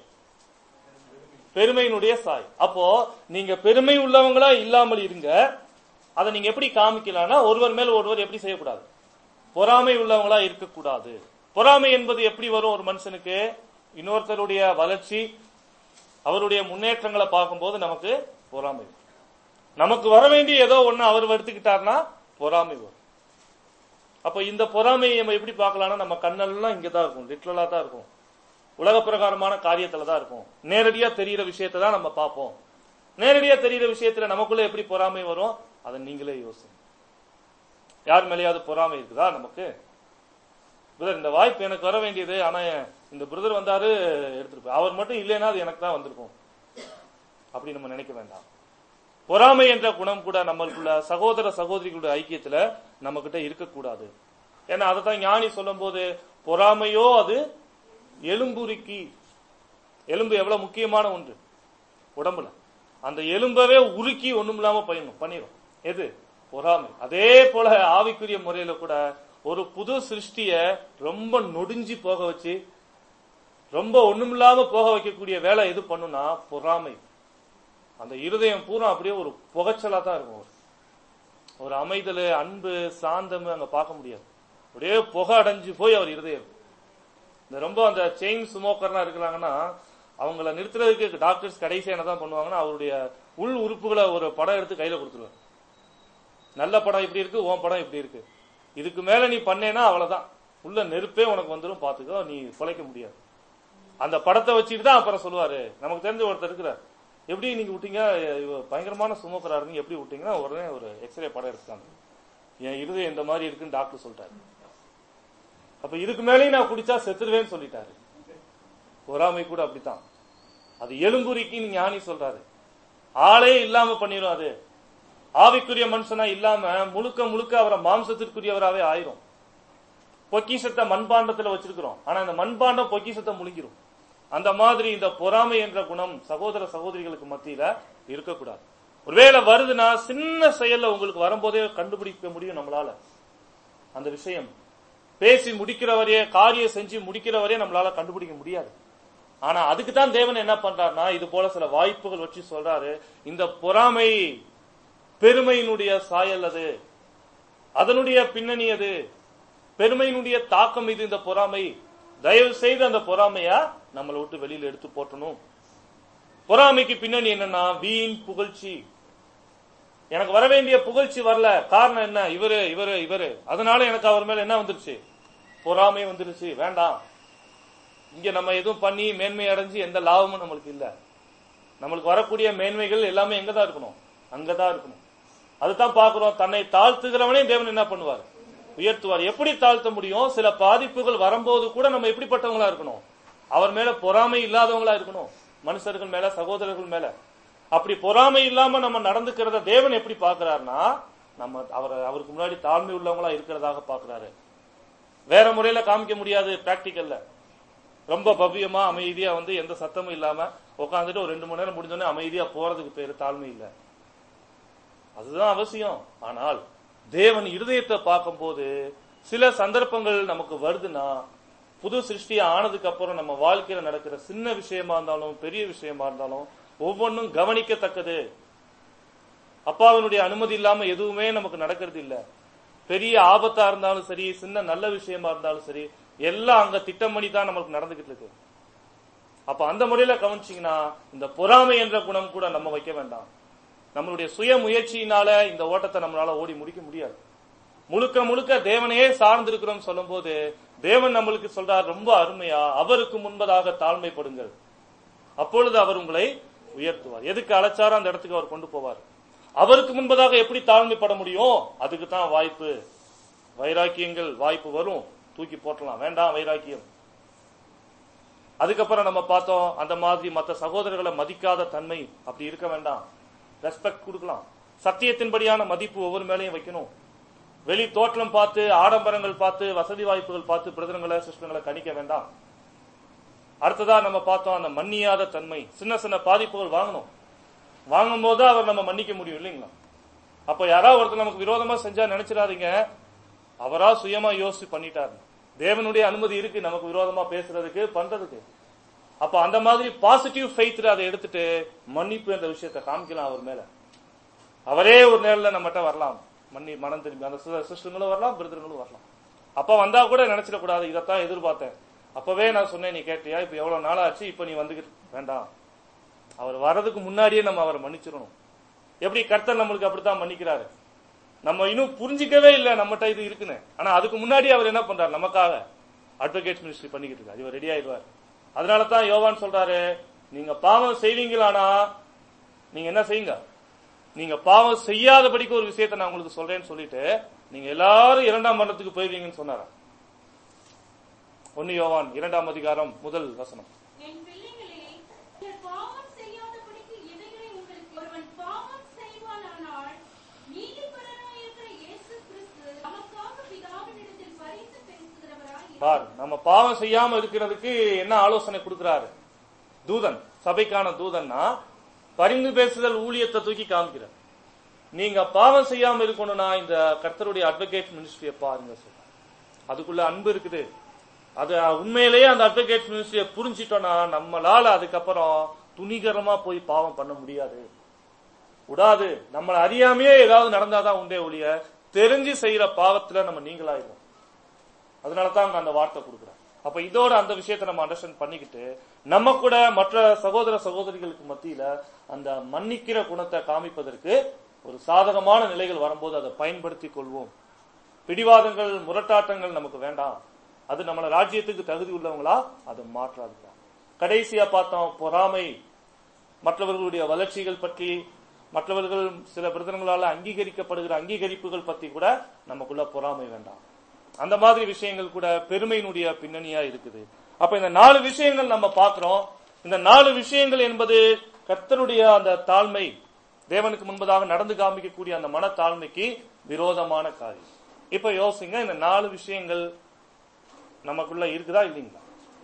பெருமையினுடைய சாயல் அப்போ நீங்க பெருமை உள்ளவங்களா இல்லாமல் இருங்க அதை நீங்க எப்படி காமிக்கலாம்னா ஒருவர் மேல் ஒருவர் எப்படி செய்யக்கூடாது பொறாமை உள்ளவங்களா இருக்கக்கூடாது பொறாமை என்பது எப்படி வரும் ஒரு மனுஷனுக்கு இன்னொருத்தருடைய வளர்ச்சி அவருடைய முன்னேற்றங்களை பார்க்கும்போது நமக்கு பொறாமை வரும். நமக்கு வர வேண்டிய ஏதோ ஒண்ணு அவர் எடுத்துக்கிட்டார்னா பொறாமை வரும் அப்ப இந்த பொறாமையை நம்ம எப்படி பார்க்கலாம்னா நம்ம கண்ணெல்லாம் இங்க தான் இருக்கும் லிட்ரலா தான் இருக்கும் உலக பிரகாரமான காரியத்துல தான் இருக்கும் நேரடியா தெரியிற விஷயத்தை தான் நம்ம பார்ப்போம் நேரடியா தெரியிற விஷயத்துல நமக்குள்ள எப்படி பொறாமை வரும் அதை நீங்களே யோசிங்க யார் மேலேயாவது பொறாமை இருக்குதா நமக்கு பிரதர் இந்த வாய்ப்பு எனக்கு வர வேண்டியது ஆனா இந்த பிரதர் வந்தாரு எடுத்துருப்பேன் அவர் மட்டும் இல்லைன்னா அது எனக்கு தான் வந்திருக்கும் அப்படி நம்ம நினைக்க வேண்டாம் பொறாமை என்ற குணம் கூட நம்மளுக்குள்ள சகோதர சகோதரிகளுடைய ஐக்கியத்துல நம்ம கிட்ட இருக்கக்கூடாது ஏன்னா அதை தான் ஞானி சொல்லும் போது பொறாமையோ அது எலும்புருக்கி எலும்பு எவ்வளவு முக்கியமான ஒன்று உடம்புல அந்த எலும்பவே உருக்கி ஒண்ணும் இல்லாம பயணும் பண்ணிரும் எது பொறாமை அதே போல ஆவிக்குரிய முறையில கூட ஒரு புது சிருஷ்டிய ரொம்ப நொடிஞ்சு போக வச்சு ரொம்ப ஒண்ணுமில்லாம போக வைக்கக்கூடிய வேலை எது பண்ணுனா பொறாமை அந்த இருதயம் பூரா அப்படியே ஒரு புகைச்சலா தான் இருக்கும் ஒரு ஒரு அமைதல் அன்பு சாந்தம் அங்க பார்க்க முடியாது அப்படியே புகை அடைஞ்சு போய் அவர் இருதயம் இந்த ரொம்ப அந்த செயின் ஸ்மோக்கர்லாம் இருக்கிறாங்கன்னா அவங்கள நிறுத்துறதுக்கு டாக்டர்ஸ் கடைசியா என்ன தான் பண்ணுவாங்கன்னா அவருடைய உள் உறுப்புகளை ஒரு படம் எடுத்து கையில கொடுத்துருவாங்க நல்ல படம் இப்படி இருக்கு உன் படம் இப்படி இருக்கு இதுக்கு மேல நீ பண்ணேன்னா அவ்வளவுதான் உள்ள நெருப்பே உனக்கு வந்துடும் பாத்துக்கோ நீ பிழைக்க முடியாது அந்த படத்தை வச்சுட்டு தான் அப்புறம் சொல்லுவாரு நமக்கு தெரிஞ்ச ஒருத்தர் இருக்கிறார் எப்படி நீங்க விட்டீங்க இவ பயங்கரமான சுமக்கரா இருக்கு எப்படி விட்டீங்கன்னா உடனே ஒரு எக்ஸ்ரே படம் எடுத்தாங்க என் இருதயம் இந்த மாதிரி இருக்குன்னு டாக்டர் சொல்லிட்டாரு அப்ப இதுக்கு மேலேயும் நான் குடிச்சா செத்துருவேன்னு சொல்லிட்டாரு பொறாமை கூட அப்படித்தான் அது எலும்புரிக்கு ஞானி சொல்றாரு ஆளே இல்லாம பண்ணிரும் அது ஆவிக்குரிய மனுஷனா இல்லாம முழுக்க முழுக்க அவரை மாம்சத்திற்குரியவராவே ஆயிரும் பொக்கிஷத்தை மண்பாண்டத்துல வச்சிருக்கிறோம் ஆனா இந்த மண்பாண்டம் பொக்கிஷத்தை முழுங்கிரும் அந்த மாதிரி இந்த பொறாமை என்ற குணம் சகோதர சகோதரிகளுக்கு மத்தியில இருக்கக்கூடாது ஒருவேளை வருதுன்னா சின்ன செயல்ல உங்களுக்கு வரும்போதே கண்டுபிடிக்க முடியும் நம்மளால அந்த விஷயம் பேசி முடிக்கிறவரையே காரியம் செஞ்சு முடிக்கிறவரையே நம்மளால கண்டுபிடிக்க முடியாது ஆனா அதுக்கு தான் தேவன் என்ன பண்றாருன்னா இது போல சில வாய்ப்புகள் வச்சு சொல்றாரு இந்த பொறாமை பெருமையினுடைய சாயல் அது அதனுடைய பின்னணி அது பெருமையினுடைய தாக்கம் இது இந்த பொறாமை தயவு செய்து அந்த பொறாமைய நம்மளை விட்டு வெளியில எடுத்து போட்டணும் பொறாமைக்கு பின்னணி என்னன்னா வீண் புகழ்ச்சி எனக்கு வர வேண்டிய புகழ்ச்சி வரல காரணம் என்ன இவரு இவரு இவரு அதனால எனக்கு அவர் மேல என்ன வந்துருச்சு பொறாமை வந்துருச்சு வேண்டாம் இங்க நம்ம எதுவும் பண்ணி மேன்மை அடைஞ்சு எந்த லாபமும் நம்மளுக்கு இல்ல நம்மளுக்கு வரக்கூடிய மேன்மைகள் எல்லாமே எங்கதான் இருக்கணும் அங்கதான் இருக்கணும் அதுதான் பாக்குறோம் தன்னை தாழ்த்துகிறவனே தேவன் என்ன பண்ணுவார் உயர்த்துவார் எப்படி தாழ்த்த முடியும் சில பாதிப்புகள் வரும்போது கூட நம்ம எப்படிப்பட்டவங்களா இருக்கணும் அவர் மேல பொறாமை இல்லாதவங்களா இருக்கணும் மனுஷர்கள் மேல சகோதரர்கள் மேல அப்படி பொறாமை இல்லாம நம்ம நடந்துக்கிறத தேவன் எப்படி பாக்குறாருன்னா நம்ம அவர் அவருக்கு முன்னாடி தாழ்மை உள்ளவங்களா இருக்கிறதாக பாக்குறாரு வேற முறையில காமிக்க முடியாது பிராக்டிக்கல்ல ரொம்ப பவ்யமா அமைதியா வந்து எந்த சத்தமும் இல்லாம உட்காந்துட்டு ஒரு ரெண்டு மணி நேரம் முடிஞ்சோடனே அமைதியா போறதுக்கு பேரு தாழ்மை இல்ல அதுதான் அவசியம் ஆனால் தேவன் இருதயத்தை பார்க்கும்போது சில சந்தர்ப்பங்கள் நமக்கு வருதுன்னா புது சிருஷ்டியா ஆனதுக்கு அப்புறம் நம்ம வாழ்க்கையில நடக்கிற சின்ன விஷயமா இருந்தாலும் பெரிய விஷயமா இருந்தாலும் ஒவ்வொன்றும் கவனிக்கத்தக்கது அப்பாவினுடைய அனுமதி இல்லாம எதுவுமே நமக்கு நடக்கிறது இல்ல பெரிய ஆபத்தா இருந்தாலும் சரி சின்ன நல்ல விஷயமா இருந்தாலும் சரி எல்லாம் அங்க திட்டம் பண்ணி தான் நமக்கு நடந்துகிட்டு இருக்கு அப்ப அந்த முறையில கவனிச்சீங்கன்னா இந்த பொறாமை என்ற குணம் கூட நம்ம வைக்க வேண்டாம் நம்மளுடைய சுய முயற்சியினால இந்த ஓட்டத்தை நம்மளால ஓடி முடிக்க முடியாது முழுக்க முழுக்க தேவனையே சார்ந்திருக்கிறோம் சொல்லும்போது தேவன் நம்மளுக்கு சொல்றார் ரொம்ப அருமையா அவருக்கு முன்பதாக தாழ்மைப்படுங்கள் அப்பொழுது அவர் உங்களை உயர்த்துவார் எதுக்கு அழைச்சாரோ அந்த இடத்துக்கு அவர் கொண்டு போவார் அவருக்கு முன்பதாக எப்படி தாழ்மைப்பட முடியும் அதுக்கு தான் வாய்ப்பு வைராக்கியங்கள் வாய்ப்பு வரும் தூக்கி போட்டலாம் வேண்டாம் வைராக்கியம் அதுக்கப்புறம் நம்ம பார்த்தோம் அந்த மாதிரி மற்ற சகோதரர்களை மதிக்காத தன்மை அப்படி இருக்க வேண்டாம் ரெஸ்பெக்ட் கொடுக்கலாம் சத்தியத்தின்படியான மதிப்பு ஒவ்வொரு மேலையும் வைக்கணும் வெளி தோற்றம் பார்த்து ஆடம்பரங்கள் பார்த்து வசதி வாய்ப்புகள் பார்த்து பிரதரங்களை சிஸ்டங்களை கணிக்க வேண்டாம் அடுத்ததா நம்ம பார்த்தோம் அந்த மன்னியாத தன்மை சின்ன சின்ன பாதிப்புகள் வாங்கணும் வாங்கும் போது அவர் நம்ம மன்னிக்க முடியும் இல்லைங்களா அப்ப யாராவது ஒருத்தர் நமக்கு விரோதமா செஞ்சா நினைச்சிடாதீங்க அவரா சுயமா யோசிச்சு பண்ணிட்டாரு தேவனுடைய அனுமதி இருக்கு நமக்கு விரோதமா பேசுறதுக்கு பண்றதுக்கு அப்ப அந்த மாதிரி பாசிட்டிவ் ஃபெய்த்ல அதை எடுத்துட்டு மன்னிப்பு என்ற விஷயத்தை காமிக்கலாம் அவர் மேல அவரே ஒரு நேரில் நம்மகிட்ட வரலாம் மன்னி மனம் திரும்பி அந்த சிஸ்டங்களும் வரலாம் பிரதர்களும் வரலாம் அப்ப வந்தா கூட நினைச்சிடக்கூடாது இதைத்தான் எதிர்பார்த்தேன் அப்பவே நான் சொன்னேன் நீ கேட்டியா இப்ப எவ்வளவு நாள் ஆச்சு இப்ப நீ வந்துகிட்டு வேண்டாம் அவர் வர்றதுக்கு முன்னாடியே நம்ம அவரை மன்னிச்சிடணும் எப்படி கர்த்தர் நம்மளுக்கு அப்படித்தான் மன்னிக்கிறாரு நம்ம இன்னும் புரிஞ்சிக்கவே இல்லை நம்மகிட்ட இது இருக்குன்னு ஆனா அதுக்கு முன்னாடி அவர் என்ன பண்றாரு நமக்காக அட்வொகேட் மினிஸ்ட்ரி பண்ணிக்கிட்டு இருக்காரு இவர் ரெடி ஆயிடுவார் அதனால தான் யோவான் சொல்றாரு நீங்க பாவம் செய்வீங்களானா நீங்க என்ன செய்யுங்க நீங்க பாவம் செய்யாதபடிக்கு ஒரு விஷயத்தை நான் உங்களுக்கு சொல்றேன்னு சொல்லிட்டு நீங்க எல்லாரும் இரண்டாம் மரணத்துக்கு போயிருவீங்கன்னு சொன்னாரா ஒன்னு யோவான் இரண்டாம் அதிகாரம் முதல் வசனம் என் பிள்ளைகளே நீங்கள் பாவம் செய்யாதபடிக்கு இவைகளை உங்களுக்கு ஒருவன் பாவம் செய்வானானால் நீதிபரனாயிருக்கிற இயேசு கிறிஸ்து நமக்காக பிதாவினிடத்தில் பரிந்து பேசுகிறவராய் பார் நம்ம பாவம் செய்யாம இருக்கிறதுக்கு என்ன ஆலோசனை கொடுக்கிறாரு தூதன் சபைக்கான தூதன்னா பரிந்து பேசுதல் ஊழியத்தை தூக்கி காமிக்கிறார் நீங்க பாவம் செய்யாம இருக்கணும்னா இந்த கர்த்தருடைய அட்வொகேட் மினிஸ்ட்ரியை பாருங்க சொல்றார் அதுக்குள்ள அன்பு இருக்குது அது உண்மையிலேயே அந்த அட்வொகேட் மினிஸ்ட்ரியை புரிஞ்சிட்டோம்னா நம்மளால அதுக்கப்புறம் துணிகரமா போய் பாவம் பண்ண முடியாது விடாது நம்மளை அறியாமையே ஏதாவது நடந்தாதான் உண்டே ஒழிய தெரிஞ்சு செய்யற பாவத்துல நம்ம நீங்களாயிரும் அதனாலதான் அங்க அந்த வார்த்தை கொடுக்குறேன் அப்ப இதோட அந்த விஷயத்தை நம்ம அண்டர்ஸ்டாண்ட் பண்ணிக்கிட்டு நம்ம கூட மற்ற சகோதர சகோதரிகளுக்கு மத்தியில அந்த மன்னிக்கிற குணத்தை காமிப்பதற்கு ஒரு சாதகமான நிலைகள் வரும்போது அதை பயன்படுத்தி கொள்வோம் பிடிவாதங்கள் முரட்டாட்டங்கள் நமக்கு வேண்டாம் அது நம்மள ராஜ்யத்துக்கு தகுதி உள்ளவங்களா அதை மாற்றாதுதான் கடைசியா பார்த்தோம் பொறாமை மற்றவர்களுடைய வளர்ச்சிகள் பற்றி மற்றவர்கள் சில பிரதனங்களால அங்கீகரிக்கப்படுகிற அங்கீகரிப்புகள் பத்தி கூட நமக்குள்ள பொறாமை வேண்டாம் அந்த மாதிரி விஷயங்கள் கூட பெருமையினுடைய பின்னணியா இருக்குது அப்ப இந்த நாலு விஷயங்கள் நம்ம பார்க்கிறோம் இந்த நாலு விஷயங்கள் என்பது கர்த்தருடைய அந்த தாழ்மை தேவனுக்கு முன்பதாக நடந்து காமிக்கக்கூடிய அந்த மன தாழ்மைக்கு விரோதமான காரியம் இப்ப யோசிங்க இந்த நாலு விஷயங்கள் நமக்குள்ள இருக்குதா இல்லைங்களா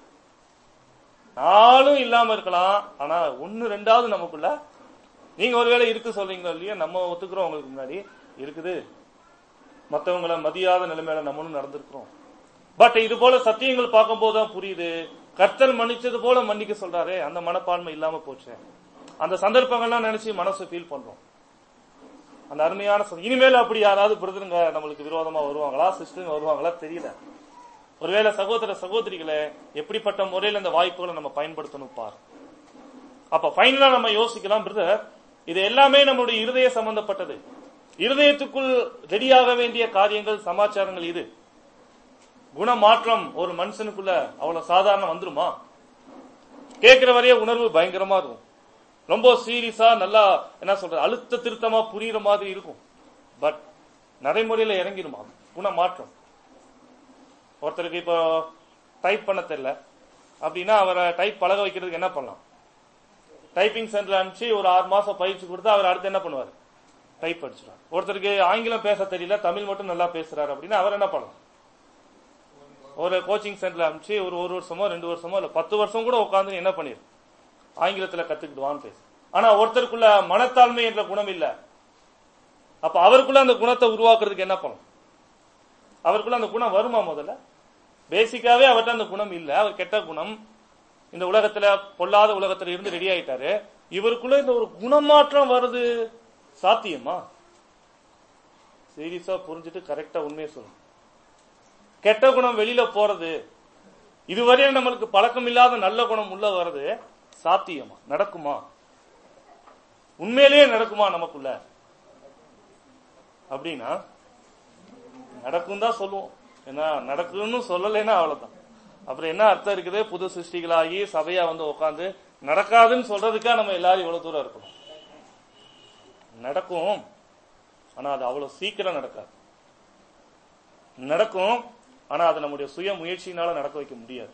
நாலும் இல்லாம இருக்கலாம் ஆனா ஒன்னு ரெண்டாவது நமக்குள்ள நீங்க ஒருவேளை இருக்கு சொல்றீங்களோ இல்லையா நம்ம ஒத்துக்கிறோம் உங்களுக்கு முன்னாடி இருக்குது மத்தவங்களை மதியாத நிலைமையில நம்மளும் நடந்திருக்கிறோம் பட் இது போல சத்தியங்கள் பார்க்கும்போது தான் புரியுது கர்த்தர் மன்னிச்சது போல மன்னிக்க சொல்றாரே அந்த மனப்பான்மை இல்லாம போச்சு அந்த சந்தர்ப்பங்கள்லாம் நினைச்சு மனசு ஃபீல் பண்றோம் அந்த அருமையான ச- இனிமேல் அப்படி யாராவது பிரதருங்க நம்மளுக்கு விரோதமா வருவாங்களா சிஸ்டருங்க வருவாங்களா தெரியல ஒருவேளை சகோதர சகோதரிகளை எப்படிப்பட்ட முறையில் இந்த வாய்ப்புகளை நம்ம பயன்படுத்தணும் பார் அப்ப ஃபைனலா நம்ம யோசிக்கலாம் பிரதர் இது எல்லாமே நம்மளுடைய இருதய சம்பந்தப்பட்டது இருதயத்துக்குள் ரெடியாக வேண்டிய காரியங்கள் சமாச்சாரங்கள் இது குணமாற்றம் ஒரு மனுஷனுக்குள்ள அவ்வளவு சாதாரண வந்துருமா கேட்கிற வரைய உணர்வு பயங்கரமா இருக்கும் ரொம்ப சீரியஸா நல்லா என்ன சொல்றது அழுத்த திருத்தமா புரியுற மாதிரி இருக்கும் பட் நடைமுறையில இறங்கிடுமா குணமாற்றம் ஒருத்தருக்கு இப்போ டைப் பண்ண தெரியல அப்படின்னா அவரை டைப் பழக வைக்கிறதுக்கு என்ன பண்ணலாம் டைப்பிங் சென்டர் அனுப்பிச்சு ஒரு ஆறு மாசம் பயிற்சி கொடுத்து அவர் அடுத்து என்ன பண்ணுவார் டைப் படிச்சிடுவார் ஒருத்தருக்கு ஆங்கிலம் பேச தெரியல தமிழ் மட்டும் நல்லா பேசுறாரு அப்படின்னா அவர் என்ன பண்ணலாம் ஒரு கோச்சிங் சென்டர்ல அனுப்பிச்சு ஒரு ஒரு வருஷமோ ரெண்டு வருஷமோ இல்ல பத்து வருஷம் கூட உட்காந்து என்ன பண்ணிரு ஆங்கிலத்துல கத்துக்கிடுவான்னு பேசு ஆனா ஒருத்தருக்குள்ள மனத்தாழ்மை என்ற குணம் இல்ல அப்ப அவருக்குள்ள அந்த குணத்தை உருவாக்குறதுக்கு என்ன பண்ணணும் அவருக்குள்ள அந்த குணம் வருமா முதல்ல பேசிக்காவே அவர்கிட்ட அந்த குணம் இல்ல அவர் கெட்ட குணம் இந்த உலகத்துல பொல்லாத உலகத்துல இருந்து ரெடி ஆயிட்டாரு இவருக்குள்ள இந்த ஒரு குணமாற்றம் வருது சாத்தியமா சீரியஸா புரிஞ்சுட்டு கரெக்டா உண்மையை சொல்லணும் கெட்ட குணம் வெளியில போறது இதுவரையும் நம்மளுக்கு பழக்கம் இல்லாத நல்ல குணம் உள்ள வர்றது சாத்தியமா நடக்குமா உண்மையிலேயே நடக்குமா நமக்குள்ள அப்படின்னா நடக்கும் தான் சொல்லுவோம் ஏன்னா நடக்கும்னு சொல்லலைன்னா அவ்வளவுதான் அப்புறம் என்ன அர்த்தம் இருக்குது புது சிருஷ்டிகளாகி சபையா வந்து உட்காந்து நடக்காதுன்னு சொல்றதுக்கா நம்ம எல்லாரும் இவ்வளவு தூரம் இருக்கணும் நடக்கும் ஆனா அது அவ்வளவு சீக்கிரம் நடக்காது நடக்கும் ஆனா அது நம்முடைய சுய முயற்சியினால நடக்க வைக்க முடியாது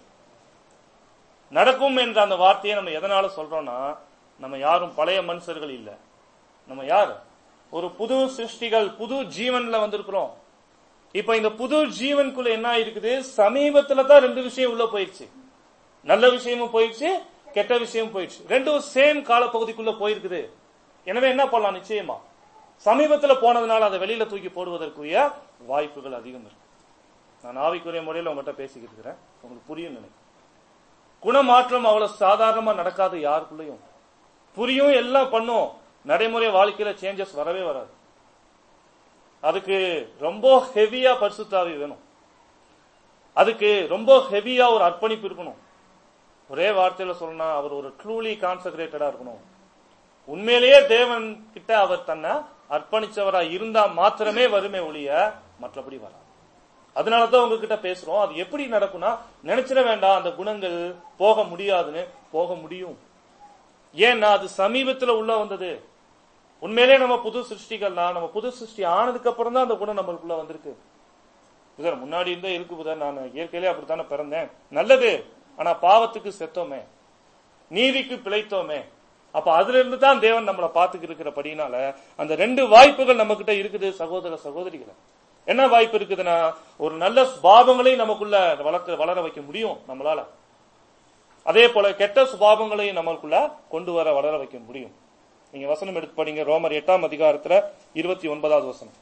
நடக்கும் என்ற அந்த வார்த்தையை நம்ம எதனால சொல்றோம்னா நம்ம யாரும் பழைய மனுஷர்கள் இல்ல நம்ம யார் ஒரு புது சிருஷ்டிகள் புது ஜீவன்ல வந்திருக்கிறோம் இப்ப இந்த புது ஜீவனுக்குள்ள என்ன இருக்குது சமீபத்துல தான் ரெண்டு விஷயம் உள்ள போயிடுச்சு நல்ல விஷயமும் போயிடுச்சு கெட்ட விஷயமும் போயிடுச்சு ரெண்டும் சேம் காலப்பகுதிக்குள்ள போயிருக்குது எனவே என்ன பண்ணலாம் நிச்சயமா சமீபத்துல போனதுனால அதை வெளியில தூக்கி போடுவதற்குரிய வாய்ப்புகள் அதிகம் இருக்கு நான் ஆவிக்குரிய முறையில் உங்ககிட்ட பேசிக்கிட்டு இருக்கிறேன் உங்களுக்கு புரியும் நினைக்கிறேன் குணமாற்றம் அவ்வளவு சாதாரணமா நடக்காது யாருக்குள்ளயும் புரியும் எல்லாம் பண்ணும் நடைமுறை வாழ்க்கையில சேஞ்சஸ் வரவே வராது அதுக்கு ரொம்ப ஹெவியா பரிசுத்தாவி வேணும் அதுக்கு ரொம்ப ஹெவியா ஒரு அர்ப்பணிப்பு இருக்கணும் ஒரே வார்த்தையில சொல்லணும்னா அவர் ஒரு ட்ரூலி கான்சென்ட்ரேட்டடா இருக்கணும் உண்மையிலேயே தேவன் கிட்ட அவர் தன்னை அர்ப்பணிச்சவரா இருந்தா மாத்திரமே வருமே ஒழிய மற்றபடி வராது அதனாலதான் உங்ககிட்ட பேசுறோம் அது எப்படி நடக்கும்னா நினைச்சிட வேண்டாம் அந்த குணங்கள் போக முடியாதுன்னு போக முடியும் ஏன்னா அது சமீபத்துல உள்ள வந்தது உண்மையிலே நம்ம புது சிருஷ்டிகள்னா நம்ம புது சிருஷ்டி ஆனதுக்கு அப்புறம் தான் அந்த குணம் நம்மளுக்குள்ள வந்திருக்கு புதர் முன்னாடி இருந்தே இருக்கு புதர் நான் இயற்கையிலே அப்படித்தானே பிறந்தேன் நல்லது ஆனா பாவத்துக்கு செத்தோமே நீதிக்கு பிழைத்தோமே அப்ப அதுல இருந்து தான் தேவன் நம்மளை பார்த்துக்கிட்டு இருக்கிறபடினால அந்த ரெண்டு வாய்ப்புகள் நம்ம கிட்ட இருக்குது சகோதர சகோதரிகளை என்ன வாய்ப்பு இருக்குதுன்னா ஒரு நல்ல சுபாவங்களையும் நமக்குள்ள வளர்க்க வளர வைக்க முடியும் நம்மளால அதே போல கெட்ட சுபாவங்களையும் நமக்குள்ள கொண்டு வர வளர வைக்க முடியும் நீங்க வசனம் எடுத்து படிங்க ரோமர் எட்டாம் அதிகாரத்துல இருபத்தி ஒன்பதாவது வசனம்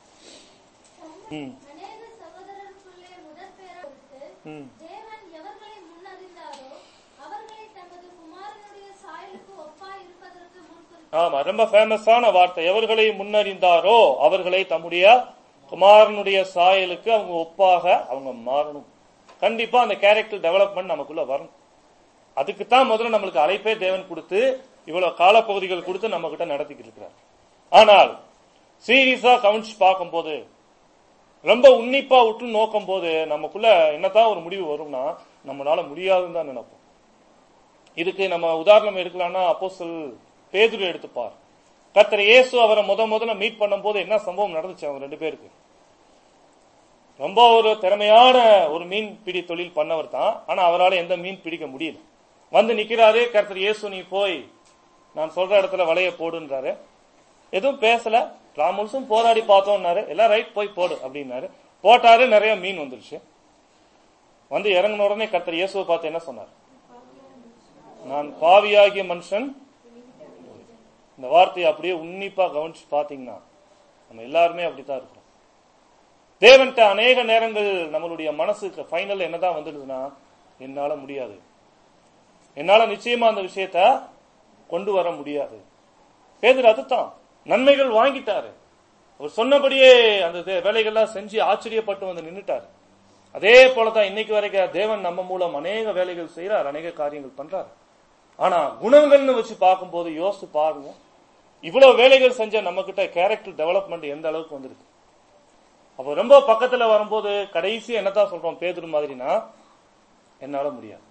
ம் அநேக சகோதரருக்குள்ளே முதற்பேரா கொடுத்து ம் தேவன் எவர்களை முன்னறிந்தாரோ அவர்களை தமது குமாரனுடைய சாயலுக்கு ஒப்பாய் இருப்பதற்கு முன்குறித்தார் ஆமா ரொம்ப ஃபேமஸான வார்த்தை எவர்களை முன்னறிந்தாரோ அவர்களை தம்முடைய குமாரனுடைய சாயலுக்கு அவங்க ஒப்பாக அவங்க மாறணும் கண்டிப்பா அந்த கேரக்டர் டெவலப்மெண்ட் நமக்குள்ள வரணும் அதுக்கு தான் முதல்ல நம்மளுக்கு அழைப்பே தேவன் கொடுத்து இவ்வளவு காலப்பகுதிகள் கொடுத்து நம்ம கிட்ட நடத்திக்கிட்டு இருக்கிறார் ஆனால் சீரியஸா கவனிச்சு பார்க்கும்போது ரொம்ப உன்னிப்பா விட்டு நோக்கும் போது நமக்குள்ள என்னதான் ஒரு முடிவு வரும்னா நம்மளால முடியாதுன்னு தான் நினைப்போம் இதுக்கு நம்ம உதாரணம் எடுக்கலாம்னா அப்போஸ்தல் பேதுரு எடுத்துப்பார் கர்த்தர் இயேசு அவரை முத முதல்ல மீட் பண்ணும்போது என்ன சம்பவம் நடந்துச்சு அவங்க ரெண்டு பேருக்கு ரொம்ப ஒரு திறமையான ஒரு மீன் பிடி தொழில் பண்ணவர் தான் ஆனா அவரால எந்த மீன் பிடிக்க முடியல வந்து நிக்கிறாரு கர்த்தர் இயேசு நீ போய் நான் சொல்ற இடத்துல வலைய போடுன்றாரு எதுவும் பேசல ராமுல்ஸும் போராடி பார்த்தோம்னாரு எல்லாம் ரைட் போய் போடு அப்படின்னாரு போட்டாரு நிறைய மீன் வந்துருச்சு வந்து இறங்கின உடனே கர்த்தர் இயேசுவை பார்த்து என்ன சொன்னார் நான் பாவியாகிய மனுஷன் இந்த வார்த்தையை அப்படியே உன்னிப்பா கவனிச்சு பாத்தீங்கன்னா நம்ம எல்லாருமே அப்படித்தான் இருக்கிறோம் தேவன்கிட்ட அநேக நேரங்கள் நம்மளுடைய மனசுக்கு ஃபைனல் என்னதான் வந்துடுதுன்னா என்னால முடியாது என்னால நிச்சயமா அந்த விஷயத்த கொண்டு வர முடியாது பேதர் அதுதான் நன்மைகள் வாங்கிட்டாரு அவர் சொன்னபடியே அந்த தே- வேலைகள்லாம் செஞ்சு ஆச்சரியப்பட்டு வந்து நின்னுட்டாரு அதே போலதான் இன்னைக்கு வரைக்கும் தேவன் நம்ம மூலம் அநேக வேலைகள் செய்யறார் அநேக காரியங்கள் பண்றாரு ஆனா குணங்கள்னு வச்சு பார்க்கும்போது யோசிச்சு பாருங்க இவ்வளவு வேலைகள் செஞ்ச நம்ம கிட்ட கேரக்டர் டெவலப்மெண்ட் எந்த அளவுக்கு வந்திருக்கு அப்ப ரொம்ப பக்கத்துல வரும்போது கடைசி என்னதான் சொல்றோம் பேதுரு மாதிரினா என்னால முடியாது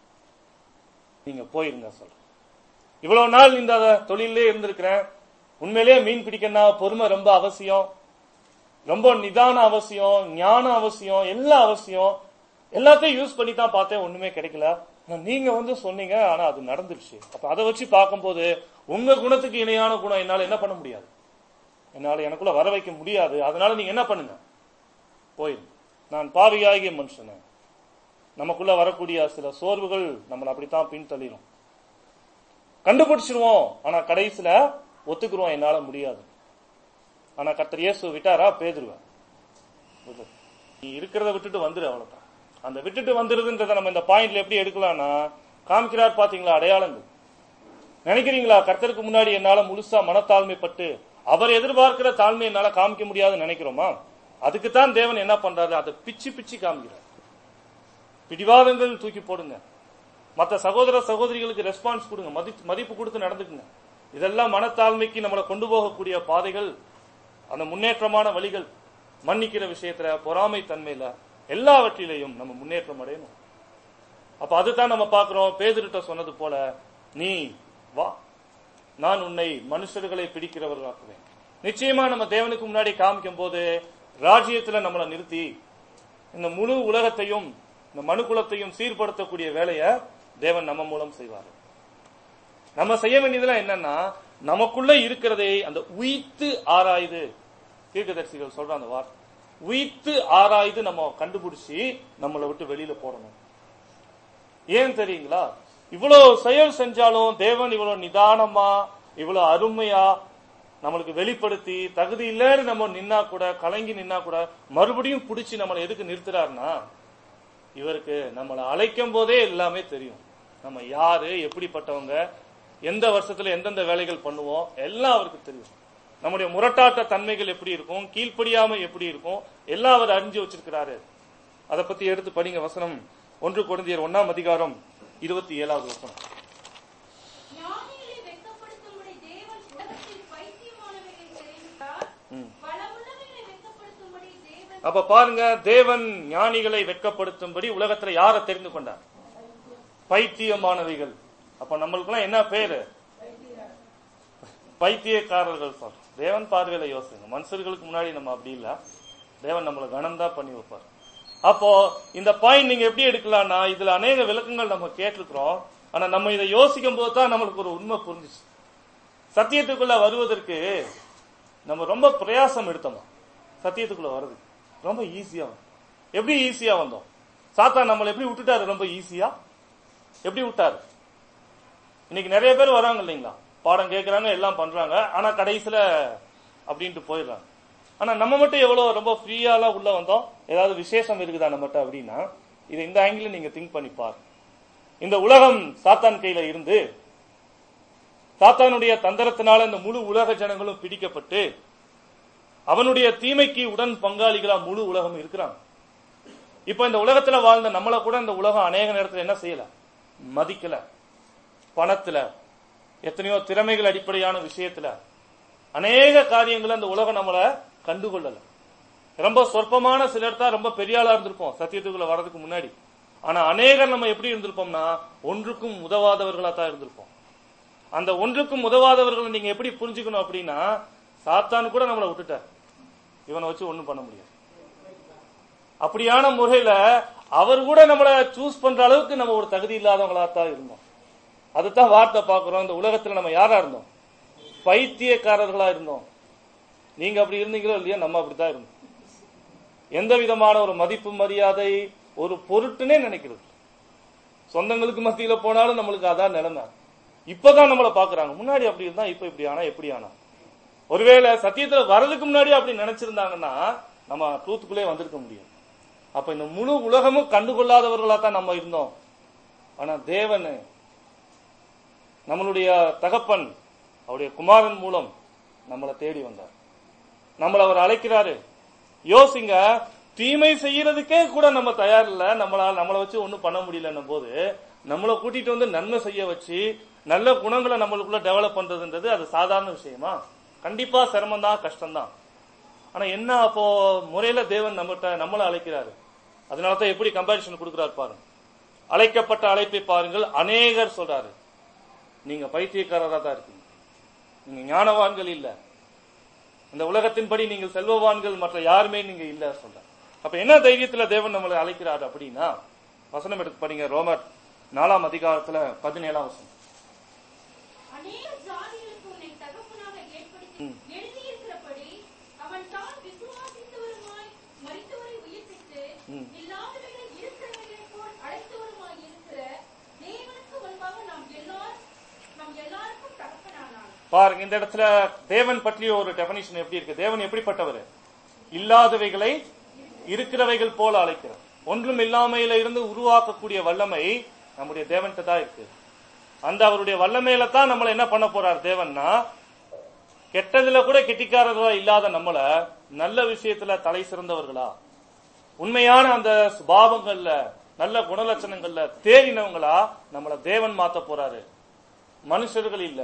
நீங்க போயிருங்க சொல்றேன் இவ்வளவு நாள் இந்த தொழிலே இருந்திருக்கிறேன் உண்மையிலேயே மீன் பிடிக்கணும்னா பொறுமை ரொம்ப அவசியம் ரொம்ப நிதானம் அவசியம் ஞானம் அவசியம் எல்லாம் அவசியம் எல்லாத்தையும் யூஸ் பண்ணி தான் பார்த்தேன் ஒண்ணுமே கிடைக்கல ஆனா நீங்க வந்து சொன்னீங்க ஆனா அது நடந்துருச்சு அப்ப அதை வச்சு பார்க்கும்போது உங்க குணத்துக்கு இணையான குணம் என்னால என்ன பண்ண முடியாது என்னால எனக்குள்ள வர வைக்க முடியாது அதனால நீங்க என்ன பண்ணுங்க போயிரு நான் பாவியாகிய மனுஷனே நமக்குள்ள வரக்கூடிய சில சோர்வுகள் நம்மளை அப்படித்தான் பின்தள்ளிடும் கண்டுபிடிச்சிருவோம் ஆனா கடைசியில ஒத்துக்குருவோம் என்னால முடியாது ஆனா கர்த்தர் இயேசு விட்டாரா பேதுருவேன் நீ இருக்கிறத விட்டுட்டு வந்துரு அவ்வளவுதான் அந்த விட்டுட்டு வந்துருதுன்றத நம்ம இந்த பாயிண்ட்ல எப்படி எடுக்கலாம்னா காமிக்கிறார் பாத்தீங்களா அடையாளங்கள் நினைக்கிறீங்களா கர்த்தருக்கு முன்னாடி என்னால முழுசா மனத்தாழ்மைப்பட்டு அவர் எதிர்பார்க்கிற தாழ்மை என்னால காமிக்க முடியாதுன்னு நினைக்கிறோமா அதுக்குத்தான் தேவன் என்ன பண்றாரு அதை பிச்சு பிச்சு காமிக்கிறார் பிடிவாதங்கள் தூக்கி போடுங்க மத்த சகோதர சகோதரிகளுக்கு ரெஸ்பான்ஸ் கொடுங்க மதி- மதிப்பு கொடுத்து நடந்துக்குங்க இதெல்லாம் மனத்தாழ்மைக்கு நம்மளை கொண்டு போகக்கூடிய பாதைகள் அந்த முன்னேற்றமான வழிகள் மன்னிக்கிற விஷயத்துல பொறாமை தன்மையில எல்லாவற்றிலையும் நம்ம முன்னேற்றம் அடையணும் அப்ப அதுதான் நம்ம பார்க்கிறோம் பேதுருட்ட சொன்னது போல நீ வா நான் உன்னை மனுஷர்களை பிடிக்கிறவர்களாக்குவேன் நிச்சயமா நம்ம தேவனுக்கு முன்னாடி காமிக்கும் போது ராஜ்யத்துல நம்மளை நிறுத்தி இந்த முழு உலகத்தையும் இந்த மனுக்குலத்தையும் சீர்படுத்தக்கூடிய வேலையை தேவன் நம்ம மூலம் செய்வார் நம்ம செய்ய வேண்டியதெல்லாம் என்னன்னா நமக்குள்ள இருக்கிறதை அந்த உயித்து ஆராய்ந்து தீர்க்கதரிசிகள் சொல்ற அந்த வார்த்தை உயித்து ஆராய்ந்து நம்ம கண்டுபிடிச்சி நம்மளை விட்டு வெளியில போடணும் ஏன் தெரியுங்களா இவ்வளவு செயல் செஞ்சாலும் தேவன் இவ்வளவு நிதானமா இவ்வளவு அருமையா நம்மளுக்கு வெளிப்படுத்தி தகுதி இல்லைன்னு நம்ம நின்னா கூட கலங்கி நின்னா கூட மறுபடியும் பிடிச்சி நம்மளை எதுக்கு நிறுத்துறாருன்னா இவருக்கு நம்மளை அழைக்கும் போதே எல்லாமே தெரியும் நம்ம யாரு எப்படிப்பட்டவங்க எந்த வருஷத்துல எந்தெந்த வேலைகள் பண்ணுவோம் எல்லாம் அவருக்கு தெரியும் நம்முடைய முரட்டாட்ட தன்மைகள் எப்படி இருக்கும் கீழ்ப்படியாம எப்படி இருக்கும் எல்லாம் அவர் அறிஞ்சு வச்சிருக்கிறாரு அதை பத்தி எடுத்து படிங்க வசனம் ஒன்று குழந்தையர் ஒன்னாம் அதிகாரம் இருபத்தி ஏழாவது வசனம் ஞானிகளை வெட்கப்படுத்தும்படி தேவன் உலகத்தில் பைத்தியமானவைகளை தெரிவித்தார் ம். பலமுள்ளவைகளை வெட்கப்படுத்தும்படி தேவன் அப்ப பாருங்க தேவன் ஞானிகளை வெட்கப்படுத்தும்படி உலகத்துல யாரை தெரிந்து கொண்டார் பைத்தியமானவைகள் அப்ப நம்மளுக்குலாம் என்ன பேரு பைத்தியக்காரர்கள் சார் தேவன் பார்வையில யோசிங்க மனுஷர்களுக்கு முன்னாடி நம்ம அப்படி இல்ல தேவன் நம்மளை கனம் தான் பண்ணி வைப்பார் அப்போ இந்த பாயிண்ட் நீங்க எப்படி எடுக்கலாம்னா இதுல அநேக விளக்கங்கள் நம்ம கேட்டிருக்கிறோம் ஆனா நம்ம இதை யோசிக்கும் போது தான் நம்மளுக்கு ஒரு உண்மை புரிஞ்சுச்சு சத்தியத்துக்குள்ள வருவதற்கு நம்ம ரொம்ப பிரயாசம் எடுத்தோமா சத்தியத்துக்குள்ள வருது ரொம்ப ஈஸியா வந்தோம். எப்படி ஈஸியா வந்தோம் சாத்தா நம்மளை எப்படி விட்டுட்டாரு ரொம்ப ஈஸியா எப்படி விட்டாரு இன்னைக்கு நிறைய பேர் வராங்க இல்லைங்களா பாடம் கேட்கறாங்க எல்லாம் பண்றாங்க ஆனா கடைசியில அப்படின்ட்டு போயிடுறாங்க ஆனா நம்ம மட்டும் எவ்வளவு ரொம்ப ஃப்ரீயாலாம் உள்ள வந்தோம் ஏதாவது விசேஷம் இருக்குதா நம்மகிட்ட அப்படின்னா இது இந்த ஆங்கிள் நீங்க திங்க் பண்ணி பாரு இந்த உலகம் சாத்தான் கையில இருந்து சாத்தானுடைய தந்திரத்தினால இந்த முழு உலக ஜனங்களும் பிடிக்கப்பட்டு அவனுடைய தீமைக்கு உடன் பங்காளிகளா முழு உலகம் இருக்கிறாங்க இப்ப இந்த உலகத்துல வாழ்ந்த நம்மள கூட இந்த உலகம் அநேக நேரத்துல என்ன செய்யல மதிக்கல பணத்துல எத்தனையோ திறமைகள் அடிப்படையான விஷயத்துல அநேக காரியங்களை அந்த உலகம் நம்மள கண்டுகொள்ளல ரொம்ப சொற்பமான சிலர் தான் ரொம்ப பெரிய ஆளா இருந்திருப்போம் சத்தியத்துக்குள்ள வர்றதுக்கு முன்னாடி ஆனா அநேகர் நம்ம எப்படி இருந்திருப்போம்னா ஒன்றுக்கும் உதவாதவர்களா தான் இருந்திருப்போம் அந்த ஒன்றுக்கும் உதவாதவர்களை நீங்க எப்படி புரிஞ்சுக்கணும் அப்படின்னா சாத்தான் கூட நம்மளை விட்டுட்டார் இவனை வச்சு ஒண்ணும் பண்ண முடியாது அப்படியான முறையில அவர் கூட நம்மள சூஸ் பண்ற அளவுக்கு நம்ம ஒரு தகுதி இல்லாதவங்களா தான் இருந்தோம் அதுதான் வார்த்தை பாக்குறோம் இந்த உலகத்துல நம்ம யாரா இருந்தோம் பைத்தியக்காரர்களா இருந்தோம் நீங்க அப்படி இருந்தீங்களோ இல்லையா நம்ம அப்படித்தான் இருந்தோம் எந்த விதமான ஒரு மதிப்பு மரியாதை ஒரு பொருட்டுனே நினைக்கிறது சொந்தங்களுக்கு மத்தியில போனாலும் நம்மளுக்கு அதான் நிலைமை இப்பதான் நம்மள பாக்குறாங்க முன்னாடி அப்படி இருந்தா இப்ப இப்படி ஆனா எப்படி ஆனா ஒருவேளை சத்தியத்துல வர்றதுக்கு முன்னாடி அப்படி நினைச்சிருந்தாங்கன்னா நம்ம ட்ரூத்துக்குள்ளே வந்திருக்க முடியும் அப்ப இந்த முழு உலகமும் கண்டுகொள்ளாதவர்களா தான் நம்ம இருந்தோம் ஆனா தேவன் நம்மளுடைய தகப்பன் அவருடைய குமாரன் மூலம் நம்மளை தேடி வந்தார் நம்மளை அவர் அழைக்கிறாரு யோசிங்க தீமை செய்யறதுக்கே கூட நம்ம தயார் இல்ல நம்மளால நம்மளை வச்சு ஒண்ணும் பண்ண முடியலன்னும் போது நம்மளை கூட்டிட்டு வந்து நன்மை செய்ய வச்சு நல்ல குணங்களை நம்மளுக்குள்ள டெவலப் பண்றதுன்றது அது சாதாரண விஷயமா கண்டிப்பா சிரமம் தான் கஷ்டம் தான் ஆனா என்ன அப்போ முறையில தேவன் நம்மகிட்ட நம்மளை அழைக்கிறாரு அதனாலதான் எப்படி கம்பாரிசன் கொடுக்கிறாரு பாருங்க அழைக்கப்பட்ட அழைப்பை பாருங்கள் அநேகர் சொல்றாரு நீங்க பைத்தியக்காரரா தான் இருக்கீங்க நீங்க ஞானவான்கள் இல்ல இந்த உலகத்தின்படி நீங்கள் செல்வவான்கள் மற்ற யாருமே நீங்க இல்ல சொல்ற அப்ப என்ன தைரியத்துல தேவன் நம்மளை அழைக்கிறார் அப்படின்னா வசனம் எடுத்து படிங்க ரோமர் நாலாம் அதிகாரத்துல பதினேழாம் வசனம் அநேக ஜாதிகளுக்கு உன்னை தகப்பனாக ஏற்படுத்தி ம். எழுதியிருக்கிறபடி அவன் தான் விசுவாசித்தவருமாய் மரித்தவரை உயிர்ப்பித்து ம். இல்லாதவைகள் இருக்கிறவைகளைப் போல் அழைத்தவருமாய் இருக்கிற தேவனுக்கு முன்பாக நாம் எல்லாரும் நாம் எல்லாருக்கும் தகப்பனானார் பாருங்க இந்த இடத்துல தேவன் பற்றிய ஒரு டெபனிஷன் எப்படி இருக்கு தேவன் எப்படிப்பட்டவர் இல்லாதவைகளை இருக்கிறவைகள் போல அழைக்கிறார் ஒன்றும் இல்லாமையில இருந்து உருவாக்கக்கூடிய வல்லமை நம்முடைய தேவன்கிட்ட தான் இருக்கு அந்த அவருடைய வல்லமையில தான் நம்மள என்ன பண்ண போறார் தேவன்னா கெட்டதுல கூட கெட்டிக்காரர்களா இல்லாத நம்மள நல்ல விஷயத்துல தலை சிறந்தவர்களா உண்மையான அந்த சுபாவங்கள்ல நல்ல குணலட்சணங்கள்ல தேறினவங்களா நம்மள தேவன் மாத்த போறாரு மனுஷர்கள் இல்ல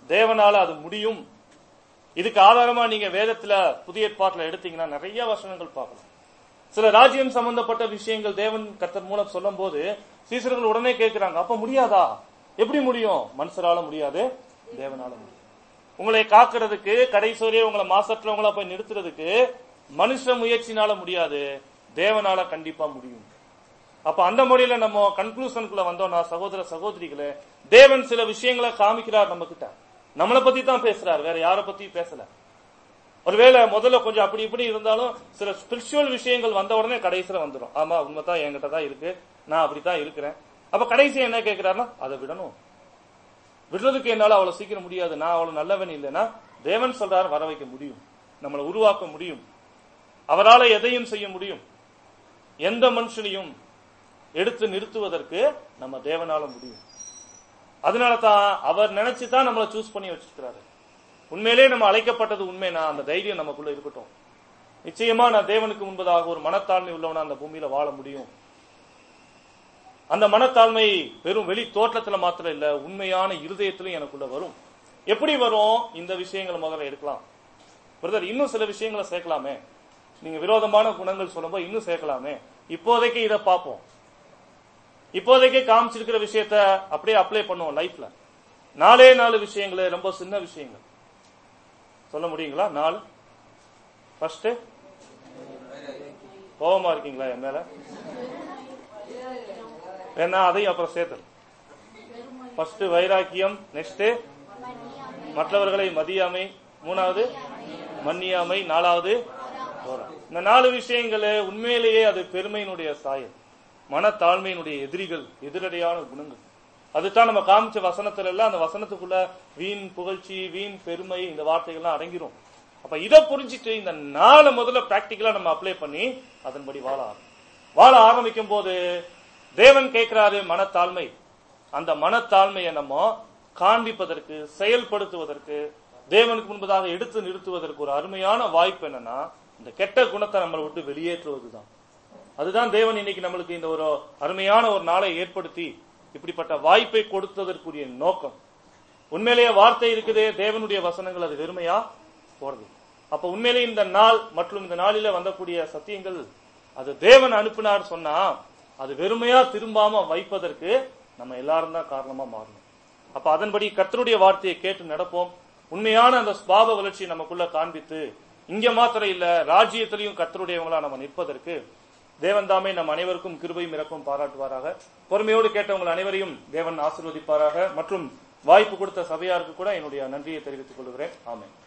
தேவனால அது முடியும் இதுக்கு ஆதாரமா நீங்க வேதத்துல புதிய ஏற்பாட்டுல எடுத்தீங்கன்னா நிறைய வசனங்கள் பார்க்கலாம் சில ராஜ்யம் சம்பந்தப்பட்ட விஷயங்கள் தேவன் கர்த்தர் மூலம் சொல்லும் போது சீசர்கள் உடனே கேட்கிறாங்க அப்ப முடியாதா எப்படி முடியும் மனுஷரால முடியாது தேவனால முடியும் உங்களை காக்கிறதுக்கு கடைசி வரையும் உங்களை மாசற்றவங்களா போய் நிறுத்துறதுக்கு மனுஷ முயற்சினால முடியாது தேவனால கண்டிப்பா முடியும் அப்ப அந்த முறையில நம்ம கன்க்ளூஷனுக்குள்ள வந்தோம்னா சகோதர சகோதரிகளே தேவன் சில விஷயங்களை காமிக்கிறார் நம்ம கிட்ட நம்மளை பத்தி தான் பேசுறார் வேற யார பத்தியும் பேசல ஒருவேளை முதல்ல கொஞ்சம் அப்படி இப்படி இருந்தாலும் சில ஸ்பிரிச்சுவல் விஷயங்கள் வந்த உடனே கடைசியில வந்துடும் ஆமா உண்மைதான் என்கிட்ட தான் இருக்கு நான் அப்படித்தான் இருக்கிறேன் அப்ப கடைசி என்ன கேட்கிறாருன்னா அதை விடணும் விடுறதுக்கு என்னால அவ்வளவு சீக்கிரம் முடியாது நான் அவ்வளவு நல்லவன் இல்லைன்னா தேவன் சொல்றாரு வர வைக்க முடியும் நம்மளை உருவாக்க முடியும் அவரால எதையும் செய்ய முடியும் எந்த மனுஷனையும் எடுத்து நிறுத்துவதற்கு நம்ம தேவனால முடியும் அதனால தான் அவர் நினைச்சு தான் நம்மளை சூஸ் பண்ணி வச்சிருக்கிறாரு உண்மையிலே நம்ம அழைக்கப்பட்டது உண்மைனா அந்த தைரியம் நமக்குள்ள இருக்கட்டும் நிச்சயமா நான் தேவனுக்கு முன்பதாக ஒரு மனத்தாழ்மை உள்ளவனா அந்த பூமியில வாழ முடியும் அந்த மனத்தாழ்மை வெறும் வெளி தோற்றத்துல மாத்திரம் இல்ல உண்மையான இருதயத்திலும் எனக்குள்ள வரும் எப்படி வரும் இந்த விஷயங்களை முதல்ல எடுக்கலாம் பிரதர் இன்னும் சில விஷயங்களை சேர்க்கலாமே நீங்க விரோதமான குணங்கள் சொல்லும்போது இன்னும் சேர்க்கலாமே இப்போதைக்கு இதை பார்ப்போம் இப்போதைக்கு காமிச்சிருக்கிற விஷயத்த அப்படியே அப்ளை பண்ணுவோம் லைஃப்ல நாலே நாலு விஷயங்கள் ரொம்ப சின்ன விஷயங்கள் சொல்ல முடியுங்களா நாலு ஃபர்ஸ்ட் கோபமா இருக்கீங்களா என் மேல வேணா அதையும் அப்புறம் சேர்த்து ஃபர்ஸ்ட் வைராக்கியம் நெக்ஸ்ட் மற்றவர்களை மதியாமை மூணாவது மன்னியாமை நாலாவது போரா. இந்த நாலு விஷயங்களே உண்மையிலேயே அது பெருமையினுடைய சாயல் மனத்தாழ்மையினுடைய எதிரிகள் எதிரடையான குணங்கள் அதுதான் நம்ம காமிச்ச வசனத்துல எல்லாம் அந்த வசனத்துக்குள்ள வீண் புகழ்ச்சி வீண் பெருமை இந்த வார்த்தைகள்லாம் அடங்கிரும் அப்ப இதை புரிஞ்சிட்டு இந்த நாளை முதல்ல பிராக்டிக்கலா நம்ம அப்ளை பண்ணி அதன்படி வாழ ஆரம்பி வாழ ஆரம்பிக்கும் போது தேவன் கேட்கிறாரு மனத்தாழ்மை அந்த மனத்தாழ்மையை நம்ம காண்பிப்பதற்கு செயல்படுத்துவதற்கு தேவனுக்கு முன்பதாக எடுத்து நிறுத்துவதற்கு ஒரு அருமையான வாய்ப்பு என்னன்னா இந்த கெட்ட குணத்தை நம்மளை விட்டு வெளியேற்றுவதுதான் அதுதான் தேவன் இன்னைக்கு நம்மளுக்கு இந்த ஒரு அருமையான ஒரு நாளை ஏற்படுத்தி இப்படிப்பட்ட வாய்ப்பை கொடுத்ததற்குரிய நோக்கம் உண்மையிலேயே வார்த்தை இருக்குதே தேவனுடைய வசனங்கள் அது வெறுமையா போறது அப்ப உண்மையிலேயே இந்த நாள் மற்றும் இந்த நாளில வந்தக்கூடிய சத்தியங்கள் அது தேவன் அனுப்பினார் சொன்னா அது வெறுமையா திரும்பாம வைப்பதற்கு நம்ம எல்லாரும் தான் காரணமா மாறணும் அப்ப அதன்படி கர்த்தருடைய வார்த்தையை கேட்டு நடப்போம் உண்மையான அந்த ஸ்பாவ வளர்ச்சியை நமக்குள்ள காண்பித்து இங்க மாத்திரம் இல்ல ராஜ்யத்திலையும் கர்த்தருடையவங்களா நம்ம நிற்பதற்கு தேவன் தாமே நம் அனைவருக்கும் கிருபையும் இறக்கும் பாராட்டுவாராக பொறுமையோடு கேட்டவங்கள் அனைவரையும் தேவன் ஆசீர்வதிப்பாராக மற்றும் வாய்ப்பு கொடுத்த சபையாருக்கு கூட என்னுடைய நன்றியை தெரிவித்துக் கொள்கிறேன் ஆமென்